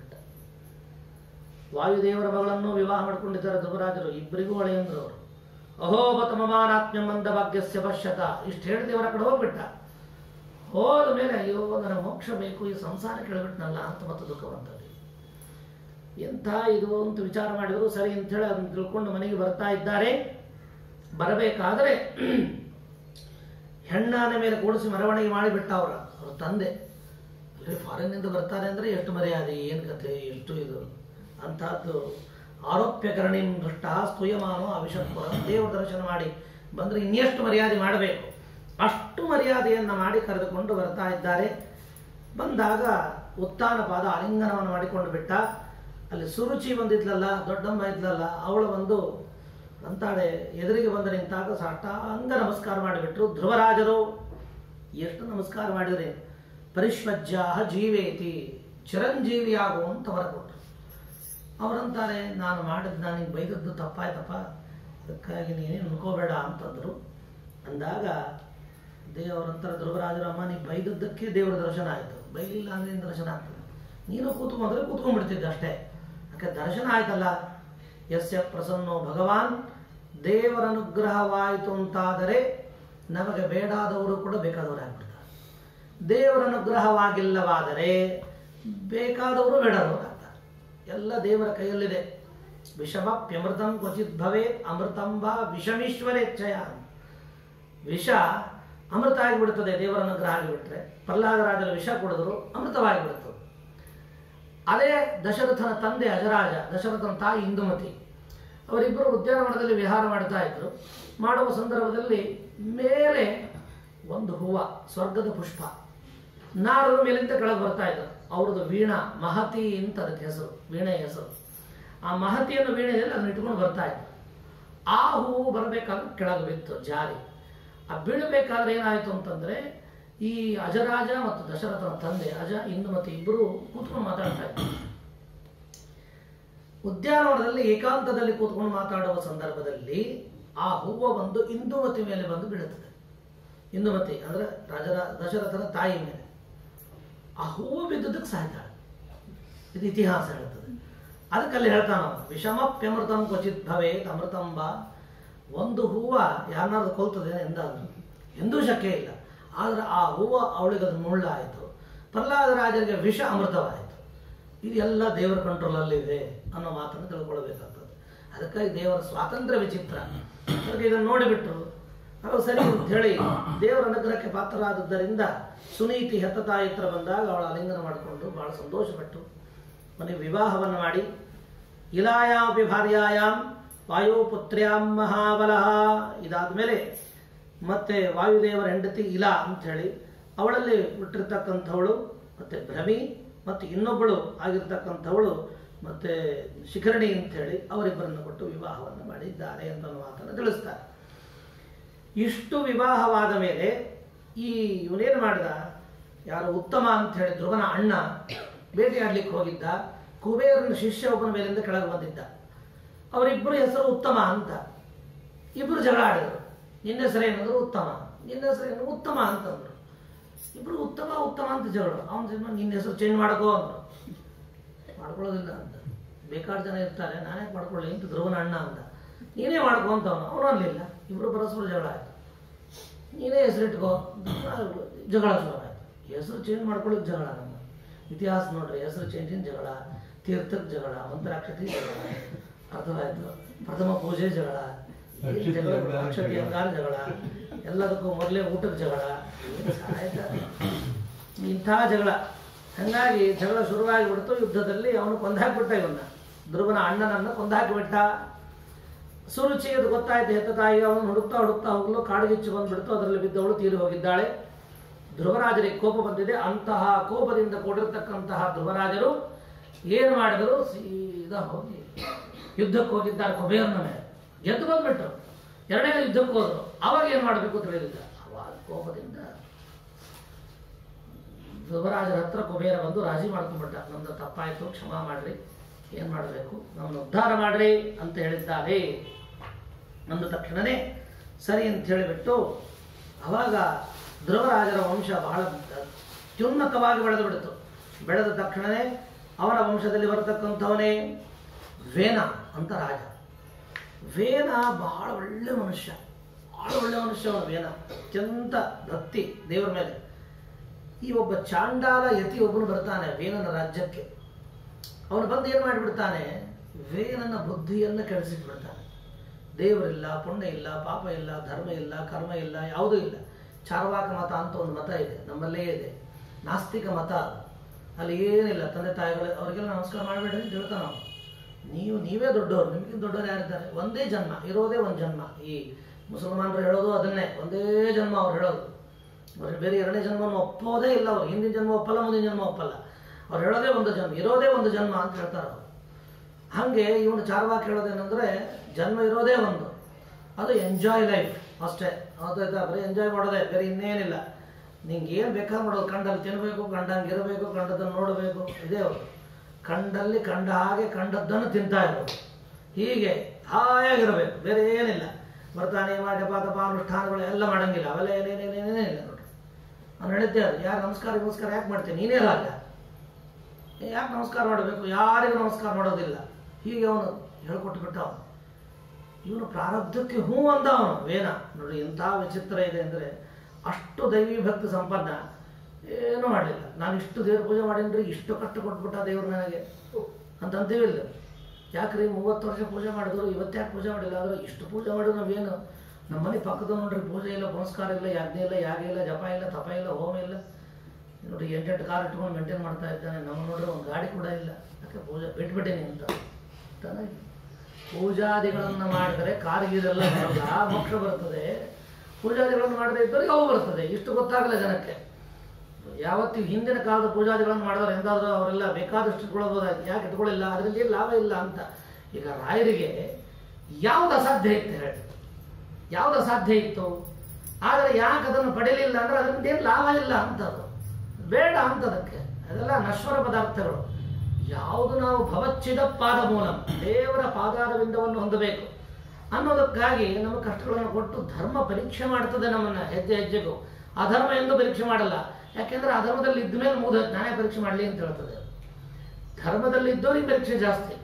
ವಾಯುದೇವರ ಮಗಳನ್ನು ವಿವಾಹ ಮಾಡ್ಕೊಂಡಿದ್ದಾರೆ ಧ್ರುವರಾಜರು ಇಬ್ಬರಿಗೂ ಅಳೆಯಂದ್ರು ಅವರು ಅಹೋಬತಮಮಾನಾತ್ಮ್ಯ ಮಂದ ಭಾಗ್ಯಸ್ಯ ಪಶ್ಯತ ಇಷ್ಟು ಹೇಳಿ ದೇವರ ಕಡೆ ಹೋಗ್ಬಿಟ್ಟ ಹೋದ ಮೇಲೆ ಅಯ್ಯೋ ನನಗೆ ಮೋಕ್ಷ ಬೇಕು ಈ ಸಂಸಾರ ಕೇಳ್ಬಿಟ್ನಲ್ಲ ಅಂತ ಮತ್ತೆ ದುಃಖ ಬಂತದ್ದು ಎಂಥ ಇದು ಅಂತ ವಿಚಾರ ಮಾಡಿದ್ರು ಸರಿ ಅಂತೇಳಿ ಅದನ್ನು ತಿಳ್ಕೊಂಡು ಮನೆಗೆ ಬರ್ತಾ ಇದ್ದಾರೆ ಬರಬೇಕಾದರೆ ಹೆಣ್ಣಾನ ಮೇಲೆ ಕೂಡಿಸಿ ಮೆರವಣಿಗೆ ಮಾಡಿಬಿಟ್ಟ ಅವರ ಅವ್ರ ತಂದೆ ಅಲ್ಲಿ ಫಾರಿನ್ನಿಂದ ಬರ್ತಾರೆ ಅಂದರೆ ಎಷ್ಟು ಮರ್ಯಾದೆ ಏನು ಕತೆ ಎಷ್ಟು ಇದು ಅಂತಹದ್ದು ಆರೋಪ್ಯಕರಣಿ ದೃಷ್ಟ ಸ್ತೂಯಮಾನೋ ಅವಿಷತ್ವ ದೇವರ ದರ್ಶನ ಮಾಡಿ ಬಂದರೆ ಇನ್ನೆಷ್ಟು ಮರ್ಯಾದೆ ಮಾಡಬೇಕು ಅಷ್ಟು ಮರ್ಯಾದೆಯನ್ನು ಮಾಡಿ ಕರೆದುಕೊಂಡು ಬರ್ತಾ ಇದ್ದಾರೆ ಬಂದಾಗ ಉತ್ಥಾನ ಪಾದ ಆಲಿಂಗನವನ್ನು ಮಾಡಿಕೊಂಡು ಬಿಟ್ಟ ಅಲ್ಲಿ ಸುರುಚಿ ಬಂದಿದ್ಲಲ್ಲ ದೊಡ್ಡಮ್ಮ ಇದ್ಲಲ್ಲ ಅವಳು ಬಂದು ಅಂತಾಳೆ ಎದುರಿಗೆ ಬಂದು ನಿಂತಾಗ ಸಾಷ್ಟಾಂಗ ನಮಸ್ಕಾರ ಮಾಡಿಬಿಟ್ರು ಧ್ರುವರಾಜರು ಎಷ್ಟು ನಮಸ್ಕಾರ ಮಾಡಿದ್ರೆ ಪರಿಶ್ವಜ್ಯ ಜೀವೇತಿ ಚಿರಂಜೀವಿಯಾಗುವಂತ ವರ ಕೊಟ್ಟರು ಅವರಂತಾರೆ ನಾನು ಮಾಡಿದ ನನಗೆ ಬೈದದ್ದು ತಪ್ಪಾಯ್ತಪ್ಪ ಅದಕ್ಕಾಗಿ ನೀನೇನು ಅನ್ಕೋಬೇಡ ಅಂತಂದರು ಅಂದಾಗ ದೇವರಂತರ ಧ್ರುವರಾಜರು ಅಮ್ಮ ನೀ ಬೈದದ್ದಕ್ಕೆ ದೇವರ ದರ್ಶನ ಆಯಿತು ಬೈಲಿಲ್ಲ ಅಂದ್ರೆ ಏನ್ ದರ್ಶನ ಆಗ್ತದೆ ನೀನು ಕೂತ್ಕೊಂಡ್ರೆ ಕೂತ್ಕೊಂಡ್ಬಿಡ್ತಿದ್ದೆ ಅಷ್ಟೇ ಯಾಕೆ ದರ್ಶನ ಆಯ್ತಲ್ಲ ಯಸ್ಯ ಪ್ರಸನ್ನೋ ಭಗವಾನ್ ದೇವರ ಅನುಗ್ರಹವಾಯಿತು ಅಂತಾದರೆ ನಮಗೆ ಬೇಡಾದವರು ಕೂಡ ಬೇಕಾದವರು ಆಗ್ಬಿಡ್ತಾರೆ ದೇವರ ಅನುಗ್ರಹವಾಗಿಲ್ಲವಾದರೆ ಬೇಕಾದವರು ಬೇಡಾದವರು ಆಗ್ತಾರೆ ಎಲ್ಲ ದೇವರ ಕೈಯಲ್ಲಿದೆ ವಿಷಮಪ್ಯಮೃತಂ ಕ್ವಚಿತ್ ಭವೇತ್ ಅಮೃತಂಬ ವಿಷಮೀಶ್ವರೇಚ್ಛಯ ವಿಷ ಅಮೃತ ಆಗಿಬಿಡ್ತದೆ ದೇವರ ಅನುಗ್ರಹ ಆಗಿಬಿಟ್ರೆ ಪ್ರಹ್ಲಾದರಾಜರು ವಿಷ ಕುಡಿದ್ರು ಅಮೃತವಾಗಿಬಿಡ್ತದೆ ಅದೇ ದಶರಥನ ತಂದೆ ಅಜರಾಜ ದಶರಥನ ತಾಯಿ ಇಂದುಮತಿ ಅವರಿಬ್ಬರು ಉದ್ಯಾನವನದಲ್ಲಿ ವಿಹಾರ ಮಾಡ್ತಾ ಇದ್ರು ಮಾಡುವ ಸಂದರ್ಭದಲ್ಲಿ ಮೇಲೆ ಒಂದು ಹೂವ ಸ್ವರ್ಗದ ಪುಷ್ಪ ನಾರದರು ಮೇಲಿಂದ ಕೆಳಗೆ ಬರ್ತಾ ಇದ್ದಾರೆ ಅವ್ರದ್ದು ವೀಣಾ ಮಹತಿ ಅಂತ ಅದಕ್ಕೆ ಹೆಸರು ವೀಣೆ ಹೆಸರು ಆ ಮಹತಿಯನ್ನು ವೀಣೆಯಲ್ಲಿ ಅದನ್ನ ಇಟ್ಕೊಂಡು ಬರ್ತಾ ಇದ್ದಾರೆ ಆ ಹೂವು ಬರಬೇಕಾದ್ರೆ ಕೆಳಗೆ ಬಿತ್ತು ಜಾರಿ ಆ ಬೀಳಬೇಕಾದ್ರೆ ಏನಾಯಿತು ಅಂತಂದ್ರೆ ಈ ಅಜರಾಜ ಮತ್ತು ದಶರಥನ ತಂದೆ ಅಜ ಇಂದುಮತಿ ಇಬ್ಬರು ಕೂತ್ಕೊಂಡು ಮಾತಾಡ್ತಾ ಇದ್ದಾರೆ ಉದ್ಯಾನವನದಲ್ಲಿ ಏಕಾಂತದಲ್ಲಿ ಕೂತ್ಕೊಂಡು ಮಾತಾಡುವ ಸಂದರ್ಭದಲ್ಲಿ ಆ ಹೂವು ಬಂದು ಇಂದುಮತಿ ಮೇಲೆ ಬಂದು ಬೀಳುತ್ತದೆ ಇಂದುಮತಿ ಅಂದ್ರೆ ರಾಜರ ದಶರಥನ ತಾಯಿ ಮೇಲೆ ಆ ಹೂವು ಬಿದ್ದುದಕ್ಕೆ ಸಾಯ್ತಾಳೆ ಇದು ಇತಿಹಾಸ ಹೇಳ್ತದೆ ಅದಕ್ಕಲ್ಲಿ ಹೇಳ್ತಾನ ವಿಷಮಪ್ಯಮೃತಂ ಕ್ವಚಿತ್ ಭವೇತ್ ಅಮೃತಂ ಬಾ ಒಂದು ಹೂವ ಯಾರನ್ನಾದ್ರು ಕೊಲ್ತದೆ ಎಂದ ಎಂದೂ ಶಕ್ಯ ಇಲ್ಲ ಆದ್ರೆ ಆ ಹೂವು ಅವಳಿಗೆ ಅದು ಮುಳ್ಳಾಯಿತು ಪ್ರಹ್ಲಾದ ರಾಜರಿಗೆ ವಿಷ ಅಮೃತವಾಯಿತು ಇದೆಲ್ಲ ದೇವರ ಕಂಟ್ರೋಲಲ್ಲಿ ಇದೆ ಅನ್ನೋ ಮಾತನ್ನು ತಿಳ್ಕೊಳ್ಬೇಕಾಗ್ತದೆ ಅದಕ್ಕಾಗಿ ದೇವರ ಸ್ವಾತಂತ್ರ್ಯ ವಿಚಿತ್ರ ಅದಕ್ಕೆ ಇದನ್ನು ನೋಡಿಬಿಟ್ರು ಅವರು ಸರಿ ಅಂತ ಹೇಳಿ ದೇವರ ಅನುಗ್ರಹಕ್ಕೆ ಪಾತ್ರರಾದದ್ದರಿಂದ ಸುನೀತಿ ಹೆತ್ತ ತಾಯಿ ಹತ್ರ ಬಂದಾಗ ಅವಳ ಅಲಿಂಗನ ಮಾಡಿಕೊಂಡು ಬಹಳ ಸಂತೋಷಪಟ್ಟು ಮನೆಗೆ ವಿವಾಹವನ್ನು ಮಾಡಿ ಇಲಾಯಾಪಿ ಭಾರ್ಯಾಯಾಮ್ ವಾಯುಪುತ್ರ್ಯಾಂ ಮಹಾಬಲಃ ಇದಾದ ಮೇಲೆ ಮತ್ತೆ ವಾಯುದೇವರ ಹೆಂಡತಿ ಇಲಾ ಅಂತ ಹೇಳಿ ಅವಳಲ್ಲಿ ಹುಟ್ಟಿರ್ತಕ್ಕಂಥವಳು ಮತ್ತೆ ಭ್ರಮಿ ಮತ್ತು ಇನ್ನೊಬ್ಬಳು ಆಗಿರ್ತಕ್ಕಂಥವಳು ಮತ್ತೆ ಶಿಖರಣಿ ಅಂತ ಹೇಳಿ ಅವರಿಬ್ಬರನ್ನು ಕೊಟ್ಟು ವಿವಾಹವನ್ನು ಮಾಡಿದ್ದಾರೆ ಅಂತ ಅನ್ನೋ ಮಾತನ್ನು ತಿಳಿಸ್ತಾರೆ ಇಷ್ಟು ವಿವಾಹವಾದ ಮೇಲೆ ಈ ಇವನೇನು ಮಾಡಿದ ಯಾರು ಉತ್ತಮ ಅಂತ ಹೇಳಿ ಧ್ರುವನ ಅಣ್ಣ ಬೇಟೆಯಾಡ್ಲಿಕ್ಕೆ ಹೋಗಿದ್ದ ಕುಬೇರನ ಶಿಷ್ಯ ಒಬ್ಬನ ಮೇಲಿಂದ ಕೆಳಗೆ ಬಂದಿದ್ದ ಅವರಿಬ್ಬರು ಹೆಸರು ಉತ್ತಮ ಅಂತ ಇಬ್ಬರು ಜಗಳ ಆಡಿದರು ನಿನ್ನ ಹೆಸರು ಏನಂದ್ರು ಉತ್ತಮ ನಿನ್ನ ಹೆಸರು ಏನು ಉತ್ತಮ ಅಂತಂದ್ರು ಇಬ್ರು ಉತ್ತಮ ಉತ್ತಮ ಅಂತ ಜಗಳ ಅವನ ಜನ್ಮ ನಿನ್ನ ಹೆಸರು ಚೇಂಜ್ ಮಾಡ್ಕೋ ಅಂದ್ರು ಮಾಡ್ಕೊಳ್ಳೋದಿಲ್ಲ ಅಂತ ಬೇಕಾದ ಜನ ಇರ್ತಾರೆ ನಾನೇ ಮಾಡ್ಕೊಳ್ಳಿ ಅಂತ ಧ್ರುವನ ಅಣ್ಣ ಅಂತ ನೀನೇ ಮಾಡ್ಕೊ ಅಂತ ಅವನು ಅವನು ಅನ್ಲಿಲ್ಲ ಇಬ್ರು ಪರಸ್ಪರ ಜಗಳ ಆಯ್ತು ನೀನೇ ಹೆಸರಿಟ್ಕೋ ಜಗಳ ಶುರು ಆಯ್ತು ಹೆಸರು ಚೇಂಜ್ ಮಾಡ್ಕೊಳ್ಳೋಕೆ ಜಗಳ ನಮ್ಮ ಇತಿಹಾಸ ನೋಡ್ರಿ ಹೆಸರು ಚೇಂಜಿನ ಜಗಳ ತೀರ್ಥಕ್ಕೆ ಜಗಳ ಮಂತ್ರಾಕ್ಷತಿ ಜಗಳ ಅರ್ಥವಾಯ್ತು ಪ್ರಥಮ ಪೂಜೆ ಜಗಳ ಈ ಜಗಳ ಅಕ್ಷತಿ ಅಂಗಾರ ಜಗಳ ಎಲ್ಲದಕ್ಕೂ ಮೊದಲೇ ಊಟಕ್ಕೆ ಜಗಳ ಆಯ್ತಾ ಇಂಥ ಜಗಳ ಹಂಗಾಗಿ ಜಗಳ ಶುರುವಾಗಿ ಬಿಡ್ತು ಯುದ್ಧದಲ್ಲಿ ಅವನು ಕೊಂದಾಕ್ಬಿಟ್ಟ ಇವನ್ನ ಧ್ರುವನ ಅಣ್ಣನನ್ನು ಕೊಂದಾಕಿಬಿಟ್ಟ ಸುರುಚಿ ಅದು ಗೊತ್ತಾಯ್ತು ಹೆತ್ತ ತಾಯಿ ಅವನು ಹುಡುಕ್ತಾ ಹುಡುಕ್ತಾ ಹೋಗಲು ಕಾಡುಗಿಚ್ಚು ಬಂದ್ಬಿಡ್ತು ಅದರಲ್ಲಿ ಬಿದ್ದವಳು ತೀರಿ ಹೋಗಿದ್ದಾಳೆ ಧ್ರುವರಾಜರಿಗೆ ಕೋಪ ಬಂದಿದೆ ಅಂತಹ ಕೋಪದಿಂದ ಕೂಡಿರ್ತಕ್ಕಂತಹ ಧ್ರುವರಾಜರು ಏನು ಮಾಡಿದರು ಸೀದಾ ಹೋಗಿ ಯುದ್ಧಕ್ಕೆ ಹೋಗಿದ್ದಾರೆ ಕುಬೇರನ ಮೇಲೆ ಗೆದ್ದು ಬಂದ್ಬಿಟ್ರು ಎರಡನೇ ಯುದ್ಧಕ್ಕೆ ಹೋದ್ರು ಅವಾಗ ಏನು ಮಾಡಬೇಕು ತಿಳಿದಿಲ್ಲ ಅವಾಗ ಕೋಪದಿಂದ ಧ್ರುವರಾಜರ ಹತ್ರ ಕುಬೇರ ಬಂದು ರಾಜಿ ಮಾಡ್ಕೊಂಡ್ಬಿಟ್ಟ ನಮ್ದು ತಪ್ಪಾಯ್ತು ಕ್ಷಮಾ ಮಾಡ್ರಿ ಏನ್ ಮಾಡಬೇಕು ನಮ್ಮನ್ನು ಉದ್ಧಾರ ಮಾಡ್ರಿ ಅಂತ ಹೇಳಿದ್ದಾರೆ ನಮ್ದು ತಕ್ಷಣನೇ ಸರಿ ಅಂತ ಹೇಳಿಬಿಟ್ಟು ಅವಾಗ ಧ್ರುವರಾಜರ ವಂಶ ಬಹಳ ಅತ್ಯುನ್ನತವಾಗಿ ಬೆಳೆದು ಬಿಡ್ತು ಬೆಳೆದ ತಕ್ಷಣವೇ ಅವನ ವಂಶದಲ್ಲಿ ಬರತಕ್ಕಂಥವನೇ ವೇನ ಅಂತ ರಾಜ ವೇನ ಬಹಳ ಒಳ್ಳೆ ಮನುಷ್ಯ ಬಹಳ ಒಳ್ಳೆ ಮನುಷ್ಯ ಅವನು ವೇನ ಅತ್ಯಂತ ಭಕ್ತಿ ದೇವರ ಮೇಲೆ ಈ ಒಬ್ಬ ಚಾಂಡಾಲ ಯತಿ ಒಬ್ಬನು ಬರ್ತಾನೆ ವೇನನ ರಾಜ್ಯಕ್ಕೆ ಅವನು ಬಂದು ಏನು ಮಾಡಿಬಿಡ್ತಾನೆ ವೇನನ ಬುದ್ಧಿಯನ್ನು ಕೆಡಿಸಿಟ್ಬಿಡ್ತಾನೆ ದೇವರಿಲ್ಲ ಪುಣ್ಯ ಇಲ್ಲ ಪಾಪ ಇಲ್ಲ ಧರ್ಮ ಇಲ್ಲ ಕರ್ಮ ಇಲ್ಲ ಯಾವುದೂ ಇಲ್ಲ ಚಾರ್ವಾಕ ಮತ ಅಂತ ಒಂದು ಮತ ಇದೆ ನಮ್ಮಲ್ಲೇ ಇದೆ ನಾಸ್ತಿಕ ಮತ ಅದು. ಅಲ್ಲಿ ಏನಿಲ್ಲ ತಂದೆ ತಾಯಿಗಳು ಅವರಿಗೆಲ್ಲ ನಮಸ್ಕಾರ ಮಾಡಬೇಡ್ರಿ ಅಂತ ಹೇಳ್ತಾನೆ ನಾವು ನೀವು ನೀವೇ ದೊಡ್ಡವರು ನಿಮಗಿಂತ ದೊಡ್ಡವರು ಯಾರಿದ್ದಾರೆ ಒಂದೇ ಜನ್ಮ ಇರೋದೇ ಒಂದು ಜನ್ಮ ಈ ಮುಸಲ್ಮಾನರು ಹೇಳೋದು ಅದನ್ನೇ ಒಂದೇ ಜನ್ಮ ಅವ್ರು ಹೇಳೋದು ಅವ್ರಿಗೆ ಬೇರೆ ಎರಡನೇ ಜನ್ಮವನ್ನು ಒಪ್ಪೋದೇ ಇಲ್ಲ ಅವ್ರು ಹಿಂದಿನ ಜನ್ಮ ಒಪ್ಪಲ್ಲ ಮುಂದಿನ ಜನ್ಮ ಒಪ್ಪಲ್ಲ ಅವ್ರು ಹೇಳೋದೇ ಒಂದು ಜನ್ಮ ಇರೋದೇ ಒಂದು ಜನ್ಮ ಅಂತ ಹೇಳ್ತಾರೆ ಅವರು ಹಾಗೆ ಇವನು ಚಾರ್ವಾಕ್ ಹೇಳೋದೇನೆಂದ್ರೆ ಜನ್ಮ ಇರೋದೇ ಒಂದು ಅದು ಎಂಜಾಯ್ ಲೈಫ್ ಅಷ್ಟೇ ಹೌದಾಯ್ತಾ ಬರೀ ಎಂಜಾಯ್ ಮಾಡೋದೇ ಬೇರೆ ಇನ್ನೇನಿಲ್ಲ ನಿಂಗೆ ಏನು ಬೇಕಾದ್ರೆ ಮಾಡೋದು ಕಂಡಲ್ಲಿ ತಿನ್ನಬೇಕು ಕಂಡಂಗೆ ಇರಬೇಕು ಕಂಡದನ್ನು ನೋಡಬೇಕು ಇದೇ ಅವರು ಕಂಡಲ್ಲಿ ಕಂಡ ಹಾಗೆ ಕಂಡದ್ದನ್ನು ತಿಂತಾ ಇರೋದು ಹೀಗೆ ಹಾಯಾಗಿರಬೇಕು ಬೇರೆ ಏನಿಲ್ಲ ಬರ್ತಾನೆ ಮಾಡಿ ಪಾತಪ ಅನುಷ್ಠಾನಗಳು ಎಲ್ಲ ಮಾಡಂಗಿಲ್ಲ ಅವೆಲ್ಲ ಏನೇನೇನೇನೇ ಇಲ್ಲ ನೋಡ್ರಿ ನಾನು ಹೇಳಿದ್ದೆ ಅದು ಯಾರು ನಮಸ್ಕಾರ ನಮಸ್ಕಾರ ಯಾಕೆ ಮಾಡ್ತೀನಿ ನೀನೇ ರಾಜ ಯಾಕೆ ನಮಸ್ಕಾರ ಮಾಡಬೇಕು ಯಾರಿಗೂ ನಮಸ್ಕಾರ ಮಾಡೋದಿಲ್ಲ ಹೀಗೆ ಅವನು ಹೇಳ್ಕೊಟ್ಟು ಬಿಟ್ಟ ಅವನು ಇವನು ಪ್ರಾರಬ್ಧಕ್ಕೆ ಹೂ ಅಂದ ಅವನು ವೇನ ನೋಡಿ ಎಂಥ ವಿಚಿತ್ರ ಇದೆ ಅಂದರೆ ಅಷ್ಟು ದೈವಿ ಭಕ್ತಿ ಸಂಪನ್ನ ಏನೂ ಮಾಡಲಿಲ್ಲ ನಾನು ಇಷ್ಟು ದೇವ್ರ ಪೂಜೆ ಮಾಡೀನಿ ಇಷ್ಟು ಕಷ್ಟ ಕೊಟ್ಬಿಟ್ಟ ದೇವ್ರು ನನಗೆ ಅಂತ ಅಂತೀವಿಲ್ಲ ಯಾಕ್ರಿ ಮೂವತ್ತು ವರ್ಷ ಪೂಜೆ ಮಾಡಿದ್ರು ಇವತ್ತ್ಯಾಕೆ ಪೂಜೆ ಮಾಡಿಲ್ಲ ಆದರೆ ಇಷ್ಟು ಪೂಜೆ ಮಾಡಿದ್ರು ನಾವೇನು ನಮ್ಮ ಮನೆ ಪಕ್ಕದ ನೋಡ್ರಿ ಪೂಜೆ ಇಲ್ಲ ಪುನಸ್ಕಾರ ಇಲ್ಲ ಯಾಜ್ಞೆ ಇಲ್ಲ ಯಾಗ ಇಲ್ಲ ಜಪ ಇಲ್ಲ ತಪ ಇಲ್ಲ ಹೋಮ ಇಲ್ಲ ನೋಡಿ ಎಂಟೆಂಟು ಕಾರ್ ಇಟ್ಕೊಂಡು ಮೇಂಟೈನ್ ಮಾಡ್ತಾ ಇದ್ದಾನೆ ನಮ್ಮ ನೋಡ್ರಿ ಒಂದು ಗಾಡಿ ಕೂಡ ಇಲ್ಲ ಯಾಕೆ ಪೂಜೆ ಬಿಟ್ಬಿಟ್ಟೇನೆ ಅಂತ ತಾನಾಗಿ ಪೂಜಾದಿಗಳನ್ನು ಮಾಡಿದರೆ ಕಾರ್ ಗೀರೆಲ್ಲ ಬರಲ್ಲ ಮೋಕ್ಷ ಬರ್ತದೆ ಪೂಜಾದಿಗಳನ್ನು ಮಾಡದೇ ಇದ್ದವರಿಗೆ ಅವು ಬರ್ತದೆ ಇಷ್ಟು ಗೊತ್ತಾಗಲ್ಲ ಜನಕ್ಕೆ ಯಾವತ್ತಿಗೂ ಹಿಂದಿನ ಕಾಲದ ಪೂಜಾದಿಗಳನ್ನು ಮಾಡಿದವರು ಎಂದಾದರೂ ಅವರೆಲ್ಲ ಬೇಕಾದಷ್ಟು ಇಟ್ಕೊಳ್ಳೋದಾಯ್ತು ಯಾಕೆ ಇಟ್ಕೊಳ್ಳಿಲ್ಲ ಅದರಲ್ಲಿ ಏನು ಲಾಭ ಇಲ್ಲ ಅಂತ ಈಗ ರಾಯರಿಗೆ ಯಾವ್ದು ಅಸಾಧ್ಯ ಇತ್ತು ಹೇಳಿ ಯಾವ್ದು ಅಸಾಧ್ಯ ಇತ್ತು ಆದರೆ ಯಾಕೆ ಅದನ್ನು ಪಡೆಯಲಿಲ್ಲ ಅಂದ್ರೆ ಅದರಿಂದ ಏನು ಲಾಭ ಇಲ್ಲ ಅಂತದ್ದು ಬೇಡ ಅಂತ ಅದಕ್ಕೆ ಅದೆಲ್ಲ ನಶ್ವರ ಪದಾರ್ಥಗಳು ಯಾವುದು ನಾವು ಭವಚ್ಛಿದ ಪಾದ ಮೂಲಂ ದೇವರ ಪಾದಾರವಿಂದವನ್ನು ಹೊಂದಬೇಕು ಅನ್ನೋದಕ್ಕಾಗಿ ನಮ್ಮ ಕಷ್ಟಗಳನ್ನು ಕೊಟ್ಟು ಧರ್ಮ ಪರೀಕ್ಷೆ ಮಾಡ್ತದೆ ನಮ್ಮನ್ನ ಹೆಜ್ಜೆ ಹೆಜ್ಜೆಗೂ ಅಧರ್ಮ ಎಂದು ಪರೀಕ್ಷೆ ಮಾಡಲ್ಲ ಯಾಕೆಂದ್ರೆ ಅಧರ್ಮದಲ್ಲಿ ಇದ್ದ ಮೇಲೆ ಮುಗಿದ ನಾನೇ ಪರೀಕ್ಷೆ ಮಾಡಲಿ ಅಂತ ಹೇಳ್ತದೆ ಧರ್ಮದಲ್ಲಿ ಇದ್ದವರಿಗೆ ಪರೀಕ್ಷೆ ಜಾಸ್ತಿ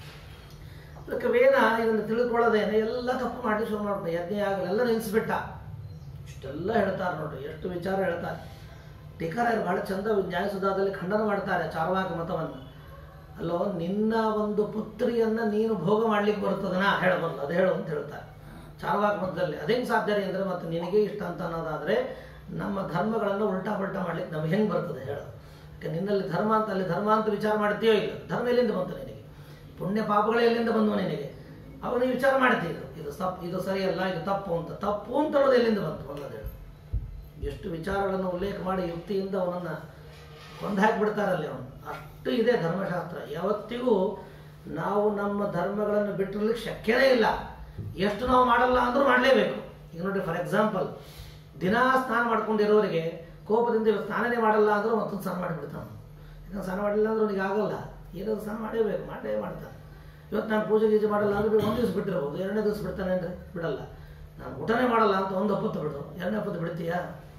ಅದಕ್ಕೆ ವೇದ ಇದನ್ನು ತಿಳಿದುಕೊಳ್ಳೋದೇನೆ ಎಲ್ಲ ತಪ್ಪು ಮಾಡಿ ಶುರು ಮಾಡ್ಬಿಟ್ಟು ಯಜ್ಞ ಆಗಲೆಲ್ಲ ನಿಲ್ಲಿಸ್ಬಿಟ್ಟ ಇಷ್ಟೆಲ್ಲ ಹೇಳ್ತಾರೆ ನೋಡ್ರಿ ಎಷ್ಟು ವಿಚಾರ ಹೇಳ್ತಾರೆ ಟೀಕಾರಾಯರು ಬಹಳ ಚಂದ ನ್ಯಾಯಸುಧಾದಲ್ಲಿ ಖಂಡನ ಮಾಡ್ತಾರೆ ಚಾರ್ವಾಕ ಮತವನ್ನು ಅಲ್ಲೋ ನಿನ್ನ ಒಂದು ಪುತ್ರಿಯನ್ನ ನೀನು ಭೋಗ ಮಾಡ್ಲಿಕ್ಕೆ ಬರ್ತದನಾ ಹೇಳಬಲ್ಲ ಅದು ಹೇಳು ಅಂತ ಹೇಳ್ತಾರೆ ಚಾರ್ವಾಕ ಮತದಲ್ಲಿ ಅದೇನು ಸಾಧ್ಯ ರೀ ಅಂದ್ರೆ ಮತ್ತೆ ನಿನಗೆ ಇಷ್ಟ ಅಂತ ಅನ್ನೋದಾದ್ರೆ ನಮ್ಮ ಧರ್ಮಗಳನ್ನು ಉಲ್ಟಾ ಪಲ್ಟಾ ಮಾಡ್ಲಿಕ್ಕೆ ನಮ್ಗೆ ಹೆಂಗೆ ಬರ್ತದೆ ಹೇಳು ಯಾಕೆ ನಿನ್ನಲ್ಲಿ ಧರ್ಮ ಅಂತ ಅಲ್ಲಿ ಧರ್ಮ ಅಂತ ವಿಚಾರ ಮಾಡ್ತೀಯೋ ಇಲ್ಲ ಧರ್ಮ ಎಲ್ಲಿಂದ ಬಂತು ನಿನಗೆ ಪುಣ್ಯ ಪಾಪಗಳು ಎಲ್ಲಿಂದ ಬಂದವು ನಿನಗೆ ಅವಾಗ ನೀವು ವಿಚಾರ ಮಾಡ್ತೀವಿ ಇದು ತಪ್ಪು ಇದು ಸರಿಯಲ್ಲ ಇದು ತಪ್ಪು ಅಂತ ತಪ್ಪು ಅಂತ ಹೇಳೋದು ಎಲ್ಲಿಂದ ಬಂತು ಅನ್ನೋದು ಹೇಳು ಎಷ್ಟು ವಿಚಾರಗಳನ್ನು ಉಲ್ಲೇಖ ಮಾಡಿ ಯುಕ್ತಿಯಿಂದ ಅವನನ್ನು ಕೊಂದು ಹಾಕಿಬಿಡ್ತಾರಲ್ಲಿ ಅವನು ಅಷ್ಟು ಇದೆ ಧರ್ಮಶಾಸ್ತ್ರ ಯಾವತ್ತಿಗೂ ನಾವು ನಮ್ಮ ಧರ್ಮಗಳನ್ನು ಬಿಟ್ಟಿರ್ಲಿಕ್ಕೆ ಶಕ್ಯನೇ ಇಲ್ಲ ಎಷ್ಟು ನಾವು ಮಾಡಲ್ಲ ಅಂದ್ರೂ ಮಾಡಲೇಬೇಕು ಈಗ ನೋಡಿ ಫಾರ್ ಎಕ್ಸಾಂಪಲ್ ದಿನಾ ಸ್ನಾನ ಮಾಡ್ಕೊಂಡಿರೋರಿಗೆ ಕೋಪದಿಂದ ಇವತ್ತು ಸ್ನಾನನೇ ಮಾಡಲ್ಲ ಅಂದ್ರೂ ಮತ್ತೊಂದು ಸ್ನಾನ ಮಾಡಿಬಿಡ್ತಾನೆ ಯಾಕಂದ್ರೆ ಸ್ನಾನ ಮಾಡಿಲ್ಲ ಅಂದ್ರೆ ಅವನಿಗೆ ಆಗಲ್ಲ ಏನಾದ್ರು ಸ್ನಾನ ಮಾಡಲೇಬೇಕು ಮಾಡೇ ಮಾಡ್ತಾನೆ ಇವತ್ತು ನಾನು ಪೂಜೆ ಗೀಜೆ ಮಾಡಲ್ಲ ಅಂದ್ರೆ ಒಂದು ದಿವಸ ಬಿಟ್ಟಿರ್ಬೋದು ಎರಡನೇ ದಿವಸ ಬಿಡ್ತಾನೆ ಅಂದರೆ ಬಿಡಲ್ಲ ನಾನು ಊಟನೇ ಮಾಡಲ್ಲ ಅಂತ ಒಂದು ಹೊತ್ತು ಬಿಡು ಎರಡನೇ ಹೊತ್ತು ಬಿಡ್ತೀಯಾ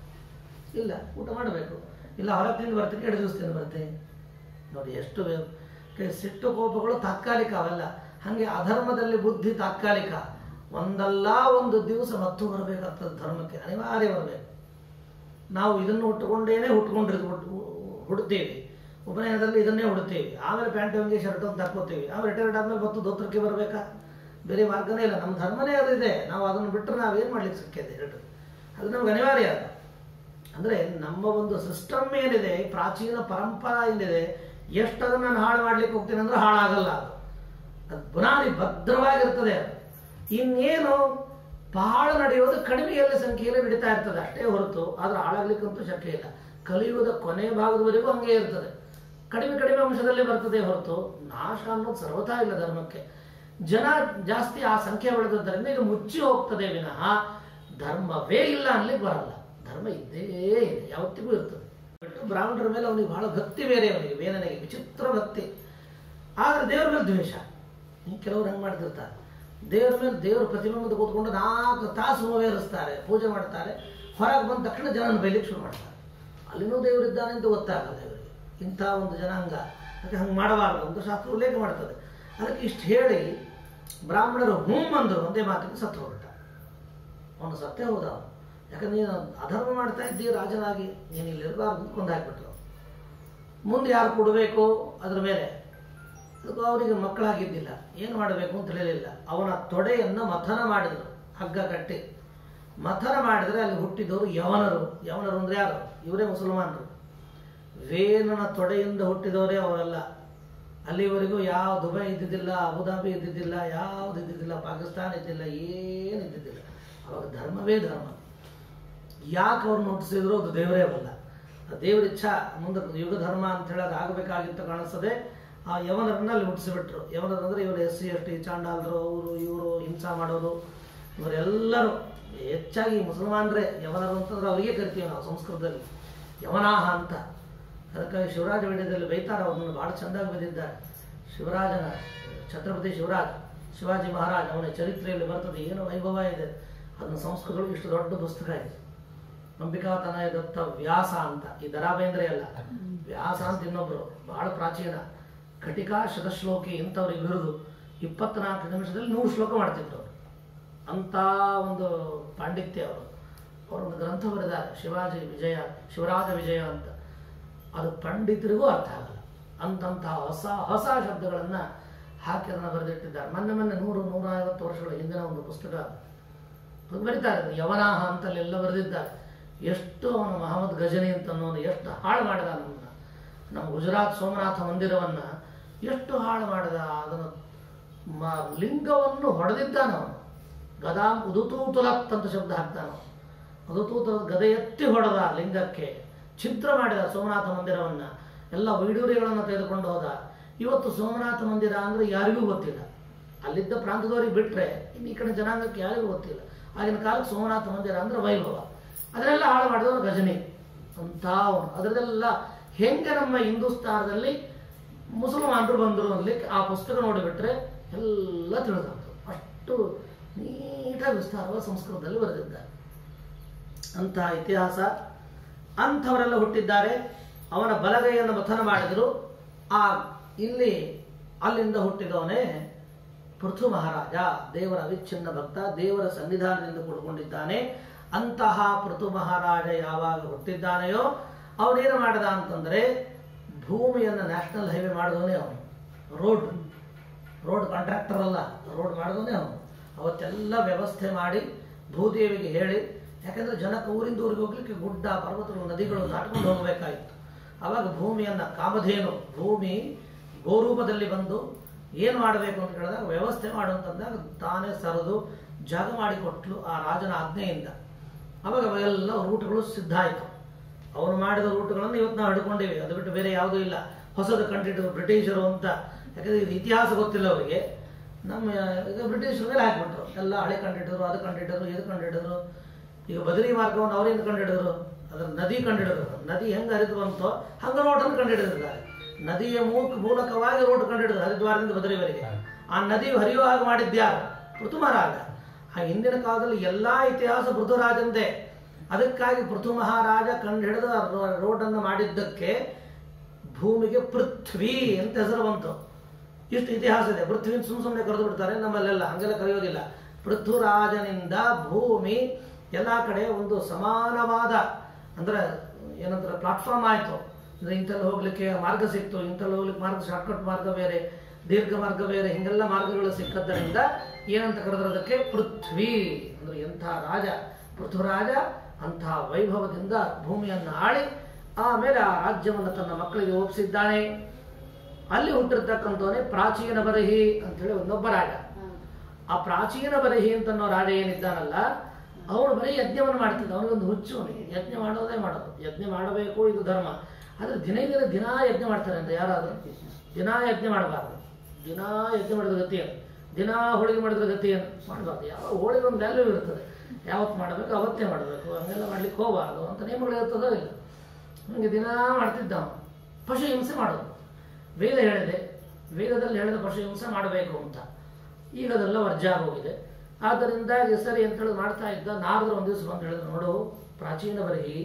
ಇಲ್ಲ ಊಟ ಮಾಡಬೇಕು ಇಲ್ಲ ಹೊರಗೆ ತಿಂದು ಬರ್ತೀನಿ ಎರಡು ದಿವಸ ತಿಂದು ಬರ್ತೀನಿ ನೋಡಿ ಎಷ್ಟು ವೇ- ಕೆ- ಸಿಟ್ಟು ಕೋಪಗಳು ತಾತ್ಕಾಲಿಕ ಅವೆಲ್ಲ ಹಾಗೆ ಅಧರ್ಮದಲ್ಲಿ ಬುದ್ಧಿ ತಾತ್ಕಾಲಿಕ ಒಂದಲ್ಲ ಒಂದು ದಿವಸ ಮತ್ತು ಬರಬೇಕಾಗ್ತದೆ ಧರ್ಮಕ್ಕೆ ಅನಿವಾರ್ಯ ಬರಬೇಕು ನಾವು ಇದನ್ನು ಹುಟ್ಟುಕೊಂಡೇನೆ ಹುಟ್ಕೊಂಡಿರ್ತೀವಿ ಹುಟ್ಟು ಹುಡ್ತೀವಿ ಉಪನಯನದಲ್ಲಿ ಇದನ್ನೇ ಹುಡ್ತೀವಿ ಆಮೇಲೆ ಪ್ಯಾಂಟ್ ಅಂಗಿ ಶರ್ಟ್ ಅಂತ ಹಾಕೋತೀವಿ ಆಮೇಲೆ ರಿಟೈರ್ಡ್ ಆದ್ಮೇಲೆ ಮತ್ತು ದೋತ್ರಕ್ಕೆ ಬರಬೇಕಾ ಬೇರೆ ಮಾರ್ಗನೇ ಇಲ್ಲ ನಮ್ಮ ಧರ್ಮನೇ ಅದಿದೆ ನಾವು ಅದನ್ನು ಬಿಟ್ಟರೆ ನಾವೇನು ಮಾಡ್ಲಿಕ್ಕೆ ಸಿಕ್ಕಿದೆ ಹೇಳ್ರಿ ಅದು ನಮ್ಗೆ ಅನಿವಾರ್ಯ ಅದು ಅಂದರೆ ನಮ್ಮ ಒಂದು ಸಿಸ್ಟಮ್ ಏನಿದೆ ಈ ಪ್ರಾಚೀನ ಪರಂಪರಾ ಏನಿದೆ ಎಷ್ಟು ಅದನ್ನು ನಾನು ಹಾಳು ಮಾಡ್ಲಿಕ್ಕೆ ಹೋಗ್ತೀನಿ ಅಂದ್ರೆ ಹಾಳಾಗಲ್ಲ ಅದು ಅದು ಬುನಾದಿ ಭದ್ರವಾಗಿರ್ತದೆ ಅದು ಇನ್ನೇನು ಬಹಳ ನಡೆಯೋದು ಕಡಿಮೆಯಲ್ಲಿ ಸಂಖ್ಯೆಯಲ್ಲಿ ನಡೀತಾ ಇರ್ತದೆ ಅಷ್ಟೇ ಹೊರತು ಆದ್ರೆ ಹಾಳಾಗ್ಲಿಕ್ಕಂತೂ ಶಕ್ಯ ಇಲ್ಲ ಕಲಿಯುವುದ ಕೊನೆ ಭಾಗದವರೆಗೂ ಹಂಗೆ ಇರ್ತದೆ ಕಡಿಮೆ ಕಡಿಮೆ ಅಂಶದಲ್ಲಿ ಬರ್ತದೆ ಹೊರತು ನಾಶ ಅನ್ನೋದು ಸರ್ವತಾ ಇಲ್ಲ ಧರ್ಮಕ್ಕೆ ಜನ ಜಾಸ್ತಿ ಆ ಸಂಖ್ಯೆ ಬೆಳೆದದ್ದರಿಂದ ಇದು ಮುಚ್ಚಿ ಹೋಗ್ತದೆ ವಿನಃ ಧರ್ಮವೇ ಇಲ್ಲ ಅನ್ಲಿಕ್ಕೆ ಬರಲ್ಲ ಧರ್ಮ ಇದ್ದೇ ಇದೆ ಯಾವತ್ತಿಗೂ ಇರ್ತದೆ ಬಿಟ್ಟು ಬ್ರಾಹ್ಮಣರ ಮೇಲೆ ಅವನಿಗೆ ಬಹಳ ಭಕ್ತಿ ಬೇರೆ ಅವನಿಗೆ ವೇದನೆಗೆ ವಿಚಿತ್ರ ಭಕ್ತಿ ಆದ್ರೆ ದೇವರ ಮೇಲೆ ದ್ವೇಷ ಈ ಕೆಲವರು ಹೆಂಗೆ ಮಾಡ್ತಿರ್ತಾರೆ ದೇವರ ಮೇಲೆ ದೇವರ ಪ್ರತಿಮೆ ಮುಂದೆ ಕೂತ್ಕೊಂಡು ನಾಲ್ಕು ತಾಸು ಹೂವೇರಿಸ್ತಾರೆ ಪೂಜೆ ಮಾಡ್ತಾರೆ ಹೊರಗೆ ಬಂದ ತಕ್ಷಣ ಜನನ ಬೈಲಿಕ್ಕೆ ಶುರು ಮಾಡ್ತಾರೆ ಅಲ್ಲಿನೂ ದೇವರಿದ್ದಾನೆ ಅಂತ ಗೊತ್ತಾಗಲ್ಲ ಇವರಿಗೆ ಇಂಥ ಒಂದು ಜನಾಂಗ ಅದಕ್ಕೆ ಹಂಗೆ ಮಾಡಬಾರ್ದು ಅಂತ ಶಾಸ್ತ್ರ ಉಲ್ಲೇಖ ಮಾಡ್ತದೆ ಅದಕ್ಕೆ ಇಷ್ಟು ಹೇಳಿ ಬ್ರಾಹ್ಮಣರು ಹೂಮ್ ಅಂದರು ಒಂದೇ ಮಾತಿಗೆ ಸತ್ತು ಹೊರಟ ಅವನು ಸತ್ತೇ ಹೋದ ಅವನು ಯಾಕಂದ್ರೆ ನೀನು ಅಧರ್ಮ ಮಾಡ್ತಾ ಇದ್ದೀಯ ರಾಜನಾಗಿ ನೀನು ಇಲ್ಲಿ ಇರಬಾರ್ದು ಅಂತ ಕೊಂದು ಹಾಕ್ಬಿಟ್ರು ಮುಂದೆ ಯಾರು ಕೊಡಬೇಕು ಅದ್ರ ಮೇಲೆ ಅದಕ್ಕೂ ಅವರಿಗೆ ಮಕ್ಕಳಾಗಿದ್ದಿಲ್ಲ ಏನು ಮಾಡಬೇಕು ಅಂತ ತಿಳಿಯಲಿಲ್ಲ ಅವನ ತೊಡೆಯನ್ನು ಮಥನ ಮಾಡಿದರು ಹಗ್ಗ ಕಟ್ಟಿ ಮಥನ ಮಾಡಿದರೆ ಅಲ್ಲಿ ಹುಟ್ಟಿದವರು ಯವನರು ಯವನರು ಅಂದ್ರೆ ಯಾರು ಇವರೇ ಮುಸಲ್ಮಾನರು ವೇನನ ತೊಡೆಯಿಂದ ಹುಟ್ಟಿದವರೇ ಅವರೆಲ್ಲ ಅಲ್ಲಿವರೆಗೂ ಯಾವ ದುಬೈ ಇದ್ದಿದ್ದಿಲ್ಲ ಅಬುದಾಬಿ ಇದ್ದಿದ್ದಿಲ್ಲ ಯಾವ್ದು ಇದ್ದಿದ್ದಿಲ್ಲ ಪಾಕಿಸ್ತಾನ ಇದ್ದಿಲ್ಲ ಏನು ಇದ್ದಿದ್ದಿಲ್ಲ ಅವಾಗ ಧರ್ಮವೇ ಧರ್ಮ ಯಾಕೆ ಅವ್ರನ್ನ ಹುಟ್ಟಿಸಿದ್ರು ಅದು ದೇವರೇ ಅಲ್ಲ ಆ ದೇವರ ಇಚ್ಛಾ ಮುಂದೆ ಯುಗ ಧರ್ಮ ಅಂತ ಹೇಳೋದು ಆಗಬೇಕಾಗಿತ್ತು ಕಾಣಿಸ್ತದೆ ಆ ಯವನರನ್ನ ಅಲ್ಲಿ ಹುಟ್ಟಿಸಿಬಿಟ್ರು ಯವನರು ಅಂದ್ರೆ ಇವರು ಎಸ್ ಸಿ ಎಸ್ ಟಿ ಚಾಂಡಾಲರು ಅವರು ಇವರು ಹಿಂಸಾ ಮಾಡೋರು ಇವರೆಲ್ಲರೂ ಹೆಚ್ಚಾಗಿ ಮುಸಲ್ಮಾನರೇ ಯವನರು ಅಂತಂದ್ರೆ ಅವರಿಗೆ ಕರಿತೀವಿ ನಾವು ಸಂಸ್ಕೃತದಲ್ಲಿ ಯವನಾಹ ಅಂತ ಅದಕ್ಕಾಗಿ ಶಿವರಾಜ ವಿಡಿಯೋದಲ್ಲಿ ಬೈತಾರೆ ಅವರನ್ನು ಭಾಳ ಚೆಂದಾಗಿ ಬರೆದಿದ್ದಾರೆ ಶಿವರಾಜನ ಛತ್ರಪತಿ ಶಿವರಾಜ ಶಿವಾಜಿ ಮಹಾರಾಜ್ ಅವನ ಚರಿತ್ರೆಯಲ್ಲಿ ಬರ್ತದೆ ಏನು ವೈಭವ ಇದೆ ಅದನ್ನ ಸಂಸ್ಕೃತದಲ್ಲಿ ಇಷ್ಟು ದೊಡ್ಡ ಪುಸ್ತಕ ಇದೆ ಅಂಬಿಕಾತನಯ ದತ್ತ ವ್ಯಾಸ ಅಂತ ಈ ದರಾಬೇಂದ್ರೆ ಅಲ್ಲ ವ್ಯಾಸ ಅಂತ ಇನ್ನೊಬ್ರು ಬಹಳ ಪ್ರಾಚೀನ ಕಟಿಕಾ ಶತಶ್ಲೋಕಿ ಇಂಥವ್ರಿಗೆ ಬಿರುದು ಇಪ್ಪತ್ನಾಲ್ಕು ನಿಮಿಷದಲ್ಲಿ ನೂರು ಶ್ಲೋಕ ಮಾಡ್ತಿದ್ರು ಅವರು ಅಂತ ಒಂದು ಪಾಂಡಿತ್ಯ ಅವರು ಅವರೊಂದು ಗ್ರಂಥ ಬರೆದಾರೆ ಶಿವಾಜಿ ವಿಜಯ ಶಿವರಾಜ ವಿಜಯ ಅಂತ ಅದು ಪಂಡಿತರಿಗೂ ಅರ್ಥ ಆಗಲ್ಲ ಅಂತಂತಹ ಹೊಸ ಹೊಸ ಶಬ್ದಗಳನ್ನು ಹಾಕಿ ಅದನ್ನು ಬರೆದಿಟ್ಟಿದ್ದಾರೆ ಮೊನ್ನೆ ಮೊನ್ನೆ ನೂರು ನೂರ ಐವತ್ತು ವರ್ಷಗಳ ಹಿಂದಿನ ಒಂದು ಪುಸ್ತಕ ಅದು ಬರೀತಾರೆ ಅದು ಯವನಾಹ ಅಂತಲ್ಲೆಲ್ಲ ಬರೆದಿದ್ದಾರೆ ಎಷ್ಟು ಅವನು ಮಹಮ್ಮದ್ ಗಜನಿ ಅಂತ ಅನ್ನೋನು ಎಷ್ಟು ಹಾಳು ಮಾಡಿದ ನಮ್ಮನ್ನ ನಮ್ಮ ಗುಜರಾತ್ ಸೋಮನಾಥ ಮಂದಿರವನ್ನ ಎಷ್ಟು ಹಾಳು ಮಾಡಿದ ಅದನ್ನು ಮ ಲಿಂಗವನ್ನು ಹೊಡೆದಿದ್ದಾನ ಅವನು ಗದಾಂ ಉದುತೂತುಲತ್ ಅಂತ ಶಬ್ದ ಹಾಕ್ತಾನ ಅವನು. ಅದು ತೂತ ಗದೆ ಎತ್ತಿ ಹೊಡೆದ ಲಿಂಗಕ್ಕೆ ಛಿದ್ರ ಮಾಡಿದ ಸೋಮನಾಥ ಮಂದಿರವನ್ನ ಎಲ್ಲ ವೈಡೂರ್ಯಗಳನ್ನು ತೆಗೆದುಕೊಂಡು ಹೋದ ಇವತ್ತು ಸೋಮನಾಥ ಮಂದಿರ ಅಂದ್ರೆ ಯಾರಿಗೂ ಗೊತ್ತಿಲ್ಲ ಅಲ್ಲಿದ್ದ ಪ್ರಾಂತದವರಿಗೆ ಬಿಟ್ರೆ ಇನ್ನು ಈ ಕಡೆ ಜನಾಂಗಕ್ಕೆ ಯಾರಿಗೂ ಗೊತ್ತಿಲ್ಲ ಆಗಿನ ಕಾಲಕ್ಕೆ ಸೋಮನಾಥ ಮಂದಿರ ಅಂದ್ರೆ ವೈಭವ ಅದನ್ನೆಲ್ಲ ಹಾಳು ಮಾಡಿದವರು ಗಜನಿ ಅಂತ ಅವನು ಅದರದೆಲ್ಲ ಹೆಂಗೆ ನಮ್ಮ ಹಿಂದೂಸ್ತಾನದಲ್ಲಿ ಮುಸಲ್ಮಾನರು ಬಂದರು ಅನ್ಲಿಕ್ಕೆ ಆ ಪುಸ್ತಕ ನೋಡಿಬಿಟ್ರೆ ಎಲ್ಲ ತಿಳಿದಾಗ್ತದೆ ಅಷ್ಟು ನೀಟಾಗಿ ವಿಸ್ತಾರವಾಗಿ ಸಂಸ್ಕೃತದಲ್ಲಿ ಬರೆದಿದ್ದಾರೆ ಅಂತಹ ಇತಿಹಾಸ ಅಂಥವರೆಲ್ಲ ಹುಟ್ಟಿದ್ದಾರೆ ಅವನ ಬಲಗೈಯನ್ನು ಮಥನ ಮಾಡಿದರು ಆ ಇಲ್ಲಿ ಅಲ್ಲಿಂದ ಹುಟ್ಟಿದವನೇ ಪೃಥು ಮಹಾರಾಜ ದೇವರ ಅವಿಚ್ಛಿನ್ನ ಭಕ್ತ ದೇವರ ಸನ್ನಿಧಾನದಿಂದ ಕೂಡ್ಕೊಂಡಿದ್ದಾನೆ ಅಂತಹ ಪೃಥು ಮಹಾರಾಜ ಯಾವಾಗ ಹುಟ್ಟಿದ್ದಾನೆಯೋ ಅವನೇನು ಮಾಡಿದ ಅಂತಂದ್ರೆ ಭೂಮಿಯನ್ನು ನ್ಯಾಷನಲ್ ಹೈವೇ ಮಾಡಿದವನೇ ಅವನು ರೋಡ್ ರೋಡ್ ಕಾಂಟ್ರಾಕ್ಟರ್ ಅಲ್ಲ ರೋಡ್ ಮಾಡಿದವನೇ ಅವನು ಅವತ್ತೆಲ್ಲ ವ್ಯವಸ್ಥೆ ಮಾಡಿ ಭೂದೇವಿಗೆ ಹೇಳಿ ಯಾಕಂದ್ರೆ ಜನಕ್ಕೆ ಊರಿಂದ ಊರಿಗೆ ಹೋಗ್ಲಿಕ್ಕೆ ಗುಡ್ಡ ಪರ್ವತಗಳು ನದಿಗಳು ದಾಟ್ಕೊಂಡು ಹೋಗಬೇಕಾಗಿತ್ತು ಅವಾಗ ಭೂಮಿಯನ್ನ ಕಾಮಧೇನು ಭೂಮಿ ಗೋರೂಪದಲ್ಲಿ ಬಂದು ಏನು ಮಾಡಬೇಕು ಅಂತ ಹೇಳಿದಾಗ ವ್ಯವಸ್ಥೆ ಮಾಡು ಅಂತಂದಾಗ ತಾನೇ ಸರಿದು ಜಾಗ ಮಾಡಿಕೊಟ್ಲು ಆ ರಾಜನ ಆಜ್ಞೆಯಿಂದ ಅವಾಗ ಅವೆಲ್ಲ ರೂಟ್ಗಳು ಸಿದ್ಧ ಆಯಿತು ಅವನು ಮಾಡಿದ ರೂಟ್ಗಳನ್ನು ಇವತ್ತು ನಾವು ಹಿಡ್ಕೊಂಡಿವಿ ಅದು ಬಿಟ್ಟು ಬೇರೆ ಯಾವುದೂ ಇಲ್ಲ ಹೊಸದು ಕಂಡಿದ್ದು ಬ್ರಿಟಿಷರು ಅಂತ ಯಾಕಂದ್ರೆ ಇದು ಇತಿಹಾಸ ಗೊತ್ತಿಲ್ಲ ಅವರಿಗೆ ನಮ್ಮ ಈಗ ಬ್ರಿಟಿಷರ ಮೇಲೆ ಹಾಕ್ಬಿಟ್ರು ಎಲ್ಲ ಹಳೆ ಕಂಡಿಡಿದ್ರು ಅದು ಕಂಡಿಡಿದ್ರು ಇದು ಕಂಡಿಡಿದ್ರು ಈಗ ಬದರಿ ಮಾರ್ಗವನ್ನು ಅವರೇನು ಕಂಡಿಡಿದ್ರು ಅದ್ರ ನದಿ ಕಂಡಿಡಿದ್ರು ನದಿ ಹೆಂಗೆ ಹರಿದು ಬಂತೋ ಹಂಗ ರೋಡನ್ನು ಕಂಡಿಡಿದಿದ್ದಾರೆ ನದಿಯ ಮೂಕ ಮೂಲಕವಾಗಿ ರೋಡ್ ಕಂಡಿಡಿದ್ರು ಹರಿದ್ವಾರದಿಂದ ಬದರಿವರೆಗೆ ಆ ನದಿ ಹರಿಯುವ ಹಾಗೆ ಮಾಡಿದ್ಯಾರು ಪೃಥು ಮಹಾರಾಜ ಆ ಹಿಂದಿನ ಕಾಲದಲ್ಲಿ ಎಲ್ಲಾ ಇತಿಹಾಸ ಪೃಥುರಾಜಂದೇ ಅದಕ್ಕಾಗಿ ಪೃಥು ಮಹಾರಾಜ ಕಂಡುಹಿಡಿದ ರೋಡನ್ನು ಮಾಡಿದ್ದಕ್ಕೆ ಭೂಮಿಗೆ ಪೃಥ್ವಿ ಅಂತ ಹೆಸರು ಬಂತು ಇಷ್ಟು ಇತಿಹಾಸ ಇದೆ ಪೃಥ್ವಿ ಸುಮ್ ಸುಮ್ಮನೆ ಕರೆದು ಬಿಡ್ತಾರೆ ನಮ್ಮಲ್ಲೆಲ್ಲ ಹಂಗೆಲ್ಲ ಕರೆಯೋದಿಲ್ಲ ಪೃಥ್ವಿರಾಜನಿಂದ ಭೂಮಿ ಎಲ್ಲ ಕಡೆ ಒಂದು ಸಮಾನವಾದ ಅಂದ್ರೆ ಏನಂತಾರೆ ಪ್ಲಾಟ್ಫಾರ್ಮ್ ಆಯಿತು ಅಂದ್ರೆ ಇಂಥಲ್ಲಿ ಹೋಗ್ಲಿಕ್ಕೆ ಮಾರ್ಗ ಸಿಕ್ತು ಇಂಥಲ್ಲಿ ಹೋಗ್ಲಿಕ್ಕೆ ಮಾರ್ಗ ಶಾರ್ಟ್ಕಟ್ ಮಾರ್ಗ ಬೇರೆ ದೀರ್ಘ ಮಾರ್ಗ ಬೇರೆ ಹಿಂಗೆಲ್ಲ ಮಾರ್ಗಗಳು ಸಿಕ್ಕದ್ದರಿಂದ ಏನಂತ ಕರೆದ್ರೆ ಅದಕ್ಕೆ ಪೃಥ್ವಿ ಅಂದ್ರೆ ಎಂಥ ರಾಜ ಪೃಥ್ವಿರಾಜ ಅಂತಹ ವೈಭವದಿಂದ ಭೂಮಿಯನ್ನು ಆಳಿ ಆಮೇಲೆ ಆ ರಾಜ್ಯವನ್ನು ತನ್ನ ಮಕ್ಕಳಿಗೆ ಒಪ್ಪಿಸಿದ್ದಾನೆ ಅಲ್ಲಿ ಹುಟ್ಟಿರ್ತಕ್ಕಂಥವನೇ ಪ್ರಾಚೀನ ಬರಹಿ ಅಂತೇಳಿ ಒಂದೊಬ್ಬ ರಾಜ ಆ ಪ್ರಾಚೀನ ಬರಹಿ ಅಂತ ಅನ್ನೋ ರಾಜ ಏನಿದ್ದಾನಲ್ಲ ಅವನು ಬರೀ ಯಜ್ಞವನ್ನು ಮಾಡ್ತಿದ್ದ ಅವನಿಗೊಂದು ಹುಚ್ಚು ಅವನಿಗೆ ಯಜ್ಞ ಮಾಡೋದೇ ಮಾಡೋದು ಯಜ್ಞ ಮಾಡಬೇಕು ಇದು ಧರ್ಮ ಆದ್ರೆ ದಿನ ದಿನ ದಿನಾ ಯಜ್ಞ ಮಾಡ್ತಾರೆ ಅಂತ ಯಾರಾದರೂ ದಿನಾ ಯಜ್ಞ ಮಾಡಬಾರ್ದು ದಿನಾ ಯಜ್ಞ ಮಾಡಿದ ಗತಿ ಏನು ದಿನಾ ಹೋಳಿಗೆ ಮಾಡಿದ್ರ ಗತಿ ಏನು ಮಾಡಬಾರ್ದು ಯಾವ ಹೋಳಿಗೆ ಒಂದು ವ್ಯಾಲ್ಯೂ ಇರ್ತದೆ ಯಾವತ್ತು ಮಾಡಬೇಕು ಅವತ್ತೇ ಮಾಡಬೇಕು ಹಂಗೆಲ್ಲ ಮಾಡ್ಲಿಕ್ಕೆ ಹೋಗಬಾರ್ದು ಅಂತ ನಿಯಮಗಳು ಇರ್ತದೋ ಇಲ್ಲ ಹಂಗೆ ದಿನಾ ಮಾಡ್ತಿದ್ದ ಅವನು ಪಶು ಹಿಂಸೆ ಮಾಡೋದು ವೇದ ಹೇಳಿದೆ ವೇದದಲ್ಲಿ ಹೇಳಿದ ಪಶು ಹಿಂಸೆ ಮಾಡಬೇಕು ಅಂತ ಈಗ ಅದೆಲ್ಲ ವರ್ಜ ಆಗೋಗಿದೆ ಆದ್ದರಿಂದ ಸರಿ ಅಂತೇಳಿ ಮಾಡ್ತಾ ಇದ್ದ ನಾರದರು ಒಂದು ದಿವಸ ಬಂದು ಹೇಳಿದ್ರು ನೋಡು ಪ್ರಾಚೀನ ಬರಹಿ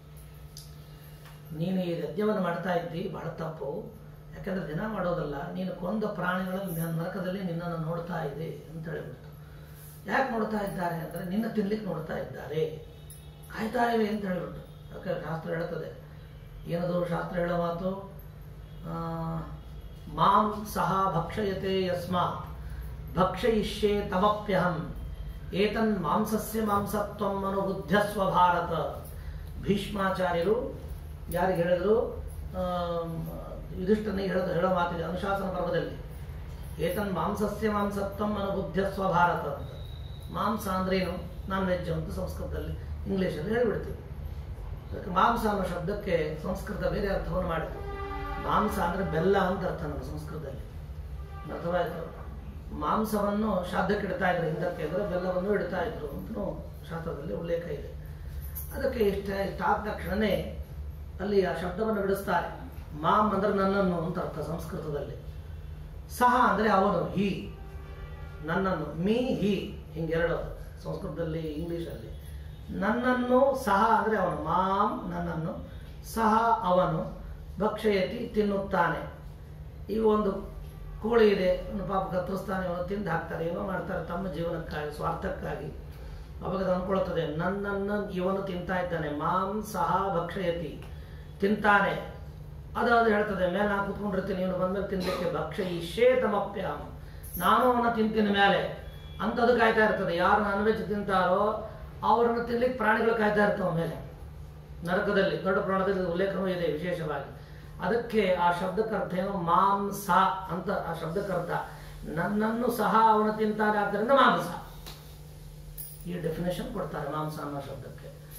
ನೀನು ಈ ಯಜ್ಞವನ್ನು ಮಾಡ್ತಾ ಇದ್ದಿ ಬಹಳ ತಪ್ಪು ಯಾಕಂದ್ರೆ ದಿನ ಮಾಡೋದಲ್ಲ ನೀನು ಕೊಂದ ಪ್ರಾಣಿಗಳಲ್ಲಿ ನನ್ನ ನರಕದಲ್ಲಿ ನಿನ್ನನ್ನು ನೋಡ್ತಾ ಇದೆ ಅಂತ ಹೇಳಿಬಿಡ್ತು ಯಾಕೆ ನೋಡ್ತಾ ಇದ್ದಾರೆ ಅಂದರೆ ನಿನ್ನ ತಿನ್ಲಿಕ್ಕೆ ನೋಡ್ತಾ ಇದ್ದಾರೆ ಕಾಯ್ತಾ ಇವೆ ಅಂತ ಹೇಳಿಬಿಟ್ಟು ಯಾಕೆ ಶಾಸ್ತ್ರ ಹೇಳ್ತದೆ ಏನದು ಶಾಸ್ತ್ರ ಹೇಳೋ ಮಾತು ಆ, ಮಾಂ ಸಹ ಭಕ್ಷಯತೆ ಯಸ್ಮಾತ್ ಭಕ್ಷಯಿಷ್ಯೆ ತಮಪ್ಯಹಂ ಏತನ್ ಮಾಂಸಸ್ಯ ಮಾಂಸತ್ವಂ ಅನುಬುದ್ಧಸ್ವ ಭಾರತ ಭೀಷ್ಮಾಚಾರ್ಯರು ಯಾರಿಗೆ ಹೇಳಿದ್ರು ಯುಧಿಷ್ಠನಿಗೆ ಹೇಳೋದು ಹೇಳೋ ಮಾತಿದೆ ಅನುಶಾಸನ ಪರ್ವದಲ್ಲಿ ಏತನ್ ಮಾಂಸಸ್ಯ ಮಾಂಸತ್ವಂ ಅನುಬುದ್ಧಸ್ವ ಭಾರತ ಅಂತ ಮಾಂಸ ಅಂದ್ರೇನು ನಾನ್ ವೆಜ್ ಅಂತ ಸಂಸ್ಕೃತದಲ್ಲಿ ಇಂಗ್ಲೀಷಲ್ಲಿ ಹೇಳ್ಬಿಡ್ತೀವಿ ಅದಕ್ಕೆ ಮಾಂಸ ಅನ್ನೋ ಶಬ್ದಕ್ಕೆ ಸಂಸ್ಕೃತ ಬೇರೆ ಅರ್ಥವನ್ನು ಮಾಡಿತು ಮಾಂಸ ಅಂದ್ರೆ ಬೆಲ್ಲ ಅಂತ ಅರ್ಥ ನಮ್ಮ ಸಂಸ್ಕೃತದಲ್ಲಿ ಅರ್ಥವಾಯ್ತು ಮಾಂಸವನ್ನು ಶಾದ್ದಕ್ಕೆ ಇಡ್ತಾ ಇದ್ರು ಹಿಂದಕ್ಕೆ ಅಂದ್ರೆ ಬೆಲ್ಲವನ್ನು ಇಡ್ತಾ ಇದ್ರು ಅಂತಲೂ ಶಾಸ್ತ್ರದಲ್ಲಿ ಉಲ್ಲೇಖ ಇದೆ ಅದಕ್ಕೆ ಇಷ್ಟ ಇಷ್ಟಾದ ತಕ್ಷಣನೇ ಅಲ್ಲಿ ಆ ಶಬ್ದವನ್ನು ಬಿಡಿಸ್ತಾರೆ ಮಾಮ್ ಅಂದ್ರೆ ನನ್ನನ್ನು ಅಂತ ಅರ್ಥ ಸಂಸ್ಕೃತದಲ್ಲಿ ಸಹ ಅಂದ್ರೆ ಅವನು ಹಿ ನನ್ನನ್ನು ಮೀ ಹಿ ಹಿಂಗೆರಡು ಸಂಸ್ಕೃತದಲ್ಲಿ ಇಂಗ್ಲಿಷಲ್ಲಿ ನನ್ನನ್ನು ಸಹ ಅಂದ್ರೆ ಅವನು ಮಾಂ ನನ್ನನ್ನು ಸಹ ಅವನು ಭಕ್ಷಯತಿ ತಿನ್ನುತ್ತಾನೆ ಈಗ ಒಂದು ಕೋಳಿ ಇದೆ ಒಂದು ಪಾಪ ಕತ್ತರಿಸ್ತಾನೆ ಅವನು ತಿಂದು ಹಾಕ್ತಾರೆ ಏನೋ ಮಾಡ್ತಾರೆ ತಮ್ಮ ಜೀವನಕ್ಕಾಗಿ ಸ್ವಾರ್ಥಕ್ಕಾಗಿ ಅವಾಗ ಅದು ಅನ್ಕೊಳ್ತದೆ ನನ್ನನ್ನು ಇವನು ತಿಂತಾ ಇದ್ದಾನೆ ಮಾಂ ಸಹ ಭಕ್ಷಯತಿ ತಿಂತಾನೆ ಅದು ಅದು ಹೇಳ್ತದೆ ಮೇಲೆ ನಾನು ಕುತ್ಕೊಂಡಿರ್ತೀನಿ ಇವನು ಬಂದ್ಮೇಲೆ ತಿನ್ಲಿಕ್ಕೆ ಭಕ್ಷ ಇಶೇ ತಮಪ್ಯಾಮ ನಾನು ಅವನ ತಿಂತೀನಿ ಮೇಲೆ ಅಂಥದ್ದು ಕಾಯ್ತಾ ಇರ್ತದೆ ಯಾರು ನಾನ್ ವೆಜ್ ತಿಂತಾರೋ ಅವರನ್ನು ತಿನ್ಲಿಕ್ಕೆ ಪ್ರಾಣಿಗಳು ಕಾಯ್ತಾ ಇರ್ತವೆ ಮೇಲೆ ನರಕದಲ್ಲಿ ದೊಡ್ಡ ಪ್ರಾಣದಲ್ಲಿ ಉಲ್ಲೇಖನೂ ಇದೆ ವಿಶೇಷವಾಗಿ ಅದಕ್ಕೆ ಆ ಶಬ್ದಕ್ಕರ್ಥ ಏನು ಮಾಂಸ ಅಂತ ಆ ಶಬ್ದಕ್ಕರ್ಥ ನನ್ನನ್ನು ಸಹ ಅವನು ತಿಂತಾನೆ ಆದ್ದರಿಂದ ಮಾಂಸ ಈ ಡೆಫಿನೇಷನ್ ಕೊಡ್ತಾರೆ ಮಾಂಸ ಅನ್ನೋ ಶಬ್ದಕ್ಕೆ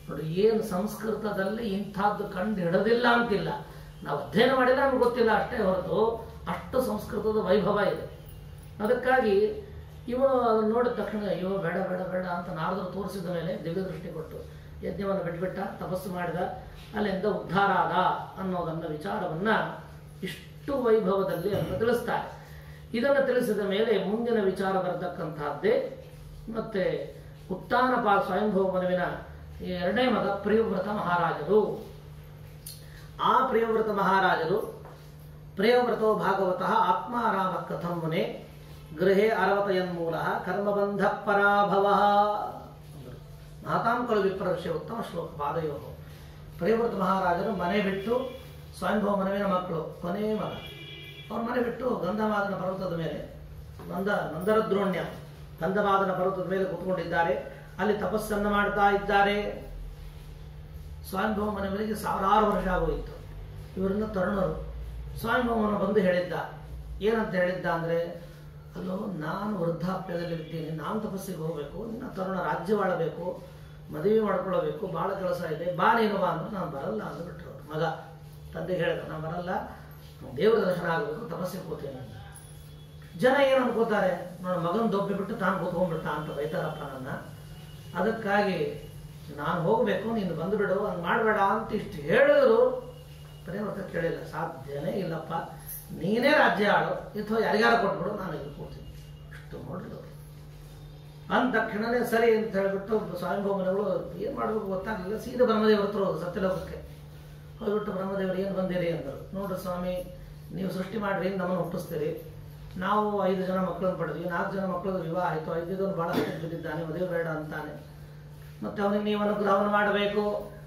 ನೋಡಿ ಏನು ಸಂಸ್ಕೃತದಲ್ಲಿ ಇಂಥದ್ದು ಕಂಡು ಹಿಡದಿಲ್ಲ ಅಂತಿಲ್ಲ ನಾವು ಅಧ್ಯಯನ ಮಾಡಿಲ್ಲ ನಮ್ಗೆ ಗೊತ್ತಿಲ್ಲ ಅಷ್ಟೇ ಹೊರತು ಅಷ್ಟು ಸಂಸ್ಕೃತದ ವೈಭವ ಇದೆ ಅದಕ್ಕಾಗಿ ಇವನು ಅದನ್ನು ನೋಡಿದ ತಕ್ಷಣ ಅಯ್ಯೋ ಬೇಡ ಬೇಡ ಬೇಡ ಅಂತ ನಾರದರು ತೋರಿಸಿದ ಮೇಲೆ ದಿವ್ಯ ದೃಷ್ಟಿ ಕೊಟ್ಟು ಯಜ್ಞವನ್ನು ಬಿಟ್ಬಿಟ್ಟ ತಪಸ್ಸು ಮಾಡಿದ ಅಲ್ಲಿಂದ ಉದ್ಧಾರ ಆದ ಅನ್ನೋದನ್ನ ವಿಚಾರವನ್ನ ಇಷ್ಟು ವೈಭವದಲ್ಲಿ ಅದನ್ನು ತಿಳಿಸ್ತಾರೆ ಇದನ್ನು ತಿಳಿಸಿದ ಮೇಲೆ ಮುಂದಿನ ವಿಚಾರ ಬರತಕ್ಕಂತಹದ್ದೇ ಮತ್ತೆ ಉತ್ತಾನಪಾಲ ಸ್ವಯಂಭವ ಮನುವಿನ ಎರಡನೇ ಮಗ ಪ್ರಿಯವ್ರತ ಮಹಾರಾಜರು ಆ ಪ್ರಿಯವ್ರತ ಮಹಾರಾಜರು ಪ್ರಿಯವ್ರತೋ ಭಾಗವತಃ ಆತ್ಮಾರಾಮ ಕಥಂ ಮುನೆ ಗೃಹೇ ಅರವತಯನ್ಮೂಲ ಕರ್ಮಬಂಧ ಪರಾಭವ ಮಾತಾಂ ಕಳು ವಿಪ್ರವಿಷಯ ಉತ್ತಮ ಶ್ಲೋಕ ಪಾದಯೋ ಪ್ರಿಯವ್ರತ ಮಹಾರಾಜರು ಮನೆ ಬಿಟ್ಟು ಸ್ವಯಂಭವ ಮನವಿನ ಮಕ್ಕಳು ಕೊನೆಯ ಮಗ ಅವ್ರ ಮನೆ ಬಿಟ್ಟು ಗಂಧಮಾದನ ಪರ್ವತದ ಮೇಲೆ ನಂದ ನಂದರದ್ರೋಣ್ಯ ಗಂಧಮಾದನ ಪರ್ವತದ ಮೇಲೆ ಕುತ್ಕೊಂಡಿದ್ದಾರೆ ಅಲ್ಲಿ ತಪಸ್ಸನ್ನು ಮಾಡ್ತಾ ಇದ್ದಾರೆ ಸ್ವಯಂಭವ ಮನೆಗಳಿಗೆ ಸಾವಿರಾರು ವರ್ಷ ಆಗೋಯಿತು ಇವರನ್ನ ತರುಣರು ಸ್ವಯಂಭವನ ಬಂದು ಹೇಳಿದ್ದ ಏನಂತ ಹೇಳಿದ್ದ ಅಂದ್ರೆ ಅಲ್ಲೋ ನಾನು ವೃದ್ಧಾಪ್ಯದಲ್ಲಿ ಇದ್ದೀನಿ ನಾನು ತಪಸ್ಸಿಗೆ ಹೋಗಬೇಕು ನಿನ್ನ ತರುಣ ರಾಜ್ಯವಾಳಬೇಕು ಮದುವೆ ಮಾಡ್ಕೊಳ್ಳಬೇಕು ಭಾಳ ಕೆಲಸ ಇದೆ ಬಾ ನೀನು ಬಾ ಅಂದ್ರೆ ನಾನು ಬರಲ್ಲ ಅಂದ್ಬಿಟ್ರು ಅವ್ರು. ಮಗ ತಂದೆಗೆ ಹೇಳಿದ ನಾನು ಬರಲ್ಲ ದೇವರ ದರ್ಶನ ಆಗಬೇಕು ತಪಸ್ಸಿಗೆ ಕೂತೀನಿ ಅಂತ. ಜನ ಏನು ಅನ್ಕೋತಾರೆ ನೋಡು ಮಗನ ದೊಬ್ಬಿ ಬಿಟ್ಟು ತಾನು ಕೂತ್ಕೊಂಡ್ಬಿಟ್ಟ ಅಂತ ಬೈತಾರಪ್ಪ ನನ್ನ ಅದಕ್ಕಾಗಿ ನಾನು ಹೋಗಬೇಕು ನೀನು ಬಂದು ಬಿಡು ಹಂಗೆ ಮಾಡಬೇಡ ಅಂತ ಇಷ್ಟು ಹೇಳಿದ್ರು ಪ್ರೇಮತ ಕೇಳಿಲ್ಲ ಸಾಧ್ಯನೇ ಇಲ್ಲಪ್ಪ ನೀನೇ ರಾಜ್ಯ ಆಳು ಅಥವಾ ಯಾರಿಗಾರ ಕೊಟ್ಬಿಡು ನಾನು ಇಲ್ಲಿ ಕೂಡ್ತೀನಿ ಇಷ್ಟು ನೋಡಿದ್ರು ಅಂದ ತಕ್ಷಣನೇ ಸರಿ ಅಂತ ಹೇಳ್ಬಿಟ್ಟು ಸ್ವಯಂಭವನಗಳು ಏನು ಮಾಡಬೇಕು ಗೊತ್ತಾಗಲಿಲ್ಲ ಸೀದಾ ಬ್ರಹ್ಮದೇವ್ರ ಹತ್ರ ಹೋದ್ರು ಸತ್ಯಲೋಕಕ್ಕೆ ಹೋಗ್ಬಿಟ್ಟು ಬ್ರಹ್ಮದೇವರು ಏನು ಬಂದಿರಿ ಅಂದರು ನೋಡ್ರಿ ಸ್ವಾಮಿ ನೀವು ಸೃಷ್ಟಿ ಮಾಡ್ರಿ ನಮ್ಮನ್ನು ಹುಟ್ಟಿಸ್ತೀರಿ ನಾವು ಐದು ಜನ ಮಕ್ಕಳನ್ನು ಪಡೆದ್ವಿ ನಾಲ್ಕು ಜನ ಮಕ್ಕಳು ವಿವಾಹ ಆಯಿತು ಐದೈದನ್ನು ಭಾಳ ಬಿದ್ದಿದ್ದಾನೆ ಮದುವೆ ಬೇಡ ಅಂತಾನೆ ಮತ್ತೆ ಅವನಿಗೆ ನೀವು ಅನುಗ್ರಹವನ್ನು ಮಾಡಬೇಕು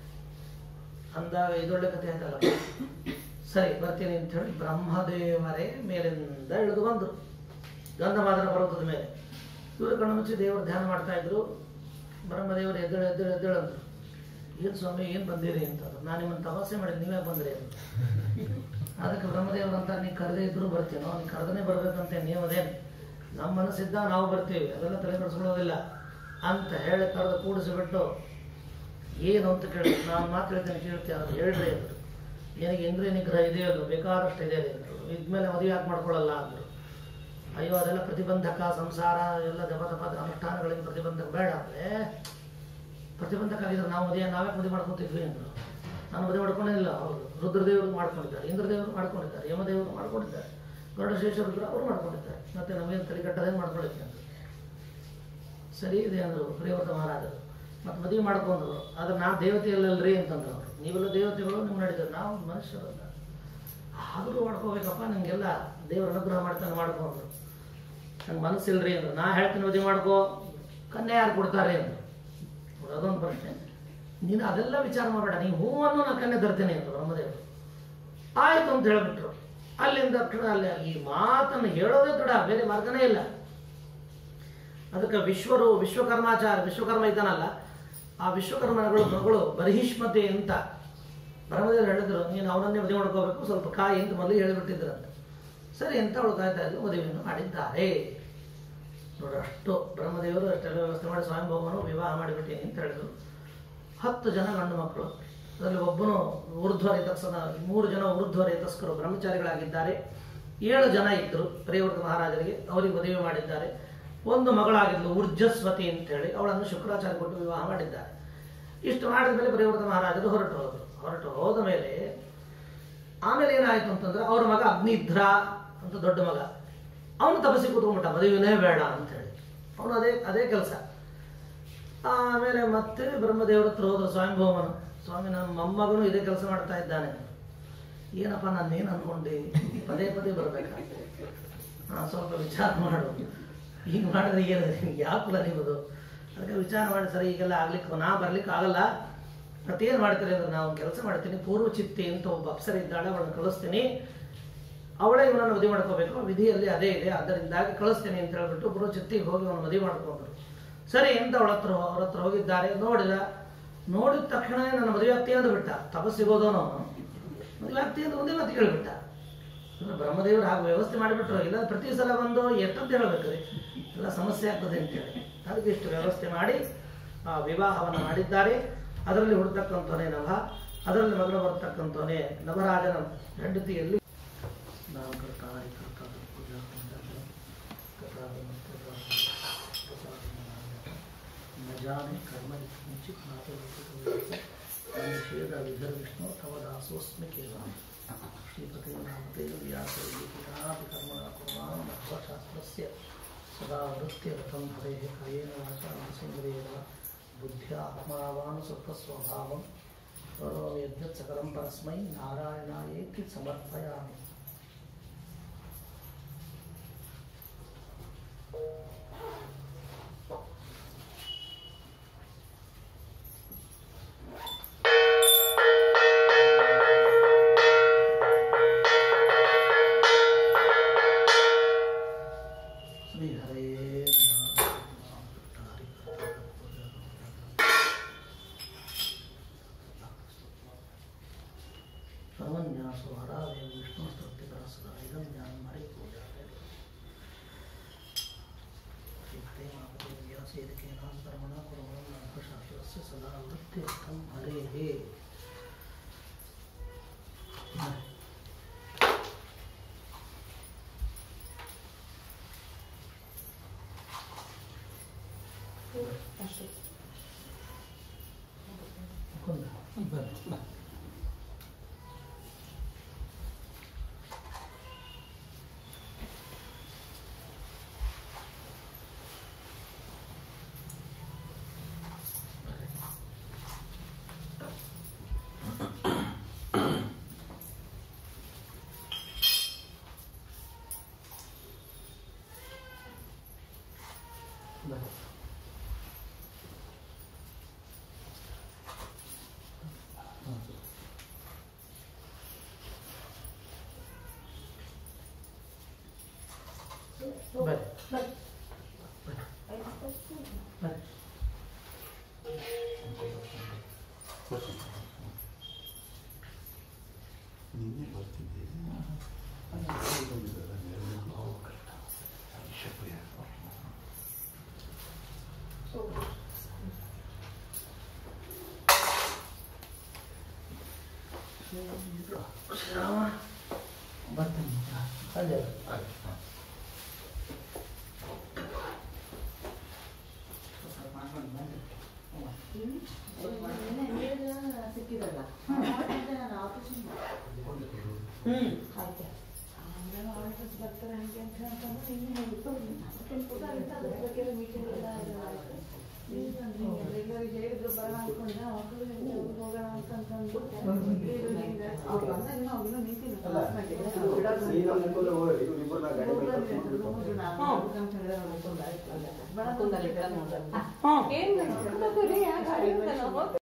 ಅಂದಾಗ ಇದೊಳ್ಳೆ ಕಥೆ ಆಯ್ತಲ್ಲ ಸರಿ ಬರ್ತೀನಿ ಅಂತ ಹೇಳಿ ಬ್ರಹ್ಮದೇವರೇ ಮೇಲಿಂದ ಇಳಿದು ಬಂದರು ಗಂಧಮಾದನ ಪರ್ವತದ ಮೇಲೆ ಇವರು ಕಣ್ಣು ಮುಚ್ಚಿ ದೇವರು ಧ್ಯಾನ ಮಾಡ್ತಾ ಇದ್ರು ಬ್ರಹ್ಮದೇವರು ಎದ್ದೇಳು ಎದ್ದೇಳು ಎದ್ದೇಳು ಅಂದ್ರು ಏನು ಸ್ವಾಮಿ ಏನು ಬಂದಿರಿ ಅಂತ ನಾನು ನಿಮ್ಮನ್ನು ತಪಾಸೆ ಮಾಡಿದ್ದು ನೀವೇ ಬಂದ್ರಿ ಅಂತ ಅದಕ್ಕೆ ಬ್ರಹ್ಮದೇವರು ಅಂತ ನೀ ಕರೆದೇ ಇದ್ರು ಬರ್ತೀನೋ ನೀನು ಕರೆದನೇ ಬರ್ಬೇಕಂತ ನಿಯಮದೇನು ನಮ್ಮ ಮನಸ್ಸಿದ್ದ ನಾವು ಬರ್ತೀವಿ ಅದೆಲ್ಲ ತಲೆ ಕೆಡಿಸ್ಕೊಳ್ಳೋದಿಲ್ಲ ಅಂತ ಹೇಳಿ ಕರೆದು ಕೂಡಿಸಿಬಿಟ್ಟು ಏನು ಅಂತ ಕೇಳಿ ನಾನು ಮಾತು ಹೇಳ್ತೇನೆ ಕೇಳ್ತೀನಿ ಅದು ಹೇಳ್ರಿ ಅಂದರು ನಿನಗೆ ಇಂದ್ರಿಯ ನಿಗ್ರಹ ಇದೆಯಲ್ಲ ಬೇಕಾದಷ್ಟು ಇದೆ ಅಂದರು ಇದ್ಮೇಲೆ ಮದುವೆ ಯಾಕೆ ಮಾಡ್ಕೊಳ್ಳಲ್ಲ ಅಂದರು ಅಯ್ಯೋ ಅದೆಲ್ಲ ಪ್ರತಿಬಂಧಕ ಸಂಸಾರ ಎಲ್ಲ ಜಪ ತಪ ಅನುಷ್ಠಾನಗಳಿಗೆ ಪ್ರತಿಬಂಧಕ ಬೇಡ ಅಂದರೆ ಪ್ರತಿಬಂಧಕ ಆಗಿದ್ರೆ ನಾವು ಮದುವೆ ನಾವೇ ಮದುವೆ ಮಾಡ್ಕೊತಿದ್ವಿ ಅಂದರು ನಾನು ಮದುವೆ ಮಾಡ್ಕೊಂಡಿಲ್ಲ ಅವರು ರುದ್ರದೇವರು ಮಾಡ್ಕೊಂಡಿದ್ದಾರೆ ಇಂದ್ರದೇವರು ಮಾಡ್ಕೊಂಡಿದ್ದಾರೆ ಯಮದೇವರು ಮಾಡ್ಕೊಂಡಿದ್ದಾರೆ ಗರುಡಶೇಷರುದ್ರ ಅವರು ಮಾಡ್ಕೊಂಡಿದ್ದಾರೆ ಮತ್ತೆ ನಮಗೇನು ತಲೆ ಕಟ್ಟದೇನು ಮಾಡ್ಕೊಳ್ಳಿಕ್ಕೆ ಅಂತ ಸರಿ ಇದೆ ಅಂದರು ಪ್ರಿಯವರ್ತ ಮಹಾರಾಜರು ಮತ್ತು ಮದುವೆ ಮಾಡ್ಕೊಂಡ್ರು ಆದ್ರೆ ನಾನು ದೇವತೆಯಲ್ಲಲ್ರಿ ಅಂತಂದ್ರು ಅವರು ನೀವೆಲ್ಲ ದೇವತೆಗಳು ನಿಮ್ಗೆ ನಡೀತಾರೆ ನಾವು ಮನುಷ್ಯರಲ್ಲ ಆದರೂ ಮಾಡ್ಕೋಬೇಕಪ್ಪ ನಿಮಗೆಲ್ಲ ದೇವರ ಅನುಗ್ರಹ ಮಾಡ್ತಾನೆ ಮಾಡ್ಕೊಂಡ್ರು ನಂಗೆ ಮನಸ್ಸಿಲ್ರಿ ಅಂದ್ರು ನಾ ಹೇಳ್ತೀನಿ ಮದುವೆ ಮಾಡ್ಕೋ ಕನ್ಯೆ ಯಾರು ಕೊಡ್ತಾರೆ ಅಂದ್ರು ಅವ್ರು ಅದೊಂದು ಪ್ರಶ್ನೆ ನೀನು ಅದೆಲ್ಲ ವಿಚಾರ ಮಾಡಬೇಡ ನೀವು ಹೂವನ್ನು ನಾನು ಕನ್ಯೆ ತರ್ತೇನೆ ಅಂದ್ರು ಬ್ರಹ್ಮದೇವರು ಆಯ್ತು ಅಂತ ಹೇಳ್ಬಿಟ್ರು ಅಲ್ಲಿಂದ ತಕ್ಷಣ ಅಲ್ಲಿ ಈ ಮಾತನ್ನು ಹೇಳೋದೇ ದೃಢ ಬೇರೆ ಮಾರ್ಗನೇ ಇಲ್ಲ ಅದಕ್ಕೆ ವಿಶ್ವರು ವಿಶ್ವಕರ್ಮಾಚಾರ ವಿಶ್ವಕರ್ಮ ಇದ್ದಾನಲ್ಲ ಆ ವಿಶ್ವಕರ್ಮಗಳು ಮಗಳು ಬರಹಿಷ್ಮತೆ ಅಂತ ಬ್ರಹ್ಮದೇವರು ಹೇಳಿದ್ರು ನೀನು ಅವನನ್ನೇ ಮದುವೆ ಮಾಡ್ಕೋಬೇಕು ಸ್ವಲ್ಪ ಕಾಯಿ ಅಂತ ಮೊದಲು ಹೇಳಿಬಿಟ್ಟಿದ್ರಂತ ಸರಿ ಅಂತ ಅವಳು ಕಾಯ್ತಾ ಇದ್ಲು ಮದುವೆಯನ್ನು ಮಾಡಿದ್ದಾರೆ ನೋಡಿ ಅಷ್ಟು ಬ್ರಹ್ಮದೇವರು ಅಷ್ಟೆಲ್ಲ ವ್ಯವಸ್ಥೆ ಮಾಡಿ ಸ್ವಯಂಭವನು ವಿವಾಹ ಮಾಡಿಬಿಟ್ಟೇನೆ ಅಂತ ಹೇಳಿದ್ರು ಹತ್ತು ಜನ ಗಂಡು ಮಕ್ಕಳು ಅದರಲ್ಲಿ ಒಬ್ಬನು ಊರ್ಧ್ವ ರೇತಸ್ಸನ ಮೂರು ಜನ ಊರ್ಧ್ವ ರೇತಸ್ಕರು ಬ್ರಹ್ಮಚಾರಿಗಳಾಗಿದ್ದಾರೆ ಏಳು ಜನ ಇದ್ದರು ಪ್ರಿಯವರ್ತ ಮಹಾರಾಜರಿಗೆ ಅವರಿಗೆ ಮದುವೆ ಮಾಡಿದ್ದಾರೆ ಒಂದು ಮಗಳಾಗಿದ್ಲು ಊರ್ಜಸ್ವತಿ ಅಂತ ಹೇಳಿ ಅವಳನ್ನು ಶುಕ್ರಾಚಾರ್ಯ ಕೊಟ್ಟು ವಿವಾಹ ಮಾಡಿದ್ದಾರೆ ಇಷ್ಟು ಮಾಡಿದ ಮೇಲೆ ಪ್ರಿಯವರ್ತ ಮಹಾರಾಜರು ಹೊರಟು ಹೋದರು ಹೊರಟು ಹೋದ ಮೇಲೆ ಆಮೇಲೆ ಏನಾಯ್ತು ಅಂತಂದ್ರೆ ಅವ್ರ ಮಗ ಅಗ್ನಿಧ್ರ ಅಂತ ದೊಡ್ಡ ಮಗ ಅವನು ತಪಸ್ಸಿಗೆ ಕೂತ್ಕೊಂಡ್ಬಿಟ್ಟ ಮದುವೆನೇ ಬೇಡ ಅಂತ ಹೇಳಿ ಅವನು ಅದೇ ಅದೇ ಕೆಲಸ ಆಮೇಲೆ ಮತ್ತೆ ಬ್ರಹ್ಮದೇವರ ಹತ್ರ ಹೋದ್ರು ಸ್ವಯಂಭವನು ಸ್ವಾಮಿ ನನ್ನ ಮೊಮ್ಮಗನು ಇದೇ ಕೆಲಸ ಮಾಡ್ತಾ ಇದ್ದಾನೆ ಏನಪ್ಪ ನಾನೇನು ಅನ್ಕೊಂಡೆ ಪದೇ ಪದೇ ಬರ್ಬೇಕಾಗ್ತದೆ ಹಾ ಸ್ವಲ್ಪ ವಿಚಾರ ಮಾಡು ಈಗ ಮಾಡಿದ್ರೆ ಏನು ಯಾವ ಕುಲ ನಿಮ್ಮದು ಅದಕ್ಕೆ ವಿಚಾರ ಮಾಡಿ ಸರಿ ಈಗೆಲ್ಲ ಆಗ್ಲಿಕ್ಕೆ ನಾ ಬರ್ಲಿಕ್ಕೆ ಆಗಲ್ಲ ಮತ್ತೇನು ಮಾಡ್ತೀರಿ ಅಂದ್ರೆ ನಾವು ಕೆಲಸ ಮಾಡ್ತೀನಿ ಪೂರ್ವ ಚಿತ್ತಿ ಅಂತ ಒಬ್ಬ ಅಪ್ಸರ ಇದ್ದಾಳೆ ಅವಳನ್ನು ಕಳಿಸ್ತೀನಿ ಅವಳೇ ಇವನನ್ನು ಮದುವೆ ಮಾಡ್ಕೋಬೇಕು ವಿಧಿಯಲ್ಲಿ ಅದೇ ಇದೆ ಅದರಿಂದಾಗಿ ಕಳಿಸ್ತೀನಿ ಅಂತ ಹೇಳ್ಬಿಟ್ಟು ಪೂರ್ವ ಚಿತ್ತಿಗೆ ಹೋಗಿ ಅವನು ಮದುವೆ ಮಾಡ್ಕೊಂಡ್ರು ಸರಿ ಅಂತ ಅವಳ ಹತ್ರ ಅವ್ರ ಹತ್ರ ಹೋಗಿದ್ದಾರೆ ನೋಡಿದ ನೋಡಿದ ತಕ್ಷಣ ನನ್ನ ಮದುವೆ ಆಗ್ತಿ ಅಂದು ಬಿಟ್ಟ ತಪಸ್ಸಿಗೋದವನು ಮದುವೆ ಆಗ್ತಿ ಅಂತ ಒಂದೇ ಮಾತು ಕೇಳಿಬಿಟ್ಟ ಇವ್ರು ಬ್ರಹ್ಮದೇವರು ಹಾಗೆ ವ್ಯವಸ್ಥೆ ಮಾಡಿಬಿಟ್ರು ಇಲ್ಲ ಪ್ರತಿ ಸಲ ಬಂದು ಎಷ್ಟಂತ ಹೇಳ್ಬೇಕ್ರಿ ಎಲ್ಲ ಸಮಸ್ಯೆ ಆಗ್ತದೆ ಅಂತೇಳಿ ಅದಕ್ಕೆ ಇಷ್ಟು ವ್ಯವಸ್ಥೆ ಮಾಡಿ ಆ ವಿವಾಹವನ್ನು ಮಾಡಿದ್ದಾರೆ ಅದರಲ್ಲಿ ಹುಡ್ತಕ್ಕಂಥವನೇ ನಭ ಅದರಲ್ಲಿ ಮಗನ ಬರ್ತಕ್ಕಂಥವನೇ ನಭರಾಜನ ಹೆಂಡತಿಯಲ್ಲಿ ನಾಮಕರ್ತ ಹರಿಕರ್ತ ಪೂಜಾ न जाने कर्म किंचित निषेध विधर विष्णु तव दासोस्मि केवल श्रीपते नामते व्यासर्गीतिकापि कर्मणा कुर्वाण मध्वशास्त्रस्य सदा वृत्तिरतं हरेः कायेन वाचा मनसेन्द्रियेण बुद्ध्या आत्मनावान् स्वस्वभावं करोमि यद्यत् सकलं परस्मै नारायणायेति समर्पयामि श्री हरे सर्वन्यासो हरावे विष्णु स्तुतिकर सदा इदं ज्ञानं हरे पूजा श्रीहरे मापते व्यासेदकेनां कर्मणा कुर्वणं नाथशास्त्रस्य सदा वृत्तिर्थं हरेः ಮುಕುಂದ ಬರ್ರಿ ಬರ್ರಿ ಬರ್ರಿ ಬರ್ರಿ ನಿನ್ನೆ ಬರ್ತಿದ್ದೆ ಶ್ರೀರಾಮ ಬರ್ತೀನಿ ಸಂಜೆ ಸಿಕ್ಕಿದಲ್ಲ ಹ್ಮ್ ಬರ್ತಾರೆ ಹಂಗೆ ಅಂತ ಹೇಳ್ಕೊಂಡು ನಿನ್ನೆ ಹೇಳಿದ್ದು ಮೀಟಿಂಗ್ ಎಲ್ಲ ಎಲ್ಲರಿಗೆ ಹೇಳಿದ್ರು ಬರೋಣ ಅನ್ಕೊಂಡೆ ಮಕ್ಕಳು ಹೋಗೋಣ ಅಂತಂದು ಅವ್ರು ಬಂದಾಗ ನಾವು ಇನ್ನೂ ನಿಂತಿಲ್ಲ ಹ್ಮ್ ಏನ್ ಗಾಡಿ